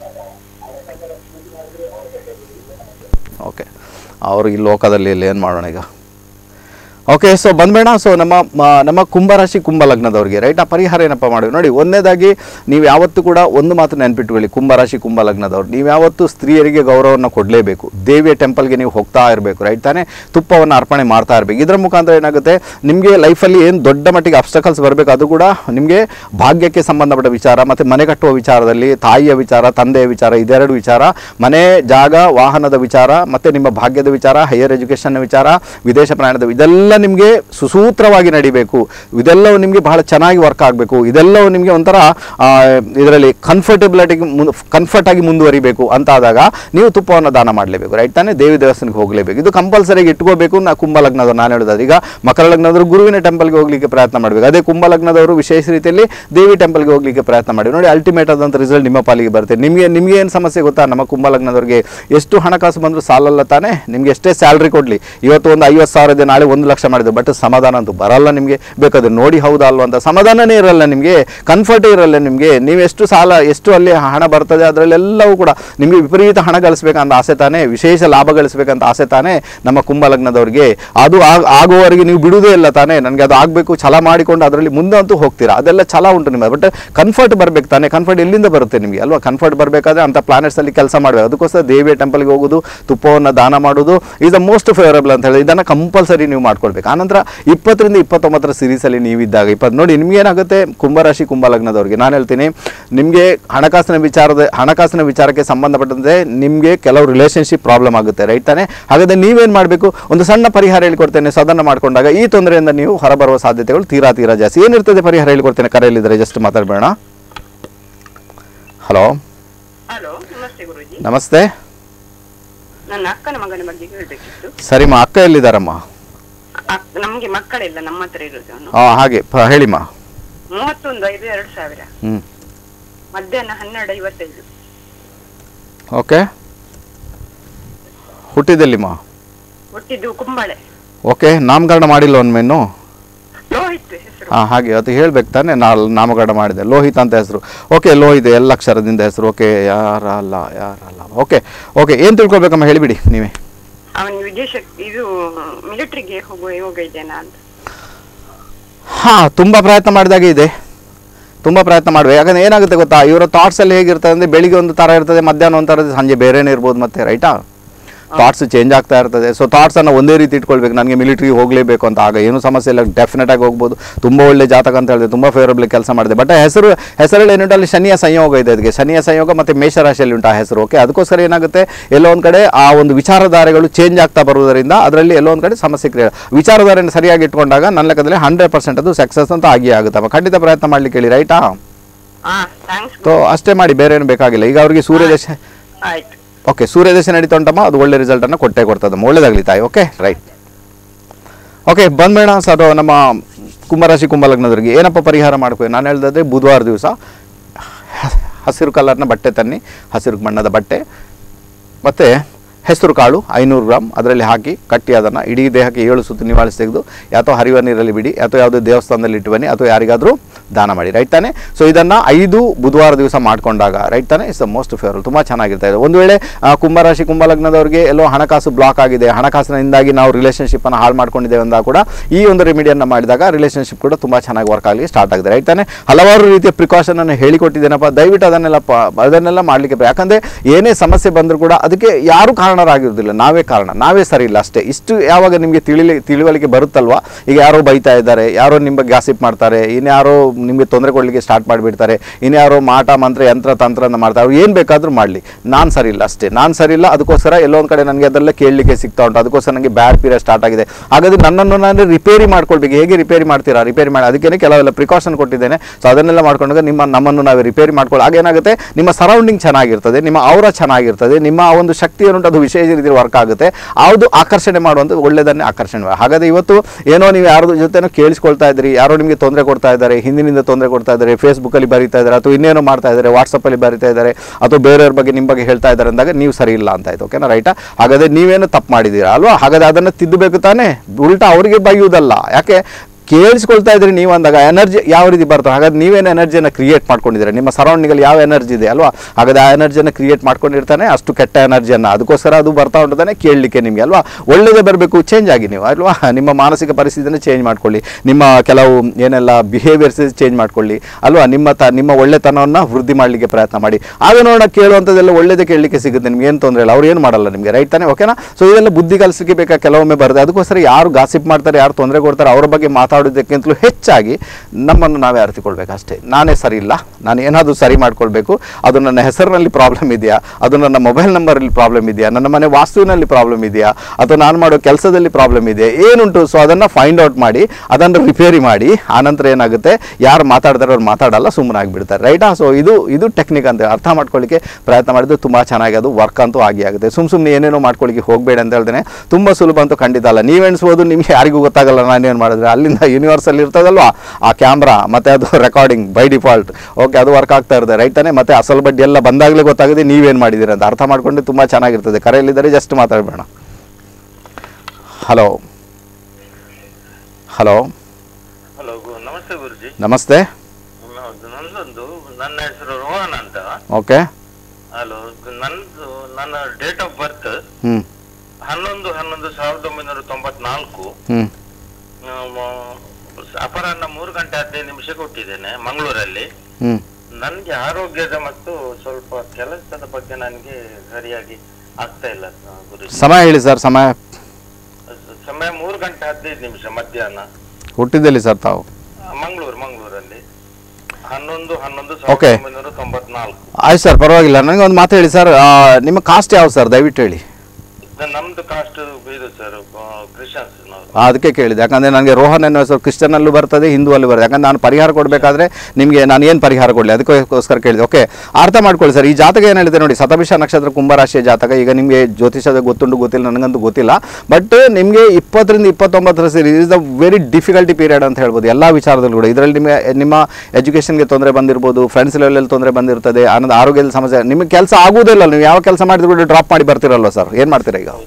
ಓಕೆ ಅವರು ಈ ಲೋಕದಲ್ಲಿ ಇಲ್ಲಿ ಏನು ಮಾಡೋಣ ಈಗ ಓಕೆ ಸೊ ಬಂದ್ಬೇಡ ಸೊ ನಮ್ಮ ಮ- ನಮ್ಮ ಕುಂಭರಾಶಿ ಕುಂಭ ಲಗ್ನದವ್ರಿಗೆ ರೈಟ್ ಆ ಪರಿಹಾರ ಏನಪ್ಪ ಮಾಡಿ ನೋಡಿ ಒಂದನೇದಾಗಿ ನೀವು ಯಾವತ್ತೂ ಕೂಡ ಒಂದು ಮಾತು ನೆನ್ಪಿಟ್ಕೊಳ್ಳಿ ಕುಂಭರಾಶಿ ಕುಂಭ ಲಗ್ನದವ್ರು ನೀವು ಯಾವತ್ತೂ ಸ್ತ್ರೀಯರಿಗೆ ಗೌರವವನ್ನು ಕೊಡಲೇಬೇಕು ದೇವಿಯ ಟೆಂಪಲ್ಗೆ ನೀವು ಹೋಗ್ತಾ ಇರಬೇಕು ರೈಟ್ ತಾನೇ ತುಪ್ಪವನ್ನು ಅರ್ಪಣೆ ಮಾಡ್ತಾ ಇರಬೇಕು ಇದರ ಮುಖಾಂತರ ಏನಾಗುತ್ತೆ ನಿಮಗೆ ಲೈಫಲ್ಲಿ ಏನು ದೊಡ್ಡ ಮಟ್ಟಿಗೆ ಅಬ್ಸ್ಟಕಲ್ಸ್ ಬರಬೇಕು ಅದು ಕೂಡ ನಿಮಗೆ ಭಾಗ್ಯಕ್ಕೆ ಸಂಬಂಧಪಟ್ಟ ವಿಚಾರ ಮತ್ತು ಮನೆ ಕಟ್ಟುವ ವಿಚಾರದಲ್ಲಿ ತಾಯಿಯ ವಿಚಾರ ತಂದೆಯ ವಿಚಾರ ಇದೆರಡು ವಿಚಾರ ಮನೆ ಜಾಗ ವಾಹನದ ವಿಚಾರ ಮತ್ತು ನಿಮ್ಮ ಭಾಗ್ಯದ ವಿಚಾರ ಹೈಯರ್ ಎಜುಕೇಷನ್ ವಿಚಾರ ವಿದೇಶ ಪ್ರಯಾಣದ ಇದೆಲ್ಲ ನಿಮಗೆ ಸುಸೂತ್ರವಾಗಿ ನಡಿಬೇಕು ಇದೆಲ್ಲವೂ ನಿಮಗೆ ಬಹಳ ಚೆನ್ನಾಗಿ ವರ್ಕ್ ಆಗಬೇಕು ಇದೆಲ್ಲವೂ ನಿಮಗೆ ಒಂಥರ ಇದರಲ್ಲಿ ಕಂಫರ್ಟಬಿಲಿಟಿಗೆ ಮುಂದೆ ಕಂಫರ್ಟ್ ಆಗಿ ಮುಂದುವರಿಬೇಕು ಅಂತ ಆದಾಗ ನೀವು ತುಪ್ಪವನ್ನು ದಾನ ಮಾಡಲೇಬೇಕು ರೈಟ್ ತಾನೇ ದೇವಿ ದೇವಸ್ಥಾನಕ್ಕೆ ಹೋಗಲೇಬೇಕು ಇದು ಕಂಪಲ್ಸರಿಯಾಗಿ ಇಟ್ಕೋಬೇಕು ನಾ ಕುಂಭ ಲಗ್ನದವ್ರು ನಾನು ಹೇಳೋದು ಈಗ ಮಕರ ಲಗ್ನದವರು ಗುರುವಿನ ಟೆಂಪಲ್ಗೆ ಹೋಗ್ಲಿಕ್ಕೆ ಪ್ರಯತ್ನ ಮಾಡಬೇಕು ಅದೇ ಕುಂಭ ಲಗ್ನದವರು ವಿಶೇಷ ರೀತಿಯಲ್ಲಿ ದೇವಿ ಟೆಂಪಲ್ಗೆ ಹೋಗ್ಲಿಕ್ಕೆ ಪ್ರಯತ್ನ ಮಾಡಿ ನೋಡಿ ಅಲ್ಟಿಮೇಟ್ ಆದಂಥ ರಿಸಲ್ಟ್ ನಿಮ್ಮ ಪಾಲಿಗೆ ಬರುತ್ತೆ ನಿಮಗೆ ನಿಮಗೆ ಏನು ಸಮಸ್ಯೆ ಗೊತ್ತಾ ನಮ್ಮ ಕುಂಭ ಲಗ್ನದವ್ರಿಗೆ ಎಷ್ಟು ಹಣಕಾಸು ಬಂದರೂ ಸಾಲಲ್ಲ ತಾನೇ ನಿಮಗೆ ಎಷ್ಟೇ ಸ್ಯಾಲ್ರಿ ಕೊಡಲಿ ಇವತ್ತು ಒಂದು ಐವತ್ತು ಸಾವಿರ ಇದೆ ನಾಳೆ ಒಂದು ಲಕ್ಷ ಮಾಡಿದ್ರು ಬಟ್ ಸಮಾಧಾನ ಅಂತೂ ಬರಲ್ಲ ನಿಮಗೆ ಬೇಕಾದ್ರೆ ನೋಡಿ ಹೌದಾ ಅಲ್ವಾ ಅಂತ ಸಮಾಧಾನನೇ ಇರಲ್ಲ ನಿಮಗೆ ಕಂಫರ್ಟೇ ಇರಲ್ಲ ನಿಮಗೆ ನೀವು ಎಷ್ಟು ಸಾಲ ಎಷ್ಟು ಅಲ್ಲಿ ಹಣ ಬರ್ತದೆ ಅದರಲ್ಲೆಲ್ಲವೂ ಕೂಡ ನಿಮಗೆ ವಿಪರೀತ ಹಣ ಗಳಿಸ್ಬೇಕಂತ ಆಸೆ ತಾನೇ ವಿಶೇಷ ಲಾಭ ಗಳಿಸ್ಬೇಕಂತ ಆಸೆ ತಾನೇ ನಮ್ಮ ಕುಂಭ ಲಗ್ನದವ್ರಿಗೆ ಅದು ಆಗ ಆಗುವವರೆಗೆ ನೀವು ಬಿಡುವುದೇ ಇಲ್ಲ ತಾನೇ ನನಗೆ ಅದು ಆಗಬೇಕು ಛಲ ಮಾಡಿಕೊಂಡು ಅದರಲ್ಲಿ ಮುಂದೆ ಅಂತೂ ಹೋಗ್ತೀರಾ ಅದೆಲ್ಲ ಛಲ ಉಂಟು ನಿಮಗೆ ಬಟ್ ಕನ್ಫರ್ಟ್ ಬರಬೇಕು ತಾನೇ ಕನ್ಫರ್ಟ್ ಎಲ್ಲಿಂದ ಬರುತ್ತೆ ನಿಮಗೆ ಅಲ್ವಾ ಕನ್ಫರ್ಟ್ ಬರಬೇಕಾದ್ರೆ ಅಂಥ ಪ್ಲಾನೆಟ್ಸಲ್ಲಿ ಕೆಲಸ ಮಾಡಬೇಕು ಅದಕ್ಕೋಸ್ಕರ ದೇವಿಯ ಟೆಂಪಲ್ಗೆ ಹೋಗೋದು ತುಪ್ಪವನ್ನು ದಾನ ಮಾಡೋದು ಈಸ್ ದ ಮೋಸ್ಟ್ ಫೇವರಬಲ್ ಅಂತ ಹೇಳಿ ಇದನ್ನು ಕಂಪಲ್ಸರಿ ನೀವು ಮಾಡ್ಕೊಳ್ಬೇಕು ಆನಂತರ ಇಪ್ಪತ್ತರಿಂದ ಇಪ್ಪತ್ತೊಂಬತ್ತರ ಸೀರೀಸಲ್ಲಿ ನೀವಿದ್ದಾಗ ಇಪ್ಪತ್ತು ನೋಡಿ ನಿಮ್ಗೆ ಏನಾಗುತ್ತೆ ಕುಂಭರಾಶಿ ಕುಂಭ ಲಗ್ನದವ್ರಿಗೆ ನಾನು ಹೇಳ್ತೀನಿ ನಿಮಗೆ ಹಣಕಾಸಿನ ವಿಚಾರದ ಹಣಕಾಸಿನ ವಿಚಾರಕ್ಕೆ ಸಂಬಂಧಪಟ್ಟಂತೆ ನಿಮಗೆ ಕೆಲವು ರಿಲೇಷನ್ಶಿಪ್ ಪ್ರಾಬ್ಲಮ್ ಆಗುತ್ತೆ ರೈಟ್ ತಾನೇ ಹಾಗಾದ್ರೆ ನೀವೇನು ಮಾಡಬೇಕು ಒಂದು ಸಣ್ಣ ಪರಿಹಾರ ಹೇಳ್ಕೊಡ್ತೇನೆ ಸದನ ಮಾಡ್ಕೊಂಡಾಗ ಈ ತೊಂದರೆಯಿಂದ ನೀವು ಹೊರಬರುವ ಸಾಧ್ಯತೆಗಳು ತೀರಾ ತೀರಾ ಜಾಸ್ತಿ ಏನಿರ್ತದೆ ಪರಿಹಾರ ಹೇಳ್ಕೊಡ್ತೇನೆ ಕರೆಯಲ್ಲಿದ್ದಾರೆ ಜಸ್ಟ್ ಮಾತಾಡಬೇಡ ಹಲೋ ಹಲೋ ನಮಸ್ತೆ ಗುರುಜಿ ನಮಸ್ತೆ ನನ್ನ ಅಕ್ಕನ ಮಗನ ಬಗ್ಗೆ ಹೇಳ್ಬೇಕಿತ್ತು ಸರಿಮ್ಮ ಅಕ್ಕ ಎಲ್ಲಿದ್ದಾರಮ್ಮ ಅಕ್- ನಮ್ಗೆ ಮಕ್ಕಳಿಲ್ಲ ನಮ್ಮ ಹತ್ರ ಇರೋದು ಅವನು ಹಾಂ ಹಾಗೆ ಪ- ಹೇಳಿಮ್ಮ ಮೂವತ್ತೊಂದು ಐದು ಎರಡು ಸಾವಿರ ಹ್ಞೂ ಮಧ್ಯಾಹ್ನ ಹನ್ನೆರಡು ಐವತ್ತೈದು ಓಕೆ ಹುಟ್ಟಿದೆಲ್ಲಿಮ್ಮ ಹುಟ್ಟಿದ್ದು ಕುಂಬಳೆ ಓಕೆ ನಾಮಕರಣ ಮಾಡಿಲ್ಲ ಒನ್ಮೇನು ಲೋಹಿತ್ ಹೆಸರು ಹಾಂ ಹಾಗೆ ಅದು ಹೇಳ್ಬೇಕು ತಾನೆ ನಾ ನಾಮಕರಣ ಮಾಡಿದೆ ಲೋಹಿತ್ ಅಂತ ಹೆಸರು ಓಕೆ ಲೋಹಿತ್ ಎಲ್ಲ ಅಕ್ಷರದಿಂದ ಹೆಸರು ಓಕೆ ಯಾರಲ್ಲ ಯಾರಲ್ಲ ಓಕೆ ಓಕೆ ಏನು ತಿಳ್ಕೊಬೇಕಮ್ಮ ಹೇಳಿಬಿಡಿ ನೀವೇ ಅವನ್ ವಿದೇಶ ಇದು ಮಿಲಿಟರಿಗೆ ಹೋಗುವ ಯೋಗ ಇದೆನಾ ಅಂತ ಹಾಂ ತುಂಬ ಪ್ರಯತ್ನ ಮಾಡಿದಾಗೆ ಇದೆ ತುಂಬ ಪ್ರಯತ್ನ ಮಾಡಬೇಕು ಯಾಕಂದ್ರೆ ಏನಾಗುತ್ತೆ ಗೊತ್ತಾ ಇವರ ಥಾಟ್ಸ್ ಎಲ್ಲ ಹೇಗಿರ್ತದೆ ಅಂದರೆ ಬೆಳಿಗ್ಗೆ ಒಂದು ಥರ ಇರ್ತದೆ ಮಧ್ಯಾಹ್ನ ಒಂದು ಥರ ಇರ್ತದೆ, ಸಂಜೆ ಬೇರೆನೇ ಇರ್ಬೋದು ಮತ್ತೆ ರೈಟಾ ಥಾಟ್ಸ್ ಚೇಂಜ್ ಆಗ್ತಾ ಇರ್ತದೆ ಸೊ ಥಾಟ್ಸನ್ನು ಒಂದೇ ರೀತಿ ಇಟ್ಕೊಳ್ಬೇಕು ನನಗೆ ಮಿಲಿಟ್ರಿಗೆ ಹೋಗಲೇಬೇಕು ಅಂತ ಆಗ ಏನು ಸಮಸ್ಯೆ ಇಲ್ಲ ಡೆಫಿನೆಟ್ ಆಗಿ ಹೋಗ್ಬೋದು ತುಂಬ ಒಳ್ಳೆ ಜಾತಕ ಅಂತ ಹೇಳಿದೆ ತುಂಬ ಫೇವರಬಲ್ ಕೆಲಸ ಮಾಡಿದೆ ಬಟ್ ಹೆಸರು ಹೆಸರಲ್ಲಿ ಏನುಂಟು ಅಲ್ಲಿ ಶನಿಯ ಸಂಯೋಗ ಇದೆ ಅದಕ್ಕೆ ಶನಿಯ ಸಂಯೋಗ ಮತ್ತು ಮೇಷರಾಶಿಯಲ್ಲಿ ಉಂಟು ಆ ಹೆಸರು ಓಕೆ ಅದಕ್ಕೋಸ್ಕರ ಏನಾಗುತ್ತೆ ಎಲ್ಲೋ ಒಂದು ಕಡೆ ಆ ಒಂದು ವಿಚಾರಧಾರೆಗಳು ಚೇಂಜ್ ಆಗ್ತಾ ಬರುವುದರಿಂದ ಅದರಲ್ಲಿ ಎಲ್ಲೋ ಒಂದು ಕಡೆ ಸಮಸ್ಯೆ ಕ್ರಿಯೇಟ್ ವಿಚಾರಧಾರೆಯನ್ನು ಸರಿಯಾಗಿ ಇಟ್ಕೊಂಡಾಗ ನನ್ನ ಲೆಕ್ಕದಲ್ಲಿ ಹಂಡ್ರೆಡ್ ಪರ್ಸೆಂಟ್ ಅದು ಸಕ್ಸಸ್ ಅಂತ ಆಗಿಯೇ ಆಗುತ್ತಮ್ಮ ಖಂಡಿತ ಪ್ರಯತ್ನ ಮಾಡ್ಲಿಕ್ಕೆ ಹೇಳಿ ರೈಟಾ ಹಾ ಥ್ಯಾಂಕ್ಸ್ ಸೊ ಅಷ್ಟೇ ಮಾಡಿ ಬೇರೆ ಏನು ಬೇಕಾಗಿಲ್ಲ ಈಗ ಅವರಿಗೆ ಸೂರ್ಯದಶ ಆಯ್ತು ಓಕೆ ಸೂರ್ಯದಶ ನಡೀತಾ ಉಂಟಮ್ಮ ಅದು ಒಳ್ಳೆ ರಿಸಲ್ಟನ್ನು ಕೊಟ್ಟೇ ಕೊಡ್ತದಮ್ಮ ಒಳ್ಳೇದಾಗಲಿ ತಾಯಿ ಓಕೆ ರೈಟ್ ಓಕೆ ಬಂದ್ಬೇಡ ಸರ್ ನಮ್ಮ ಕುಂಭರಾಶಿ ಕುಂಭಲಗ್ನದವರಿಗೆ ಏನಪ್ಪ ಪರಿಹಾರ ಮಾಡ್ಕೋ ನಾನು ಹೇಳ್ದಾದ್ರೆ ಬುಧವಾರ ದಿವಸ ಹಸಿರು ಕಲರ್ನ ಬಟ್ಟೆ ತನ್ನಿ ಹಸಿರು ಬಣ್ಣದ ಬಟ್ಟೆ ಮತ್ತು ಹೆಸರು ಕಾಳು ಐನೂರು ಗ್ರಾಮ್ ಅದರಲ್ಲಿ ಹಾಕಿ ಕಟ್ಟಿ ಅದನ್ನು ಇಡೀ ದೇಹಕ್ಕೆ ಏಳು ಸುತ್ತು ನಿವಾಳಿಸಿ ತೆಗೆದು ಯಾತೋ ಹರಿಯುವ ನೀರಲ್ಲಿ ಬಿಡಿ ಅಥವಾ ಯಾವುದೋ ದೇವಸ್ಥಾನದಲ್ಲಿ ಇಟ್ಟು ಬನ್ನಿ ಅಥವಾ ಯಾರಿಗಾದರೂ ದಾನ ಮಾಡಿ ರೈಟ್ ತಾನೆ ಸೊ ಇದನ್ನು ಐದು ಬುಧವಾರ ದಿವಸ ಮಾಡ್ಕೊಂಡಾಗ ರೈಟ್ ತಾನೆ ಇಸ್ ದ ಮೋಸ್ಟ್ ಫೇವರಲ್ ತುಂಬ ಚೆನ್ನಾಗಿರ್ತಾ ಇದೆ ಒಂದು ವೇಳೆ ಆ, ಕುಂಭರಾಶಿ ಕುಂಭಲಗ್ನದವರಿಗೆ ಎಲ್ಲೋ ಹಣಕಾಸು ಬ್ಲಾಕ್ ಆಗಿದೆ ಹಣಕಾಸಿನಿಂದಾಗಿ ನಾವು ರಿಲೇಷನ್ಶಿಪ್ಪನ್ನು ಹಾಳು ಮಾಡ್ಕೊಂಡಿದ್ದೇವೆ ಅಂದಾಗ ಕೂಡ ಈ ಒಂದು ರೆಮಿಡಿಯನ್ನು ಮಾಡಿದಾಗ ರಿಲೇಷನ್ಶಿಪ್ ಕೂಡ ತುಂಬ ಚೆನ್ನಾಗಿ ವರ್ಕ್ ಆಗಲಿ ಸ್ಟಾರ್ಟ್ ಆಗಿದೆ ರೈಟ್ ತಾನೆ ಹಲವಾರು ರೀತಿಯ ಪ್ರಿಕಾಷನನ್ನು ಹೇಳಿಕೊಟ್ಟಿದ್ದೇನಪ್ಪ ದಯವಿಟ್ಟು ಅದನ್ನೆಲ್ಲ ಪ ಅದನ್ನೆಲ್ಲ ಮಾಡಲಿಕ್ಕೆ ಯಾಕಂದರೆ ಏನೇ ಸಮಸ್ಯೆ ಬಂದರೂ ಕೂಡ ಅದಕ್ಕೆ ಯಾರು ಕಾರಣರಾಗಿರೋದಿಲ್ಲ ನಾವೇ ಕಾರಣ ನಾವೇ ಸರಿ ಇಲ್ಲ ಅಷ್ಟೇ ಇಷ್ಟು ಯಾವಾಗ ನಿಮಗೆ ತಿಳಿಲಿ ತಿಳುವಳಿಕೆ ಬರುತ್ತಲ್ವಾ ಈಗ ಯಾರೋ ಬೈತಾ ಇದ್ದಾರೆ ಯಾರೋ ನಿಮ್ಮ ಬಗ್ಗೆ ಗ್ಯಾಸಿಪ್ ಮಾಡ್ತಾರೆ ಇನ್ಯಾರೋ ನಿಮಗೆ ತೊಂದರೆ ಕೊಡಲಿಕ್ಕೆ ಸ್ಟಾರ್ಟ್ ಮಾಡಿಬಿಡ್ತಾರೆ ಇನ್ಯಾರೋ ಮಾಟ ಮಂತ್ರ ಯಂತ್ರ ತಂತ್ರನ ಮಾಡ್ತಾರೆ ಅವ್ರು ಏನು ಬೇಕಾದರೂ ಮಾಡಲಿ ನಾನು ಸರಿ ಇಲ್ಲ ಅಷ್ಟೇ ನಾನು ಸರಿ ಇಲ್ಲ ಅದಕ್ಕೋಸ್ಕರ ಎಲ್ಲೋ ಒಂದು ಕಡೆ ನನಗೆ ಅದೆಲ್ಲ ಕೇಳಲಿಕ್ಕೆ ಸಿಗ್ತಾ ಉಂಟು ಅದಕ್ಕೋಸ್ಕರ ನನಗೆ ಬ್ಯಾಡ್ ಪೀರಿಯಡ್ ಸ್ಟಾರ್ಟ್ ಆಗಿದೆ ಹಾಗಾದ್ರೆ ನನ್ನನ್ನು ನಾನು ರಿಪೇರಿ ಮಾಡ್ಕೊಳ್ಬೇಕು ಹೇಗೆ ರಿಪೇರಿ ಮಾಡ್ತೀರಾ ರಿಪೇರಿ ಮಾಡಿ ಅದಕ್ಕೇ ಕೆಲವೆಲ್ಲ ಪ್ರಿಕಾಷನ್ ಕೊಟ್ಟಿದ್ದೇನೆ ಸೊ ಅದನ್ನೆಲ್ಲ ಮಾಡ್ಕೊಂಡಾಗ ನಿಮ್ಮ ನಮ್ಮನ್ನು ನಾವು ರಿಪೇರಿ ಮಾಡ್ಕೊಳ್ಳಿ ಆಗೇನಾಗುತ್ತೆ ನಿಮ್ಮ ಸರೌಂಡಿಂಗ್ ಚೆನ್ನಾಗಿರ್ತದೆ ನಿಮ್ಮ ಅವರ ಚೆನ್ನಾಗಿರ್ತದೆ ನಿಮ್ಮ ಆ ಒಂದು ಶಕ್ತಿ ಏನುಂಟು ಅದು ವಿಶೇಷ ರೀತಿಯಲ್ಲಿ ವರ್ಕ್ ಆಗುತ್ತೆ ಯಾವುದು ಆಕರ್ಷಣೆ ಮಾಡುವಂಥ ಒಳ್ಳೆಯದನ್ನೇ ಆಕರ್ಷಣೆ ಮಾಡಿ. ಹಾಗಾದ್ರೆ ಇವತ್ತು ಏನೋ ನೀವು ಯಾರ ಜೊತೆನೋ ಕೇಳಿಸ್ಕೊಳ್ತಾ ಇದ್ರಿ ಯಾರೋ ನಿಮಗೆ ತೊಂದರೆ ಕೊಡ್ತಾ ಇದ್ದಾರೆ ಹಿಂದಿನಿಂದ ತೊಂದರೆ ಕೊಡ್ತಾ ಇದ್ದಾರೆ ಫೇಸ್ಬುಕ್ಕಲ್ಲಿ ಬರೀತಾ ಇದ್ದಾರೆ ಅಥವಾ ಇನ್ನೇನೋ ಮಾಡ್ತಾ ಇದ್ದಾರೆ ವಾಟ್ಸಪ್ಪಲ್ಲಿ ಬರೀತಾ ಇದ್ದಾರೆ ಅಥವಾ ಬೇರೆಯವ್ರ ಬಗ್ಗೆ ನಿಮ್ಮ ಬಗ್ಗೆ ಹೇಳ್ತಾ ಇದ್ದಾರೆ ಅಂದಾಗ ನೀವು ಸರಿ ಇಲ್ಲ ಅಂತ ಆಯ್ತು ಓಕೆನಾ ರೈಟಾ ಹಾಗಾದ್ರೆ ನೀವೇನು ತಪ್ಪು ಮಾಡಿದ್ದೀರಾ ಅಲ್ವಾ ಹಾಗಾದ್ರೆ ಅದನ್ನು ತಿದ್ದಬೇಕು ತಾನೇ ಉಲ್ಟಾ ಅವರಿಗೆ ಬೈಯುವುದಲ್ಲ ಯಾಕೆ ಕೇಳಿಸ್ಕೊಳ್ತಾ ಇದ್ರಿ ನೀವು ಅಂದಾಗ ಎನರ್ಜಿ ಯಾವ ರೀತಿ ಬರ್ತದೆ ಹಾಗಾದ್ರೆ ನೀವೇನು ಎನರ್ಜಿಯನ್ನು ಕ್ರಿಯೇಟ್ ಮಾಡ್ಕೊಂಡಿದ್ದೀರಾ ನಿಮ್ಮ ಸರೌಂಡಿಂಗಲ್ಲಿ ಯಾವ ಎನರ್ಜಿ ಇದೆ ಅಲ್ವಾ ಹಾಗಾದ್ರೆ ಆ ಎನರ್ಜಿಯನ್ನು ಕ್ರಿಯೇಟ್ ಮಾಡ್ಕೊಂಡಿರ್ತಾನೆ ಅಷ್ಟು ಕೆಟ್ಟ ಎನರ್ಜಿಯನ್ನು ಅದಕ್ಕೋಸ್ಕರ ಅದು ಬರ್ತಾ ಉಂಟದಾನೆ ಕೇಳಲಿಕ್ಕೆ ನಿಮಗೆ ಅಲ್ವಾ ಒಳ್ಳೇದೇ ಬರಬೇಕು ಚೇಂಜ್ ಆಗಿ ನೀವು ಅಲ್ವಾ ನಿಮ್ಮ ಮಾನಸಿಕ ಪರಿಸ್ಥಿತಿಯನ್ನು ಚೇಂಜ್ ಮಾಡ್ಕೊಳ್ಳಿ ನಿಮ್ಮ ಕೆಲವು ಏನೆಲ್ಲ ಬಿಹೇವಿಯರ್ಸ್ ಚೇಂಜ್ ಮಾಡ್ಕೊಳ್ಳಿ ಅಲ್ವಾ ನಿಮ್ಮ ತ ನಿಮ್ಮ ಒಳ್ಳೆತನವನ್ನು ವೃದ್ಧಿ ಮಾಡಲಿಕ್ಕೆ ಪ್ರಯತ್ನ ಮಾಡಿ ಆಗ ನೋಡೋಣ ಕೇಳುವಂಥದ್ದೆಲ್ಲ ಒಳ್ಳೇದೇ ಕೇಳಲಿಕ್ಕೆ ಸಿಗುತ್ತೆ ನಿಮ್ಗೆ ಏನು ತೊಂದರೆ ಇಲ್ಲ ಅವ್ರು ಏನು ಮಾಡಲ್ಲ ನಿಮಗೆ ರೈಟ್ ತಾನೆ ಓಕೆನಾ ಸೊ ಇದೆಲ್ಲ ಬುದ್ಧಿ ಕಲಿಸಲಿಕ್ಕೆ ಬೇಕಾ ಕೆಲವೊಮ್ಮೆ ಬರುತ್ತೆ ಅದಕ್ಕೋಸ್ಕರ ಯಾರು ಗಾಸಿಪ್ ಮಾಡ್ತಾರೆ ಯಾರು ತೊಂದರೆ ಕೊಡ್ತಾರೆ ಅವ್ರ ಬಗ್ಗೆ ಮಾತಾಡೋದಕ್ಕಿಂತಲೂ ಹೆಚ್ಚಾಗಿ ನಮ್ಮನ್ನು ನಾವೇ ಅರಿತುಕೊಳ್ಬೇಕು ಅಷ್ಟೇ ನಾನೇ ಸರಿ ಇಲ್ಲ ನಾನು ಏನಾದರೂ ಸರಿ ಮಾಡ್ಕೊಳ್ಬೇಕು ಅದು ನನ್ನ ಹೆಸರಿನಲ್ಲಿ ಪ್ರಾಬ್ಲಮ್ ಇದೆಯಾ ಅದು ನನ್ನ ಮೊಬೈಲ್ ನಂಬರಲ್ಲಿ ಪ್ರಾಬ್ಲಮ್ ಇದೆಯಾ ನನ್ನ ಮನೆ ವಾಸ್ತುವಿನಲ್ಲಿ ಪ್ರಾಬ್ಲಮ್ ಇದೆಯಾ ಅಥವಾ ನಾನು ಮಾಡೋ ಕೆಲಸದಲ್ಲಿ ಪ್ರಾಬ್ಲಮ್ ಇದೆಯಾ ಏನುಂಟು ಸೊ ಅದನ್ನು ಫೈಂಡ್ ಔಟ್ ಮಾಡಿ ಅದನ್ನು ರಿಪೇರಿ ಮಾಡಿ ಆನಂತರ ಏನಾಗುತ್ತೆ ಯಾರು ಮಾತಾಡ್ತಾರೆ ಅವ್ರು ಮಾತಾಡಲ್ಲ ಸುಮ್ಮನೆ ಆಗಿಬಿಡ್ತಾರೆ ರೈಟಾ ಸೊ ಇದು ಇದು ಟೆಕ್ನಿಕ್ ಅಂತ ಅರ್ಥ ಮಾಡ್ಕೊಳ್ಳಿಕ್ಕೆ ಪ್ರಯತ್ನ ಮಾಡಿದ್ದು ತುಂಬ ಚೆನ್ನಾಗಿ ಅದು ವರ್ಕ್ ಅಂತೂ ಆಗಿ ಆಗುತ್ತೆ ಸುಮ್ಮ ಸುಮ್ಮನೆ ಏನೇನೋ ಮಾಡ್ಕೊಳ್ಳಿಕ್ಕೆ ಹೋಗಬೇಡ ಅಂತ ಹೇಳ್ತೇನೆ ತುಂಬ ಸುಲಭ ಅಂತೂ ಖಂಡಿತ ಅಲ್ಲ ನೀವು ಎಣಿಸ್ಬೋದು ನಿಮಗೆ ಯಾರಿಗೂ ಗೊತ್ತಾಗಲ್ಲ ನಾನೇನು ಮಾಡಿದ್ರೆ ಅಲ್ಲಿಂದ ಯೂನಿವರ್ಸಲ್ಲಿ ಇರ್ತದಲ್ವಾ ಆ ಕ್ಯಾಮ್ರಾ ಮತ್ತು ಅದು ರೆಕಾರ್ಡಿಂಗ್ ಬೈ ಡಿಫಾಲ್ಟ್ ಓಕೆ ಅದು ವರ್ಕ್ ಆಗ್ತಾ ಇರ್ತದೆ ರೈಟ್ ತಾನೆ ಮತ್ತು ಅಸಲ್ ಬಡ್ಡಿ ಎಲ್ಲ ಬಂದಾಗಲೇ ಗೊತ್ತಾಗಿದೆ ನೀವೇನು ಮಾಡಿದ್ದೀರಿ ಅಂತ ಅರ್ಥ ಮಾಡ್ಕೊಂಡು ತುಂಬ ಚೆನ್ನಾಗಿರ್ತದೆ ಕರೆಯಲ್ಲಿದ್ದರೆ ಜಸ್ಟ್ ಮಾತಾಡಬೇಡ ಹಲೋ ಹಲೋ ಹಲೋ ಗು- ನಮಸ್ತೆ ಗುರುಜಿ ನಮಸ್ತೆ ಹೌದು, ನಂದೊಂದು ನನ್ನ ಹೆಸರು ರೋಹನ್ ಅಂತ ಓಕೆ ಹಲೋ ನಂದು ನನ್ನ ಡೇಟ್ ಆಫ್ ಬರ್ತ್ ಹ್ಞೂ ಹನ್ನೊಂದು ಹನ್ನೊಂದು ಸಾವಿರದ ಒಂಬೈನೂರ ತೊಂಬತ್ನಾಲ್ಕು ಹ್ಞೂ ಆ, ಮ- ಅಪರಾಹ್ನ ಮೂರು ಗಂಟೆ ಹದಿನೈದು ನಿಮಿಷ ಕೊಟ್ಟಿದ್ದೇನೆ ಮಂಗಳೂರಲ್ಲಿ ಹ್ಞೂ ನನ್ಗೆ ಆರೋಗ್ಯದ ಮತ್ತು ಸ್ವಲ್ಪ ಕೆಲಸದ ಬಗ್ಗೆ ನನಗೆ ಸರಿಯಾಗಿ ಆಗ್ತಾ ಇಲ್ಲ ಆ, ಗುರುಜಿ ಸಮಯ ಹೇಳಿ ಸರ್ ಸಮಯ ಸಮಯ ಮೂರು ಗಂಟೆ ಹದಿನೈದು ನಿಮಿಷ ಮಧ್ಯಾಹ್ನ ಹುಟ್ಟಿದ್ದಲ್ಲಿ ಸರ್ ತಾವು ಮಂಗಳೂರು ಮಂಗಳೂರಲ್ಲಿ ಹನ್ನೊಂದು ಹನ್ನೊಂದು Okay. ಸಾವಿರದ ಒಂಬೈನೂರ ತೊಂಬತ್ನಾಲ್ಕು ಆಯ್ತು ಸರ್ ಪರವಾಗಿಲ್ಲ ನನಗೆ ಒಂದು ಮಾತು ಹೇಳಿ ಸರ್ ಆ, ನಿಮ್ಮ ಕಾಸ್ಟ್ ಯಾವ್ದು ಸರ್ ದಯವಿಟ್ಟು ಹೇಳಿ ನ- ನಮ್ದು ಕಾಸ್ಟ್ ಇದು ಸರ್ ಕ್ರಿಶ್ಚಿಯನ್ಸ್ ನಾವು ಆ, ಅದಕ್ಕೆ ಕೇಳಿದೆ ಯಾಕಂದರೆ ನನಗೆ ರೋಹನ್ ಅನ್ನೋ ಹೆಸರು ಕ್ರಿಶ್ಚಿಯನಲ್ಲೂ ಬರ್ತದೆ ಹಿಂದೂವಲ್ಲೂ ಬರ್ತದೆ ಯಾಕಂದ್ರೆ ನಾನು ಪರಿಹಾರ ಕೊಡಬೇಕಾದ್ರೆ ನಿಮಗೆ ನಾನು ಏನು ಪರಿಹಾರ ಕೊಡಲಿ ಅದಕ್ಕೋಸ್ಕರ ಕೇಳಿದೆ ಓಕೆ ಅರ್ಥ ಮಾಡ್ಕೊಳ್ಳಿ ಸರ್ ಈ ಜಾತಕ ಏನು ಹೇಳಿದೆ ನೋಡಿ ಶತಭಿಷ ನಕ್ಷತ್ರ ಕುಂಭರಾಶಿಯ ಜಾತಕ ಈಗ ನಿಮಗೆ ಜ್ಯೋತಿಷದ ಗೊತ್ತುಂಟು ಗೊತ್ತಿಲ್ಲ ನನಗಂತೂ ಗೊತ್ತಿಲ್ಲ ಬಟ್ ನಿಮಗೆ ಇಪ್ಪತ್ತರಿಂದ ಇಪ್ಪತ್ತೊಂಬತ್ತರ ಸೇರಿ is the very difficulty period ಅಂತ ಹೇಳ್ಬೋದು ಎಲ್ಲ ವಿಚಾರದಲ್ಲೂ ಕೂಡ ಇದರಲ್ಲಿ ನಿಮಗೆ ನಿಮ್ಮ ಎಜುಕೇಷನ್ಗೆ ತೊಂದರೆ ಬಂದಿರ್ಬೋದು ಫ್ರೆಂಡ್ಸ್ ಲೆವೆಲಲ್ಲಿ ತೊಂದರೆ ಬಂದಿರ್ತದೆ ಆನಂದ ಆರೋಗ್ಯದ ಸಮಸ್ಯೆ ನಿಮಗೆ ಕೆಲಸ ಆಗುವುದಿಲ್ಲ ನೀವು ಯಾವ ಕೆಲಸ ಮಾಡಿದ್ರು ಕೂಡ ಡ್ರಾಪ್ ಮಾಡಿ ಬರ್ತಿರಲ್ವ ಸರ್ ಏನು ಮಾಡ್ತೀರಾ ಈಗ ಹೌದೌದು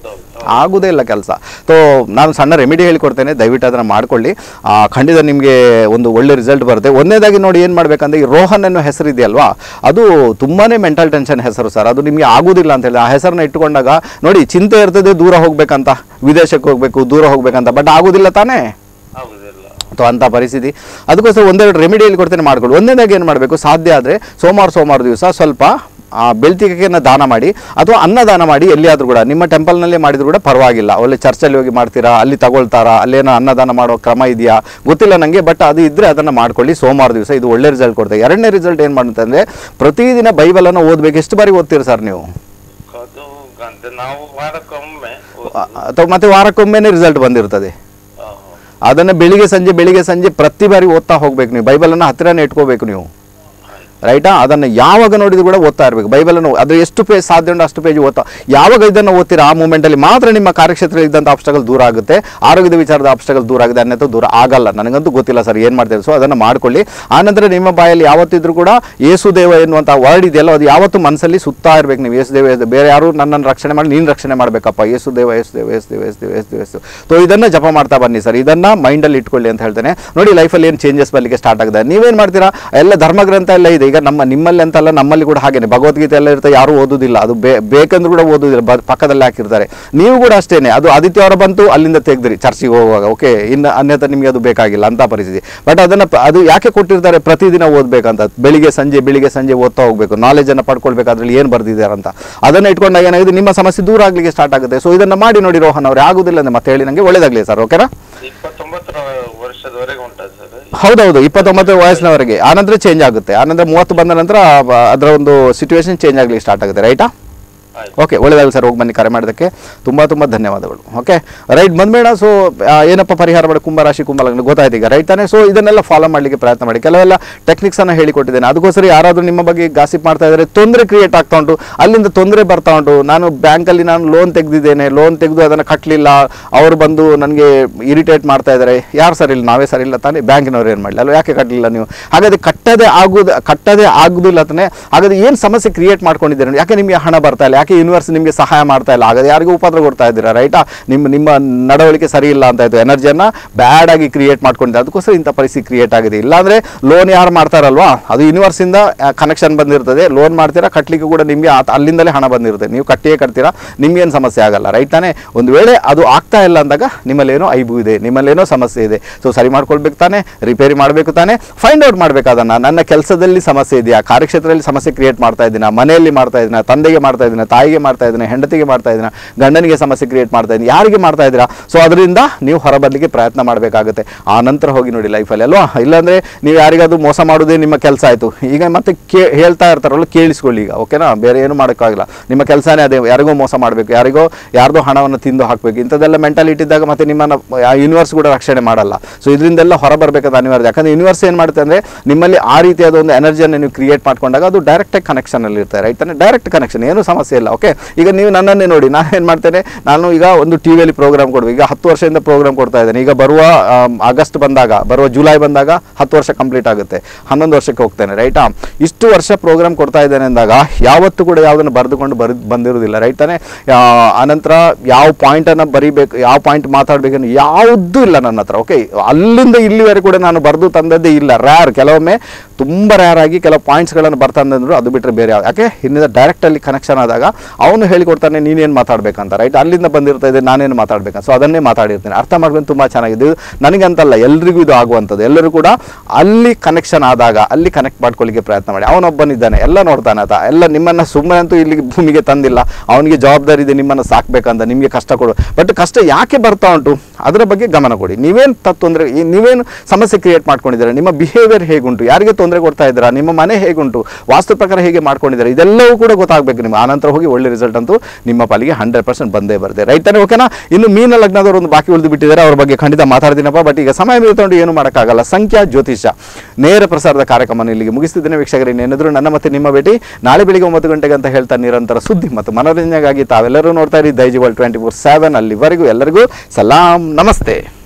ಆಗೋದೇ ಇಲ್ಲ ಕೆಲಸ ಸೊ ನಾನು ಸಣ್ಣ ರೆಮಿಡಿ ಹೇಳಿಕೊಡ್ತೇನೆ ದಯವಿಟ್ಟು ಅದನ್ನು ಮಾಡ್ಕೊಳ್ಳಿ ಆ, ಖಂಡಿತ ನಿಮಗೆ ಒಂದು ಒಳ್ಳೆ ರಿಸಲ್ಟ್ ಬರುತ್ತೆ ಒಂದನೇದಾಗಿ ನೋಡಿ ಏನು ಮಾಡಬೇಕಂದ್ರೆ ಈ ರೋಹನ್ ಅನ್ನೋ ಹೆಸರು ಇದೆಯಲ್ವಾ ಅದು ತುಂಬಾ ಮೆಂಟಲ್ ಟೆನ್ಷನ್ ಹೆಸರು ಸರ್ ಅದು ನಿಮಗೆ ಆಗೋದಿಲ್ಲ ಅಂತ ಹೇಳಿ ಆ ಹೆಸರನ್ನ ಇಟ್ಟುಕೊಂಡಾಗ ನೋಡಿ ಚಿಂತೆ ಇರ್ತದೆ ದೂರ ಹೋಗ್ಬೇಕಂತ ವಿದೇಶಕ್ಕೆ ಹೋಗಬೇಕು ದೂರ ಹೋಗ್ಬೇಕಂತ ಬಟ್ ಆಗೋದಿಲ್ಲ ತಾನೇ ಆಗುದಿಲ್ಲ ಅಥವಾ ಅಂಥ ಪರಿಸ್ಥಿತಿ ಅದಕ್ಕೋಸ್ಕರ ಒಂದೆರಡು ರೆಮಿಡಿ ಹೇಳ್ಕೊಡ್ತೇನೆ ಮಾಡ್ಕೊಳ್ಳಿ ಒಂದನೇದಾಗಿ ಏನು ಮಾಡಬೇಕು ಸಾಧ್ಯ ಆದರೆ ಸೋಮವಾರ ಸೋಮವಾರ ದಿವಸ ಸ್ವಲ್ಪ ಆ, ಬೆಳ್ತಿಗೆಯನ್ನು ದಾನ ಮಾಡಿ ಅಥವಾ ಅನ್ನದಾನ ಮಾಡಿ ಎಲ್ಲಿಯಾದರೂ ಕೂಡ ನಿಮ್ಮ ಟೆಂಪಲ್ನಲ್ಲೇ ಮಾಡಿದ್ರು ಕೂಡ ಪರವಾಗಿಲ್ಲ ಒಳ್ಳೆ ಚರ್ಚಲ್ಲಿ ಹೋಗಿ ಮಾಡ್ತೀರಾ ಅಲ್ಲಿ ತಗೊಳ್ತಾರಾ ಅಲ್ಲೇನೋ ಅನ್ನದಾನ ಮಾಡೋ ಕ್ರಮ ಇದೆಯಾ ಗೊತ್ತಿಲ್ಲ ನನಗೆ ಬಟ್ ಅದು ಇದ್ದರೆ ಅದನ್ನು ಮಾಡ್ಕೊಳ್ಳಿ ಸೋಮವಾರ ದಿವಸ ಇದು ಒಳ್ಳೆ ರಿಸಲ್ಟ್ ಕೊಡ್ತದೆ ಎರಡನೇ ರಿಸಲ್ಟ್ ಏನು ಮಾಡುತ್ತಂದರೆ ಪ್ರತಿದಿನ ಬೈಬಲನ್ನು ಓದಬೇಕು ಎಷ್ಟು ಬಾರಿ ಓದ್ತೀರಿ ಸರ್ ನೀವು ಅದು ಗಂಟೆ ನಾವು ವಾರಕ್ಕೊಮ್ಮೆ ಆ, ಅಥವಾ ಮತ್ತೆ ವಾರಕ್ಕೊಮ್ಮೆನೇ ರಿಸಲ್ಟ್ ಬಂದಿರ್ತದೆ ಆ, ಅದನ್ನು ಬೆಳಿಗ್ಗೆ ಸಂಜೆ ಬೆಳಿಗ್ಗೆ ಸಂಜೆ ಪ್ರತಿ ಬಾರಿ ಓದ್ತಾ ಹೋಗ್ಬೇಕು ನೀವು ಬೈಬಲನ್ನು ಹತ್ತಿರನೇ ಇಟ್ಕೋಬೇಕು ನೀವು ರೈಟಾ ಅದನ್ನು ಯಾವಾಗ ನೋಡಿದ್ರು ಕೂಡ ಓದ್ತಾ ಇರಬೇಕು ಬೈಬಲನ್ನು ಅದು ಎಷ್ಟು ಪೇಜ್ ಸಾಧ್ಯ ಉಂಟು ಅಷ್ಟು ಪೇಜ್ ಓದ್ತಾ ಯಾವಾಗ ಇದನ್ನು ಓದ್ತೀರಾ ಆ ಮೂಮೆಂಟಲ್ಲಿ ಮಾತ್ರ ನಿಮ್ಮ ಕಾರ್ಯಕ್ಷೇತ್ರದಲ್ಲಿ ಇದ್ದಂಥ ಅಬ್ಸ್ಟಗಲ್ ದೂರ ಆಗುತ್ತೆ ಆರೋಗ್ಯದ ವಿಚಾರದ ಅಬ್ಸ್ಟಗಲ್ ದೂರ ಆಗಿದೆ ಅನ್ನೋದು ದೂರ ಆಗಲ್ಲ ನನಗಂತೂ ಗೊತ್ತಿಲ್ಲ ಸರ್ ಏನು ಮಾಡ್ತೀರಿ ಸೊ ಅದನ್ನು ಮಾಡ್ಕೊಳ್ಳಿ ಆನಂತರ ನಿಮ್ಮ ಬಾಯಲ್ಲಿ ಯಾವತ್ತಿದ್ರೂ ಕೂಡ ಏಸುದೇವ ಎನ್ನುವಂಥ ವರ್ಡ್ ಇದೆಯಲ್ಲ ಅದು ಯಾವತ್ತು ಮನಸ್ಸಲ್ಲಿ ಸುತ್ತಾ ಇರ್ಬೇಕು ನೀವು ಏಸುದೇವ ಏಸು- ಬೇರೆ ಯಾರು ನನ್ನನ್ನು ರಕ್ಷಣೆ ಮಾಡಿ ನೀನು ರಕ್ಷಣೆ ಮಾಡಬೇಕಪ್ಪ ಏಸುದೇವ ಏಸುದೇವ ಏಸುದೇವ ಏಸುದೇವ ಏಸುದೇವ ಏಸು ಸೊ ಇದನ್ನು ಜಪ ಮಾಡ್ತಾ ಬನ್ನಿ ಸರ್ ಇದನ್ನು ಮೈಂಡಲ್ಲಿ ಇಟ್ಕೊಳ್ಳಿ ಅಂತ ಹೇಳ್ತೇನೆ ನೋಡಿ ಲೈಫಲ್ಲಿ ಏನು ಚೇಂಜಸ್ ಬರಲಿಕ್ಕೆ ಸ್ಟಾರ್ಟ್ ಆಗಿದೆ ನೀವೇನು ಮಾಡ್ತೀರಾ ಎಲ್ಲ ಧರ್ಮಗ್ರಂಥ ಎಲ್ಲ ಇದೆ ಈಗ ನಮ್ಮ ನಿಮ್ಮಲ್ಲಿ ಅಂತಲ್ಲ ನಮ್ಮಲ್ಲಿ ಕೂಡ ಹಾಗೇನೆ ಭಗವದ್ಗೀತೆ ಎಲ್ಲ ಇರುತ್ತೆ ಯಾರು ಓದೋದಿಲ್ಲ ಅದು ಬೇ ಬೇಕಂದ್ರೂ ಕೂಡ ಓದೋದಿಲ್ಲ ಬ ಪಕ್ಕದಲ್ಲಿ ಹಾಕಿರ್ತಾರೆ ನೀವು ಕೂಡ ಅಷ್ಟೇನೆ ಅದು ಆದಿತ್ಯವಾರ ಬಂತು ಅಲ್ಲಿಂದ ತೆಗೆದ್ರಿ ಚರ್ಚಿಗೆ ಹೋಗುವಾಗ ಓಕೆ ಇನ್ನು ಅನ್ಯಥ ನಿಮಗೆ ಅದು ಬೇಕಾಗಿಲ್ಲ ಅಂತ ಪರಿಸ್ಥಿತಿ ಬಟ್ ಅದನ್ನು ಪ- ಅದು ಯಾಕೆ ಕೊಟ್ಟಿರ್ತಾರೆ ಪ್ರತಿದಿನ ಓದಬೇಕಂತ ಬೆಳಿಗ್ಗೆ ಸಂಜೆ ಬೆಳಿಗ್ಗೆ ಸಂಜೆ ಓದ್ತಾ ಹೋಗಬೇಕು ನಾಲೆಜನ್ನು ಪಡ್ಕೊಳ್ಬೇಕು ಅದ್ರಲ್ಲಿ ಏನು ಬರ್ದಿದ್ದಾರೆ ಅಂತ ಅದನ್ನು ಇಟ್ಕೊಂಡಾಗ ಏನಾಗಿದೆ ನಿಮ್ಮ ಸಮಸ್ಯೆ ದೂರ ಆಗಲಿಕ್ಕೆ ಸ್ಟಾರ್ಟ್ ಆಗುತ್ತೆ ಸೊ ಇದನ್ನು ಮಾಡಿ ನೋಡಿ ರೋಹನ್ ಅವ್ರೆ ಆಗುದಿಲ್ಲ ಅಂದ್ರೆ ಮತ್ತೆ ಹೇಳಿ ನನಗೆ ಒಳ್ಳೇದಾಗಲಿ ಸರ್ ಓಕೆನಾ ಇಪ್ಪತ್ತೊಂಬತ್ತರ ವರ್ಷದವರೆಗೆ ಉಂಟಾ ಸರ್ ಹೌದೌದು ಇಪ್ಪತ್ತೊಂಬತ್ತು ವಯಸ್ಸಿನವರೆಗೆ ಆನಂತರ ಚೇಂಜ್ ಆಗುತ್ತೆ ಆನಂತರ ಮೂವತ್ತು ಬಂದ ನಂತರ ಆ, ಅದರ ಒಂದು ಸಿಚುವೇಶನ್ ಚೇಂಜ್ ಆಗಲಿಕ್ಕೆ ಸ್ಟಾರ್ಟ್ ಆಗುತ್ತೆ ರೈಟಾ ಆಯ್ತು ಓಕೆ ಒಳ್ಳೆದಾಗಲಿ ಸರ್ ಹೋಗಿ ಬನ್ನಿ ಕರೆ ಮಾಡೋದಕ್ಕೆ ತುಂಬ ತುಂಬ ಧನ್ಯವಾದಗಳು ಓಕೆ ರೈಟ್ ಬಂದ್ಬೇಡ ಸೊ ಏನಪ್ಪ ಪರಿಹಾರ ಮಾಡಿ ಕುಂಭರಾಶಿ ಕುಂಭಲಗ್ನ ಗೊತ್ತಾಯ್ತು ಈಗ ರೈಟ್ ತಾನೇ ಸೊ ಇದನ್ನೆಲ್ಲ ಫಾಲೋ ಮಾಡಲಿಕ್ಕೆ ಪ್ರಯತ್ನ ಮಾಡಿ ಕೆಲವೆಲ್ಲ ಟೆಕ್ನಿಕ್ಸನ್ನು ಹೇಳಿಕೊಟ್ಟಿದ್ದೇನೆ ಅದಕ್ಕೋಸ್ಕರ ಯಾರಾದರೂ ನಿಮ್ಮ ಬಗ್ಗೆ ಗಾಸಿಪ್ ಮಾಡ್ತಾ ಇದ್ದಾರೆ ತೊಂದರೆ ಕ್ರಿಯೇಟ್ ಆಗ್ತಾ ಉಂಟು ಅಲ್ಲಿಂದ ತೊಂದರೆ ಬರ್ತಾ ಉಂಟು ನಾನು ಬ್ಯಾಂಕಲ್ಲಿ ನಾನು ಲೋನ್ ತೆಗೆದಿದ್ದೇನೆ ಲೋನ್ ತೆಗೆದು ಅದನ್ನು ಕಟ್ಟಲಿಲ್ಲ ಅವರು ಬಂದು ನನಗೆ ಇರಿಟೇಟ್ ಮಾಡ್ತಾ ಇದ್ದಾರೆ ಯಾರು ಸರಿ ಇಲ್ಲ ನಾವೇ ಸರಿ ಇಲ್ಲ ತಾನೇ ಬ್ಯಾಂಕಿನವ್ರು ಏನು ಮಾಡಲಿ ಅಲ್ವ ಯಾಕೆ ಕಟ್ಟಲಿಲ್ಲ ನೀವು ಹಾಗಾದ್ರೆ ಕಟ್ಟದೆ ಆಗುದು ಕಟ್ಟದೆ ಆಗುದಿಲ್ಲ ತಾನೇ ಹಾಗಾದ್ರೆ ಏನು ಸಮಸ್ಯೆ ಕ್ರಿಯೇಟ್ ಮಾಡ್ಕೊಂಡಿದ್ದೀರಾ ಯಾಕೆ ನಿಮಗೆ ಹಣ ಬರ್ತಾ ಇಲ್ಲ ಯಾಕೆ ಯೂನಿವರ್ಸ್ ನಿಮಗೆ ಸಹಾಯ ಮಾಡ್ತಾ ಇಲ್ಲ ಹಾಗಾದ್ರೆ ಯಾರಿಗೂ ಉಪದ್ರ ಕೊಡ್ತಾ ಇದ್ದೀರಾ ರೈಟಾ ನಿಮ್ಮ ನಿಮ್ಮ ನಡವಳಿಕೆ ಸರಿ ಇಲ್ಲ ಅಂತ ಆಯ್ತು ಎನರ್ಜಿಯನ್ನು ಬ್ಯಾಡ್ ಆಗಿ ಕ್ರಿಯೇಟ್ ಮಾಡ್ಕೊಂಡಿದ್ದಾರೆ ಅದಕ್ಕೋಸ್ಕರ ಇಂಥ ಪರಿಸ್ಥಿತಿ ಕ್ರಿಯೇಟ್ ಆಗಿದೆ ಇಲ್ಲಾಂದ್ರೆ ಲೋನ್ ಯಾರು ಮಾಡ್ತಾರಲ್ವಾ ಅದು ಯೂನಿವರ್ಸಿಂದ ಕನೆಕ್ಷನ್ ಬಂದಿರ್ತದೆ ಲೋನ್ ಮಾಡ್ತೀರಾ ಕಟ್ಟಲಿಕ್ಕೆ ಕೂಡ ನಿಮಗೆ ಅಲ್ಲಿಂದಲೇ ಹಣ ಬಂದಿರುತ್ತೆ ನೀವು ಕಟ್ಟಿಯೇ ಕಟ್ತೀರಾ ನಿಮ್ಗೇನು ಸಮಸ್ಯೆ ಆಗಲ್ಲ ರೈಟ್ ತಾನೇ ಒಂದು ವೇಳೆ ಅದು ಆಗ್ತಾ ಇಲ್ಲ ಅಂದಾಗ ನಿಮ್ಮಲ್ಲೇನೋ ಐಬು ಇದೆ ನಿಮ್ಮಲ್ಲೇನೋ ಸಮಸ್ಯೆ ಇದೆ ಸೊ ಸರಿ ಮಾಡ್ಕೊಳ್ಬೇಕು ತಾನೇ ರಿಪೇರಿ ಮಾಡಬೇಕು ತಾನೇ ಫೈಂಡ್ ಔಟ್ ಮಾಡಬೇಕು ಅದನ್ನು ನನ್ನ ಕೆಲಸದಲ್ಲಿ ಸಮಸ್ಯೆ ಇದೆಯಾ ಕಾರ್ಯಕ್ಷೇತ್ರದಲ್ಲಿ ಸಮಸ್ಯೆ ಕ್ರಿಯೇಟ್ ಮಾಡ್ತಾ ಇದ್ದೀನ ಮನೆಯಲ್ಲಿ ಮಾಡ್ತಾ ಇದ್ದೀನ ತಂದೆಗೆ ಮಾಡ್ತಾ ಇದ್ದೀನ ತಾಯಿಗೆ ಮಾಡ್ತಾ ಇದ್ದೀನ ಹೆಂಡತಿಗೆ ಮಾಡ್ತಾ ಇದ್ದೀನ ಗಂಡನಿಗೆ ಸಮಸ್ಯೆ ಕ್ರಿಯೇಟ್ ಮಾಡ್ತಾ ಇದ್ದೀನಿ ಯಾರಿಗೆ ಮಾಡ್ತಾ ಇದ್ದೀರಾ ಸೊ ಅದರಿಂದ ನೀವು ಹೊರಬರಲಿಕ್ಕೆ ಪ್ರಯತ್ನ ಮಾಡಬೇಕಾಗುತ್ತೆ ಆ ನಂತರ ಹೋಗಿ ನೋಡಿ ಲೈಫಲ್ಲಿ ಅಲ್ವಾ ಇಲ್ಲಾಂದರೆ ನೀವು ಯಾರಿಗಾದ್ರೂ ಮೋಸ ಮಾಡೋದೇ ನಿಮ್ಮ ಕೆಲಸ ಆಯಿತು ಈಗ ಮತ್ತೆ ಕೇ ಹೇಳ್ತಾ ಇರ್ತಾರಲ್ಲ ಕೇಳಿಸ್ಕೊಳ್ಳಿ ಈಗ ಓಕೆನಾ ಬೇರೆ ಏನು ಮಾಡೋಕ್ಕಾಗಿಲ್ಲ ನಿಮ್ಮ ಕೆಲಸನೇ ಅದೇ ಯಾರಿಗೋ ಮೋಸ ಮಾಡಬೇಕು ಯಾರಿಗೋ ಯಾರ್ದೋ ಹಣವನ್ನು ತಿಂದು ಹಾಕಬೇಕು ಇಂಥದ್ದೆಲ್ಲ ಮೆಂಟಾಲಿಟಿ ಇದ್ದಾಗ ಮತ್ತೆ ನಿಮ್ಮನ್ನು ಯೂನಿವರ್ಸ್ ಕೂಡ ರಕ್ಷಣೆ ಮಾಡಲ್ಲ ಸೊ ಇದರಿಂದೆಲ್ಲ ಹೊರ ಬರಬೇಕಾದ ಅನಿವಾರ್ಯ ಯಾಕಂದರೆ ಯೂನಿವರ್ಸ್ ಏನು ಮಾಡುತ್ತೆ ಅಂದರೆ ನಿಮ್ಮಲ್ಲಿ ಆ ರೀತಿಯಾದ ಒಂದು ಎನರ್ಜಿಯನ್ನು ನೀವು ಕ್ರಿಯೇಟ್ ಮಾಡ್ಕೊಂಡಾಗ ಅದು ಡೈರೆಕ್ಟಾಗಿ ಕನೆಕ್ಷನಲ್ಲಿ ಇರ್ತಾರೆ ರೈಟ್ ತಾನೆ ಡೈರೆಕ್ಟ್ ಕನೆಕ್ಷನ್ ಏನು ಸಮಸ್ಯೆ ಇಲ್ಲ ಓಕೆ ಈಗ ನೀವು ನನ್ನನ್ನೇ ನೋಡಿ ನಾನು ಏನು ಮಾಡ್ತೇನೆ ನಾನು ಈಗ ಒಂದು ಟಿ ವಿಯಲ್ಲಿ ಪ್ರೋಗ್ರಾಮ್ ಕೊಡ್ಬೇಕು ಈಗ ಹತ್ತು ವರ್ಷದಿಂದ ಪ್ರೋಗ್ರಾಮ್ ಕೊಡ್ತಾ ಇದ್ದೇನೆ ಈಗ ಬರುವ ಆಮ್, ಆಗಸ್ಟ್ ಬಂದಾಗ ಬರುವ ಜುಲೈ ಬಂದಾಗ ಹತ್ತು ವರ್ಷ ಕಂಪ್ಲೀಟ್ ಆಗುತ್ತೆ ಹನ್ನೊಂದು ವರ್ಷಕ್ಕೆ ಹೋಗ್ತೇನೆ ರೈಟಾ ಇಷ್ಟು ವರ್ಷ ಪ್ರೋಗ್ರಾಮ್ ಕೊಡ್ತಾ ಇದ್ದೇನೆ ಅಂದಾಗ ಯಾವತ್ತೂ ಕೂಡ ಯಾವುದನ್ನು ಬರೆದುಕೊಂಡು ಬರ್ ಬಂದಿರೋದಿಲ್ಲ ರೈಟ್ ತಾನೆ ಆ, ಆನಂತರ ಯಾವ ಪಾಯಿಂಟನ್ನು ಬರಿಬೇಕು ಯಾವ ಪಾಯಿಂಟ್ ಮಾತಾಡಬೇಕನ್ನು ಯಾವುದೂ ಇಲ್ಲ ನನ್ನ ಹತ್ರ ಓಕೆ ಅಲ್ಲಿಂದ ಇಲ್ಲಿವರೆಗೆ ಕೂಡ ನಾನು ಬರೆದು ತಂದದ್ದೇ ಇಲ್ಲ ರ್ಯಾರ್ ಕೆಲವೊಮ್ಮೆ ತುಂಬ ರ್ಯಾರ್ ಆಗಿ ಕೆಲವು ಪಾಯಿಂಟ್ಸ್ಗಳನ್ನು ಬರ್ತಾ ಅಂದ್ರು ಅದು ಬಿಟ್ಟರೆ ಬೇರೆ ಯಾವ್ದು ಯಾಕೆ ಹಿಂದಿನ ಡೈರೆಕ್ಟಲ್ಲಿ ಕನೆಕ್ಷನ್ ಆದಾಗ ಅವನು ಹೇಳಿಕೊಡ್ತಾನೆ ನೀನೇನು ಮಾತಾಡಬೇಕಂತ ರೈಟ್ ಅಲ್ಲಿಂದ ಬಂದಿರ್ತಾ ಇದೆ ನಾನೇನು ಮಾತಾಡಬೇಕಂತ ಸೊ ಅದನ್ನೇ ಮಾತಾಡಿರ್ತೀನಿ ಅರ್ಥ ಮಾಡ್ಕೊಂಡು ತುಂಬ ಚೆನ್ನಾಗಿದೆ ಇದು ನನಗಂತಲ್ಲ ಎಲ್ರಿಗೂ ಇದು ಆಗುವಂಥದ್ದು ಎಲ್ಲರೂ ಕೂಡ ಅಲ್ಲಿ ಕನೆಕ್ಷನ್ ಆದಾಗ ಅಲ್ಲಿ ಕನೆಕ್ಟ್ ಮಾಡ್ಕೊಳ್ಳಿಕ್ಕೆ ಪ್ರಯತ್ನ ಮಾಡಿ ಅವನೊಬ್ಬನಿದ್ದಾನೆ ಎಲ್ಲ ನೋಡ್ತಾನೆ ಆತ ಎಲ್ಲ ನಿಮ್ಮನ್ನು ಸುಮ್ಮನೆ ಅಂತೂ ಇಲ್ಲಿಗೆ ಭೂಮಿಗೆ ತಂದಿಲ್ಲ ಅವನಿಗೆ ಜವಾಬ್ದಾರಿ ಇದೆ ನಿಮ್ಮನ್ನು ಸಾಕ್ಬೇಕಂತ ನಿಮಗೆ ಕಷ್ಟ ಕೊಡು ಬಟ್ ಕಷ್ಟ ಯಾಕೆ ಬರ್ತಾ ಉಂಟು ಅದರ ಬಗ್ಗೆ ಗಮನ ಕೊಡಿ ನೀವೇನು ತ ತೊಂದರೆ ಈ- ನೀವೇನು ಸಮಸ್ಯೆ ಕ್ರಿಯೇಟ್ ಮಾಡ್ಕೊಂಡಿದ್ದೀರಾ ನಿಮ್ಮ ಬಿಹೇವಿಯರ್ ಹೇಗುಂಟು ಯಾರಿಗೆ ತೊಂದರೆ ಕೊಡ್ತಾ ಇದ್ದೀರಾ ನಿಮ್ಮ ಮನೆ ಹೇಗುಂಟು ವಾಸ್ತು ಪ್ರಕಾರ ಹೇಗೆ ಮಾಡ್ಕೊಂಡಿದ್ದೀರಾ ಇದೆಲ್ಲವೂ ಕೂಡ ಗೊತ್ತಾಗಬೇಕು ನಿಮ್ಗೆ ಆನಂತರ ಹೋಗಿ ಒಳ್ಳೆ ರಿಸಲ್ಟ್ ಅಂತೂ ನಿಮ್ಮ ಪಾಲಿಗೆ ಹಂಡ್ರೆಡ್ ಪರ್ಸೆಂಟ್ ಬಂದೇ ಬರುತ್ತೆ ರೈಟ್ ತಾನೇ ಓಕೆನಾ ಇನ್ನು ಮೀನ ಲಗ್ನದವರು ಒಂದು ಬಾಕಿ ಉಳಿದು ಬಿಟ್ಟಿದ್ದಾರೆ ಅವ್ರ ಬಗ್ಗೆ ಖಂಡಿತ ಮಾತಾಡ್ತೀನಪ್ಪ ಬಟ್ ಈಗ ಸಮಯ ಮೀರಿಕೊಂಡು ಏನು ಮಾಡೋಕ್ಕಾಗಲ್ಲ ಸಂಖ್ಯಾ ಜ್ಯೋತಿಷ ನೇರ ಪ್ರಸಾರದ ಕಾರ್ಯಕ್ರಮ ಇಲ್ಲಿಗೆ ಮುಗಿಸ್ತಿದ್ದೇನೆ ವೀಕ್ಷಕರು ಇನ್ನೇನಿದ್ರು ನನ್ನ ಮತ್ತೆ ನಿಮ್ಮ ಭೇಟಿ ನಾಳೆ ಬೆಳಿಗ್ಗೆ ಒಂಬತ್ತು ಗಂಟೆಗೆ ಅಂತ ಹೇಳ್ತಾ ನಿರಂತರ ಸುದ್ದಿ ಮತ್ತು ಮನೋರಂಜನೆಗಾಗಿ ತಾವೆಲ್ಲರೂ ನೋಡ್ತಾ ಇರಿ ದೈಜಿವಲ್ ಟ್ವೆಂಟಿ ಫೋರ್ ಸೆವೆನ್ ಅಲ್ಲಿವರೆಗೂ ಎಲ್ಲರಿಗೂ ಸಲಾಂ ನಮಸ್ತೆ